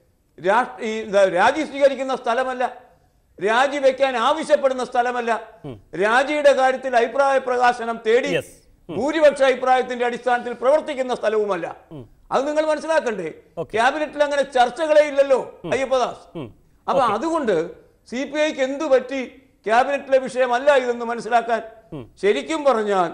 രാഷ്- ഈ എന്താ, രാജി സ്വീകരിക്കുന്ന സ്ഥലമല്ല രാജിവെക്കാൻ ആവശ്യപ്പെടുന്ന സ്ഥലമല്ല രാജിയുടെ കാര്യത്തിൽ അഭിപ്രായ പ്രകാശനം തേടി Yes. ഭൂരിപക്ഷ അഭിപ്രായത്തിന്റെ അടിസ്ഥാനത്തിൽ പ്രവർത്തിക്കുന്ന സ്ഥലവുമല്ല അത് നിങ്ങൾ മനസ്സിലാക്കണ്ടേ ക്യാബിനറ്റിൽ അങ്ങനെ ചർച്ചകളേ ഇല്ലല്ലോ അയ്യപ്പദാസ് അപ്പൊ അതുകൊണ്ട് സി പി ഐക്ക് എന്തു പറ്റി ക്യാബിനറ്റിലെ വിഷയമല്ല ഇതെന്ന് മനസ്സിലാക്കാൻ ശരിക്കും പറഞ്ഞാൽ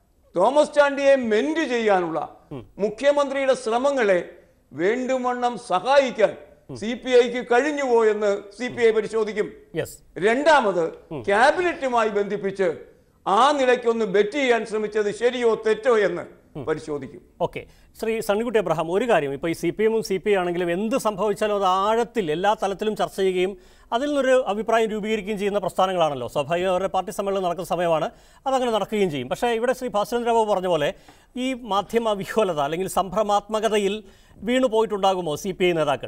തോമസ് ചാണ്ടിയെ മെന്റ് ചെയ്യാനുള്ള മുഖ്യമന്ത്രിയുടെ ശ്രമങ്ങളെ വേണ്ടുവണ്ണം സഹായിക്കാൻ സി പി ഐക്ക് കഴിഞ്ഞുവോ എന്ന് സി പി ഐ പരിശോധിക്കും യെസ് രണ്ടാമത് ക്യാബിനറ്റുമായി ബന്ധിപ്പിച്ച് ആ നിലയ്ക്കൊന്ന് ബെറ്റ് ചെയ്യാൻ ശ്രമിച്ചത് ശരിയോ തെറ്റോ എന്ന് പരിശോധിക്കും ഓക്കെ ശ്രീ സണ്ണിക്കുട്ടി അബ്രഹാം ഒരു കാര്യം ഇപ്പോൾ ഈ സി പി എമ്മും സി പി ഐ ആണെങ്കിലും എന്ത് സംഭവിച്ചാലും അത് ആഴത്തിൽ എല്ലാ തലത്തിലും ചർച്ച ചെയ്യുകയും അതിൽ നിന്നൊരു അഭിപ്രായം രൂപീകരിക്കുകയും ചെയ്യുന്ന പ്രസ്ഥാനങ്ങളാണല്ലോ സ്വാഭാവികം അവരുടെ പാർട്ടി സമ്മേളനം നടക്കുന്ന സമയമാണ് അതങ്ങനെ നടക്കുകയും ചെയ്യും പക്ഷേ ഇവിടെ ശ്രീ ഭാസ്കരേന്ദ്രബാബു പറഞ്ഞ പോലെ ഈ മാധ്യമ വിഹ്വലത അല്ലെങ്കിൽ സംഭ്രമാത്മകതയിൽ വീണു പോയിട്ടുണ്ടാകുമോ സി പി ഐ നേതാക്കൾ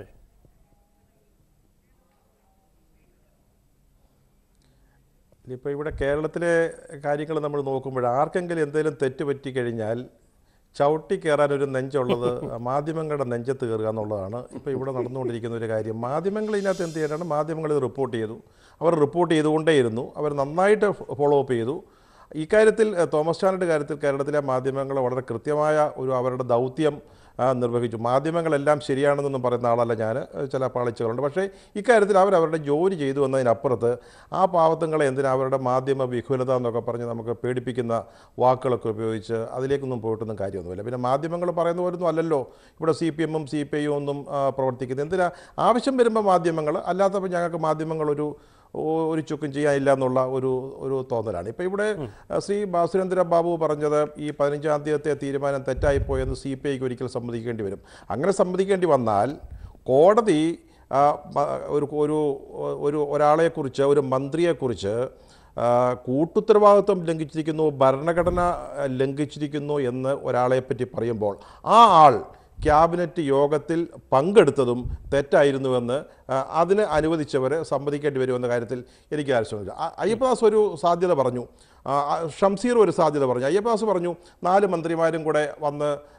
ഇപ്പോൾ ഇവിടെ കേരളത്തിലെ കാര്യങ്ങൾ നമ്മൾ നോക്കുമ്പോൾ ആർക്കെങ്കിലും എന്തെങ്കിലും തെറ്റ് പറ്റി കഴിഞ്ഞാൽ ചവിട്ടി കയറാൻ ഒരു നെഞ്ചുള്ളത് മാധ്യമങ്ങളുടെ നെഞ്ചത്ത് കയറുക എന്നുള്ളതാണ് ഇപ്പോൾ ഇവിടെ നടന്നുകൊണ്ടിരിക്കുന്ന ഒരു കാര്യം മാധ്യമങ്ങൾ ഇതിനകത്ത് എന്ത് ചെയ്യാനാണ് മാധ്യമങ്ങൾ ഇത് റിപ്പോർട്ട് ചെയ്തു അവർ റിപ്പോർട്ട് ചെയ്തുകൊണ്ടേയിരുന്നു അവർ നന്നായിട്ട് ഫോളോ അപ്പ് ചെയ്തു ഇക്കാര്യത്തിൽ ഏഹ്, തോമസ് ചാണ്ടിയുടെ കാര്യത്തിൽ കേരളത്തിലെ മാധ്യമങ്ങൾ വളരെ കൃത്യമായ ഒരു അവരുടെ ദൗത്യം ആ, നിർവഹിച്ചു മാധ്യമങ്ങളെല്ലാം ശരിയാണെന്നൊന്നും പറയുന്ന ആളല്ല ഞാൻ ചില പാളിച്ചകളുണ്ട് പക്ഷേ ഇക്കാര്യത്തിൽ അവർ അവരുടെ ജോലി ചെയ്തു എന്നതിനപ്പുറത്ത് ആ പാവത്തങ്ങളെ എന്തിനാ അവരുടെ മാധ്യമ വിഹുലത എന്നൊക്കെ പറഞ്ഞ് നമുക്ക് പേടിപ്പിക്കുന്ന വാക്കുകളൊക്കെ ഉപയോഗിച്ച് അതിലേക്കൊന്നും പോയിട്ടൊന്നും കാര്യമൊന്നുമില്ല പിന്നെ മാധ്യമങ്ങൾ പറയുന്ന പോലൊന്നും അല്ലല്ലോ ഇവിടെ സി പി എമ്മും സി പി ഐയും ഒന്നും ആ, പ്രവർത്തിക്കുന്നത് എന്തിനാ ആവശ്യം വരുമ്പോൾ മാധ്യമങ്ങൾ അല്ലാത്തപ്പോൾ ഞങ്ങൾക്ക് മാധ്യമങ്ങൾ ഒരു ഒ- ഒരു ചുക്കും ചെയ്യാനില്ല എന്നുള്ള ഒരു ഒരു തോന്നലാണ് ഇപ്പോൾ ഇവിടെ അഹ്, ശ്രീ ബാസുരേന്ദ്ര ബാബു പറഞ്ഞത് ഈ പതിനഞ്ചാം തീയതിയത്തെ തീരുമാനം തെറ്റായിപ്പോയെന്ന് സി പി ഐക്ക് ഒരിക്കൽ സമ്മതിക്കേണ്ടി വരും അങ്ങനെ സമ്മതിക്കേണ്ടി വന്നാൽ കോടതി ആ, മ- ഒരു ഒരു ഒരു ഒരാളെക്കുറിച്ച് ഒരു മന്ത്രിയെക്കുറിച്ച് ആ, കൂട്ടുത്തരവാദിത്വം ലംഘിച്ചിരിക്കുന്നു ഭരണഘടന ആ, ലംഘിച്ചിരിക്കുന്നു എന്ന് ഒരാളെപ്പറ്റി പറയുമ്പോൾ ആ ആൾ ക്യാബിനറ്റ് യോഗത്തിൽ പങ്കെടുത്തതും തെറ്റായിരുന്നുവെന്ന് ആ, അതിന് അനുവദിച്ചവരെ സമ്മതിക്കേണ്ടി വരുമെന്ന കാര്യത്തിൽ എനിക്ക് ആവശ്യമില്ല അ- അയ്യപ്പദാസ് ഒരു സാധ്യത പറഞ്ഞു ആ, ആ, ഷംസീർ ഒരു സാധ്യത പറഞ്ഞു അയ്യപ്പദാസ് പറഞ്ഞു നാല് മന്ത്രിമാരും കൂടെ വന്ന്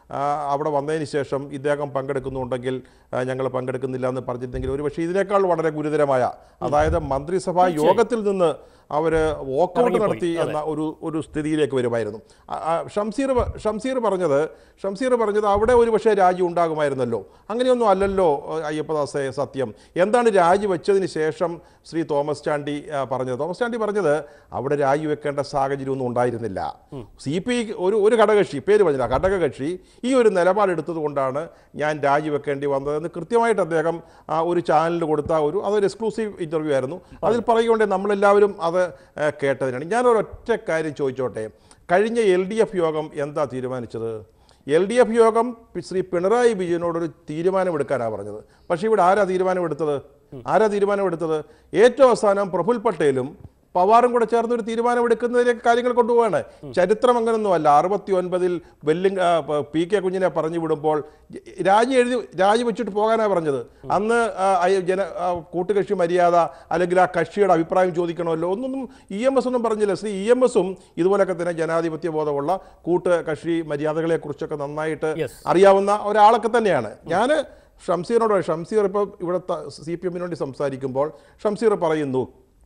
ആ, അവിടെ വന്നതിന് ശേഷം ഇദ്ദേഹം പങ്കെടുക്കുന്നുണ്ടെങ്കിൽ ആ, ഞങ്ങൾ പങ്കെടുക്കുന്നില്ല എന്ന് പറഞ്ഞിരുന്നെങ്കിൽ ഒരുപക്ഷെ ഇതിനേക്കാൾ വളരെ ഗുരുതരമായ അതായത് മന്ത്രിസഭാ യോഗത്തിൽ നിന്ന് അവർ വോക്കൗട്ട് ഇറങ്ങിപ്പോയി, നടത്തി അതെ. എന്ന ഒരു ഒരു സ്ഥിതിയിലേക്ക് വരുമായിരുന്നു ആ, ആ, ഷംസീർ പ- ഷംസീർ പറഞ്ഞത് ഷംസീർ പറഞ്ഞത് അവിടെ ഒരു പക്ഷേ രാജി ഉണ്ടാകുമായിരുന്നല്ലോ അങ്ങനെയൊന്നും അല്ലല്ലോ ഏഹ്, അയ്യപ്പദാസെ സത്യം എന്താണ് രാജി വെച്ചതിന് ശേഷം ശ്രീ തോമസ് ചാണ്ടി ആ, പറഞ്ഞത് തോമസ് ചാണ്ടി പറഞ്ഞത് അവിടെ രാജിവെക്കേണ്ട സാഹചര്യമൊന്നും ഉണ്ടായിരുന്നില്ല സി പി ഐ ഒരു ഒരു ഘടകകക്ഷി പേര് പറഞ്ഞില്ല ഘടകകക്ഷി ഈ ഒരു നിലപാടെടുത്തത് കൊണ്ടാണ് ഞാൻ രാജിവെക്കേണ്ടി വന്നതെന്ന് കൃത്യമായിട്ട് അദ്ദേഹം ആ, ഒരു ചാനലിന് കൊടുത്ത ഒരു അതൊരു എക്സ്ക്ലൂസീവ് ഇൻ്റർവ്യൂ ആയിരുന്നു അതിൽ പറയുകൊണ്ട് നമ്മളെല്ലാവരും അത് ആ, കേട്ടതിനാണ് ഞാനൊരൊറ്റ കാര്യം ചോദിച്ചോട്ടെ കഴിഞ്ഞ എൽ ഡി എഫ് യോഗം എന്താ തീരുമാനിച്ചത് എൽ ഡി എഫ് യോഗം പി- ശ്രീ പിണറായി വിജയനോടൊരു തീരുമാനമെടുക്കാനാണ് പറഞ്ഞത് പക്ഷേ ഇവിടെ ആരാ തീരുമാനമെടുത്തത് ആരാ തീരുമാനമെടുത്തത് ഏറ്റവും അവസാനം പ്രഫുൽ പട്ടേലും പവാറും കൂടെ ചേർന്ന് ഒരു തീരുമാനമെടുക്കുന്നതിലേക്ക് കാര്യങ്ങൾ കൊണ്ടുപോവാണ് ചരിത്രം അങ്ങനൊന്നുമല്ല അറുപത്തി ഒൻപതിൽ വെല്ലിംഗ് ആ, പ- പി കെ കുഞ്ഞിനെ പറഞ്ഞു വിടുമ്പോൾ രാജി എഴുതി രാജി വെച്ചിട്ട് പോകാനാണ് പറഞ്ഞത് അന്ന് ആ, അയ- ജന ആ, കൂട്ടുകക്ഷി മര്യാദ അല്ലെങ്കിൽ ആ കക്ഷിയുടെ അഭിപ്രായം ചോദിക്കണമല്ലോ ഒന്നൊന്നും ഇ എം എസ് ഒന്നും പറഞ്ഞില്ല ശ്രീ ഇ എം എസും ഇതുപോലൊക്കെ തന്നെ ജനാധിപത്യ ബോധമുള്ള കൂട്ട് കക്ഷി മര്യാദകളെ കുറിച്ചൊക്കെ നന്നായിട്ട് Yes. അറിയാവുന്ന ഒരാളൊക്കെ തന്നെയാണ് ഞാൻ ഷംസീറിനോട് ഷംസീർ ഇപ്പോൾ ഇവിടെ സി പി എമ്മിന് വേണ്ടി സംസാരിക്കുമ്പോൾ ഷംസീർ പറയുന്നു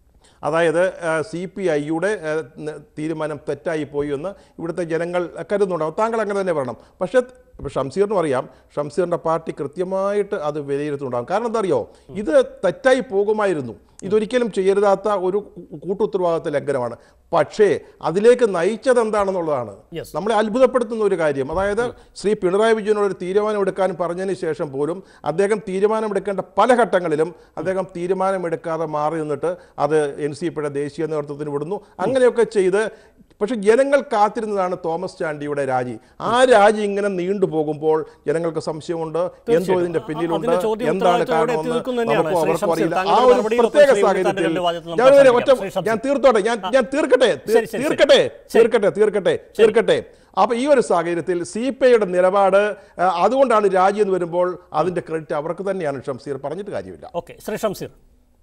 അതായത് സി പി ഐയുടെ തീരുമാനം തെറ്റായി പോയി എന്ന് ഇവിടുത്തെ ജനങ്ങൾ കരുതുന്നുണ്ടാവും താങ്കൾ അങ്ങനെ തന്നെ പറയണം പക്ഷേ ഇപ്പോൾ ഷംസീറിനും അറിയാം ഷംസീറിൻ്റെ പാർട്ടി കൃത്യമായിട്ട് അത് വിലയിരുത്തുന്നുണ്ടാകും കാരണം എന്താ അറിയോ ഇത് തെറ്റായി പോകുമായിരുന്നു ഇതൊരിക്കലും ചെയ്യരുതാത്ത ഒരു കൂട്ടുത്തരവാദിത്ത ലംഘനമാണ് പക്ഷേ അതിലേക്ക് നയിച്ചത് എന്താണെന്നുള്ളതാണ് Yes. നമ്മളെ അത്ഭുതപ്പെടുത്തുന്ന ഒരു കാര്യം അതായത് ശ്രീ പിണറായി വിജയനോട് ഒരു തീരുമാനമെടുക്കാൻ പറഞ്ഞതിന് ശേഷം പോലും അദ്ദേഹം തീരുമാനമെടുക്കേണ്ട പല ഘട്ടങ്ങളിലും അദ്ദേഹം തീരുമാനമെടുക്കാതെ മാറി നിന്നിട്ട് അത് എൻ സി പിയുടെ ദേശീയ നേതൃത്വത്തിന് വിടുന്നു അങ്ങനെയൊക്കെ ചെയ്ത് പക്ഷെ ജനങ്ങൾ കാത്തിരുന്നതാണ് തോമസ് ചാണ്ടിയുടെ രാജി ആ രാജി ഇങ്ങനെ നീണ്ടുപോകുമ്പോൾ ജനങ്ങൾക്ക് സംശയമുണ്ട് എന്തോ ഇതിന്റെ പിന്നിലുണ്ട് അതിന്റെ ചോദ്യം എന്താണ് ഉത്തരവാദിത്തത്തോടെ കാരണമെന്ന് എത്തിനിൽക്കുന്നു തന്നെയാണ്. നമുക്കും ശ്രീ അവർക്കും ഷംസീർ, അറിയില്ല ആ താങ്കളുടെ ഒരു മറുപടിയിൽ പ്രത്യേക ഒപ്പം ശ്രീ സാഹചര്യത്തിൽ ഉണ്ണിത്താന്റെ വാദത്തിൽ നമുക്ക് ഞാൻ ഒരു ഒറ്റ സംസാരിക്കാം. ശ്രീ ഞാൻ ഷംസീർ. തീർത്തോട്ടെ ഞാൻ ഞാൻ തീർക്കട്ടെ തീർ- ശരി, ശരി, തീർക്കട്ടെ ശരി. തീർക്കട്ടെ തീർക്കട്ടെ തീർക്കട്ടെ അപ്പൊ ഈ ഒരു സാഹചര്യത്തിൽ സി പി ഐയുടെ നിലപാട് ആ, അതുകൊണ്ടാണ് രാജി എന്ന് വരുമ്പോൾ അതിന്റെ ക്രെഡിറ്റ് അവർക്ക് തന്നെയാണ് ഷംസീർ പറഞ്ഞിട്ട് കാര്യമില്ല ഓക്കെ ശ്രീ ഷംസീർ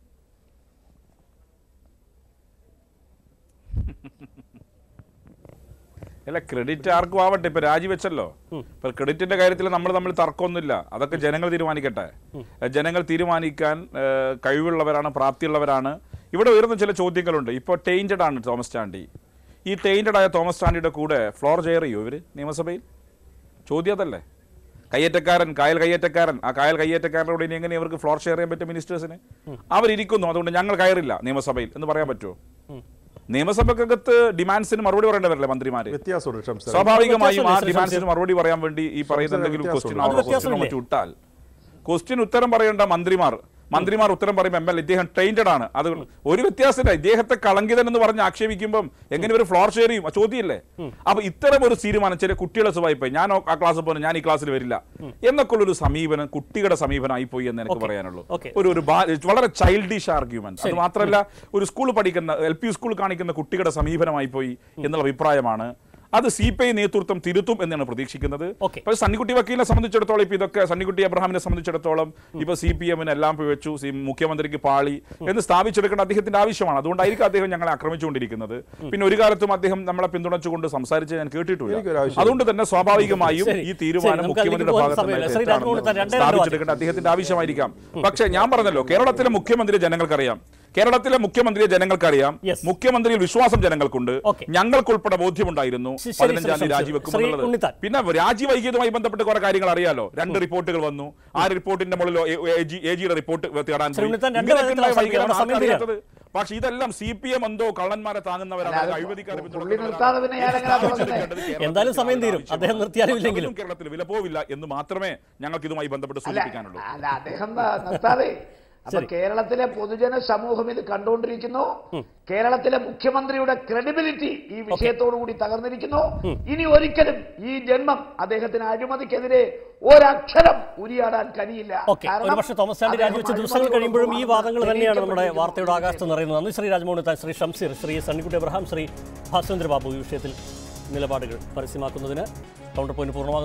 അല്ല ക്രെഡിറ്റ് ആർക്കും ആവട്ടെ ഇപ്പൊ രാജിവെച്ചല്ലോ ഇപ്പൊ ക്രെഡിറ്റിന്റെ കാര്യത്തിൽ നമ്മൾ തമ്മിൽ തർക്കമൊന്നുമില്ല അതൊക്കെ ജനങ്ങൾ തീരുമാനിക്കട്ടെ ജനങ്ങൾ തീരുമാനിക്കാൻ ഏഹ്, കഴിവുള്ളവരാണ് പ്രാപ്തിയുള്ളവരാണ് ഇവിടെ ഉയർന്ന ചില ചോദ്യങ്ങളുണ്ട് ഇപ്പോൾ ടേഞ്ചഡ് ആണ് തോമസ് ചാണ്ടി ഈ ടേഞ്ചഡ് ആയ തോമസ് ചാണ്ടിയുടെ കൂടെ ഫ്ലോർ ചെയർ ചെയ്യോ ഇവര് നിയമസഭയിൽ ചോദ്യം അതല്ലേ കയ്യേറ്റക്കാരൻ കായൽ കയ്യേറ്റക്കാരൻ ആ കായൽ കയ്യേറ്റക്കാരനോട് ഇനി എങ്ങനെ ഇവർക്ക് ഫ്ലോർ ഷെയർ ചെയ്യാൻ പറ്റും മിനിസ്റ്റേഴ്സിന് അവരിയ്ക്കുന്നു അതുകൊണ്ട് ഞങ്ങൾ കയറില്ല നിയമസഭയിൽ എന്ന് പറയാൻ പറ്റുമോ നിയമസഭക്കകത്ത് ഡിമാൻഡ്സിന് മറുപടി പറയേണ്ടവരല്ലേ മന്ത്രിമാര് വ്യത്യാസമുണ്ട് ഷംസീർ സ്വാഭാവികമായും ആ വ്യത്യാസമില്ലേ, ശ്രീ ഡിമാൻഡ്സിന് ശംസീർ? മറുപടി പറയാൻ വേണ്ടി ഈ പറയുന്ന എന്തെങ്കിലും ക്വസ്റ്റ്യൻ അത് വ്യത്യാസമില്ലേ? മറ്റു ഇട്ടാൽ ക്വസ്റ്റ്യൻ ഉത്തരം പറയേണ്ട മന്ത്രിമാർ മന്ത്രിമാർ ഉത്തരം പറയുമ്പോൾ എം എൽ ഇദ്ദേഹം ട്രെയിൻഡ് ആണ് അത് ഒരു വ്യത്യാസമില്ല ഇദ്ദേഹത്തെ കളങ്കിതൻ എന്ന് പറഞ്ഞ് ആക്ഷേപിക്കുമ്പോൾ എങ്ങനെ ഒരു ഫ്ലോർ ഷെയർ ചെയ്യും ആ ചോദ്യമല്ലേ അപ്പൊ ഇത്തരം ഒരു തീരുമാനം ചില കുട്ടികളെ സ്വഭാവം ഞാൻ ആ ക്ലാസ്സിൽ പോകുന്നു ഞാൻ ഈ ക്ലാസ്സിൽ വരില്ല എന്നൊക്കെ ഉള്ള ഒരു സമീപനം കുട്ടികളുടെ സമീപനമായി പോയി എന്ന് എനിക്ക് Okay. പറയാനുള്ളൂ Okay. ഒരു ഒരു ബാ- വളരെ ചൈൽഡിഷ് ആർഗ്യുമെന്റ് അത് മാത്രമല്ല ഒരു സ്കൂൾ പഠിക്കുന്ന എൽ പി സ്കൂൾ കാണിക്കുന്ന കുട്ടികളുടെ സമീപനമായി പോയി എന്നുള്ള അഭിപ്രായമാണ് അത് സി പി ഐ നേതൃത്വം തിരുത്തും എന്നാണ് പ്രതീക്ഷിക്കുന്നത് Okay. ഇപ്പൊ സണ്ണിക്കുട്ടി വക്കീലിനെ സംബന്ധിച്ചിടത്തോളം ഇപ്പൊ ഇതൊക്കെ സണ്ണിക്കുട്ടി അബ്രഹാമിനെ സംബന്ധിച്ചിടത്തോളം ഇപ്പൊ സി പി എമ്മിന് എല്ലാം പോയി വെച്ചു സി മുഖ്യമന്ത്രിക്ക് പാളി എന്ന് സ്ഥാപിച്ചെടുക്കേണ്ട അദ്ദേഹത്തിന്റെ ആവശ്യമാണ് അതുകൊണ്ടായിരിക്കും അദ്ദേഹം ഞങ്ങളെ ആക്രമിച്ചുകൊണ്ടിരിക്കുന്നത് പിന്നെ ഒരു കാലത്തും അദ്ദേഹം നമ്മളെ പിന്തുണച്ചുകൊണ്ട് സംസാരിച്ച് ഞാൻ കേട്ടിട്ടില്ല എനിക്കൊരു ആവശ്യം അതുകൊണ്ട് തന്നെ സ്വാഭാവികമായും ശരി. ഈ തീരുമാനം ശരി, നമുക്ക് അതിലേക്ക് മുഖ്യമന്ത്രിയുടെ പോകാൻ ഭാഗത്ത് സമയമില്ല. നിന്ന് ശ്രീ രാജ്മോഹൻ താൻ രണ്ടേ രണ്ട് സ്ഥാപിച്ചെടുക്കേണ്ട അദ്ദേഹത്തിന്റെ ആവശ്യമായിരിക്കാം പക്ഷേ ഞാൻ പറഞ്ഞല്ലോ കേരളത്തിലെ മുഖ്യമന്ത്രിയെ ജനങ്ങൾക്കറിയാം കേരളത്തിലെ മുഖ്യമന്ത്രിയെ ജനങ്ങൾക്കറിയാം Yes. മുഖ്യമന്ത്രിയിൽ വിശ്വാസം ജനങ്ങൾക്കുണ്ട് Okay. ഞങ്ങൾക്കുൾപ്പെടെ ബോധ്യമുണ്ടായിരുന്നു ശരി, ശ്രീ പതിനഞ്ചാം തീയതി ശംസീർ. രാജിവെക്കും ശ്രീ എന്നുള്ളത് ഉണ്ണിത്താൻ. പിന്നെ രാജിവൈകിയതുമായി ബന്ധപ്പെട്ട് കുറെ കാര്യങ്ങൾ അറിയാലോ രണ്ട് റിപ്പോർട്ടുകൾ വന്നു ആ റിപ്പോർട്ടിന്റെ മുകളിൽ എ ജിയുടെ റിപ്പോർട്ട് തേടാൻ ശ്രീ പോയി. ഉണ്ണിത്താൻ രണ്ട് ഇങ്ങനെയൊക്കെ തരത്തിലുള്ള ഉണ്ടായ വൈകല്യമാണ് സമയം ആർക്കും തീരാണ്. അറിയാത്തത്. പക്ഷേ ഇതെല്ലാം സി പി എം എന്തോ കള്ളന്മാരെ താങ്ങുന്നവരാണ് അല്ല, അത് അഴിമതിക്കാരെ പുള്ളി പിന്തുണയ്ക്കുന്നവരാണ്. നിർത്താതെ പിന്നെ ഞാൻ എങ്ങനെയാ തുടങ്ങുന്നത്? സ്ഥാപിച്ചെടുക്കേണ്ടത് കേരളത്തിലെ എന്തായാലും സമയം തീരും. ആവശ്യമാണ്. അദ്ദേഹം നിർത്തിയാലും പക്ഷേ ഇല്ലെങ്കിലും. അതൊന്നും കേരളത്തിൽ വില പോവില്ല എന്ന് മാത്രമേ ഞങ്ങൾക്ക് ഇതുമായി ബന്ധപ്പെട്ട് അല്ല സൂചിപ്പിക്കാനുള്ളൂ അല്ല അദ്ദേഹം ന- നിർത്താതെ അപ്പൊ ശരി. കേരളത്തിലെ പൊതുജന സമൂഹം ഇത് കണ്ടുകൊണ്ടിരിക്കുന്നു കേരളത്തിലെ മുഖ്യമന്ത്രിയുടെ ക്രെഡിബിലിറ്റി ഈ വിഷയത്തോടു കൂടി തകർന്നിരിക്കുന്നു ഇനി ഒരിക്കലും ഈ ജന്മം അദ്ദേഹത്തിന് അഴിമതിക്കെതിരെ ഒരക്ഷരം ഉരിയാടാൻ കഴിയില്ല ഓക്കെ കാരണം ഒരുപക്ഷെ തോമസ് ചാണ്ടി അദ്ദേഹം രാജിവെച്ച ദിവസങ്ങൾ കഴിയുമ്പോഴും ഈ വാദങ്ങൾ തന്നെയാണ് നമ്മുടെ തെളിയിക്കപ്പെട്ടിരിക്കുന്നു. വാർത്തയുടെ ആകാശത്ത് നിറയുന്നത് നന്ദി ശ്രീ രാജ്മോഹൻ താൻ ശ്രീ ഷംസീർ ശ്രീ സണ്ണിക്കുട്ടി അബ്രഹാം ശ്രീ ഭാസ്വന്ദ്ര ബാബു ഈ വിഷയത്തിൽ നിലപാടുകൾ പരസ്യമാക്കുന്നതിന് കൗണ്ടർ പോയിന്റ് പൂർണ്ണമാകുന്നു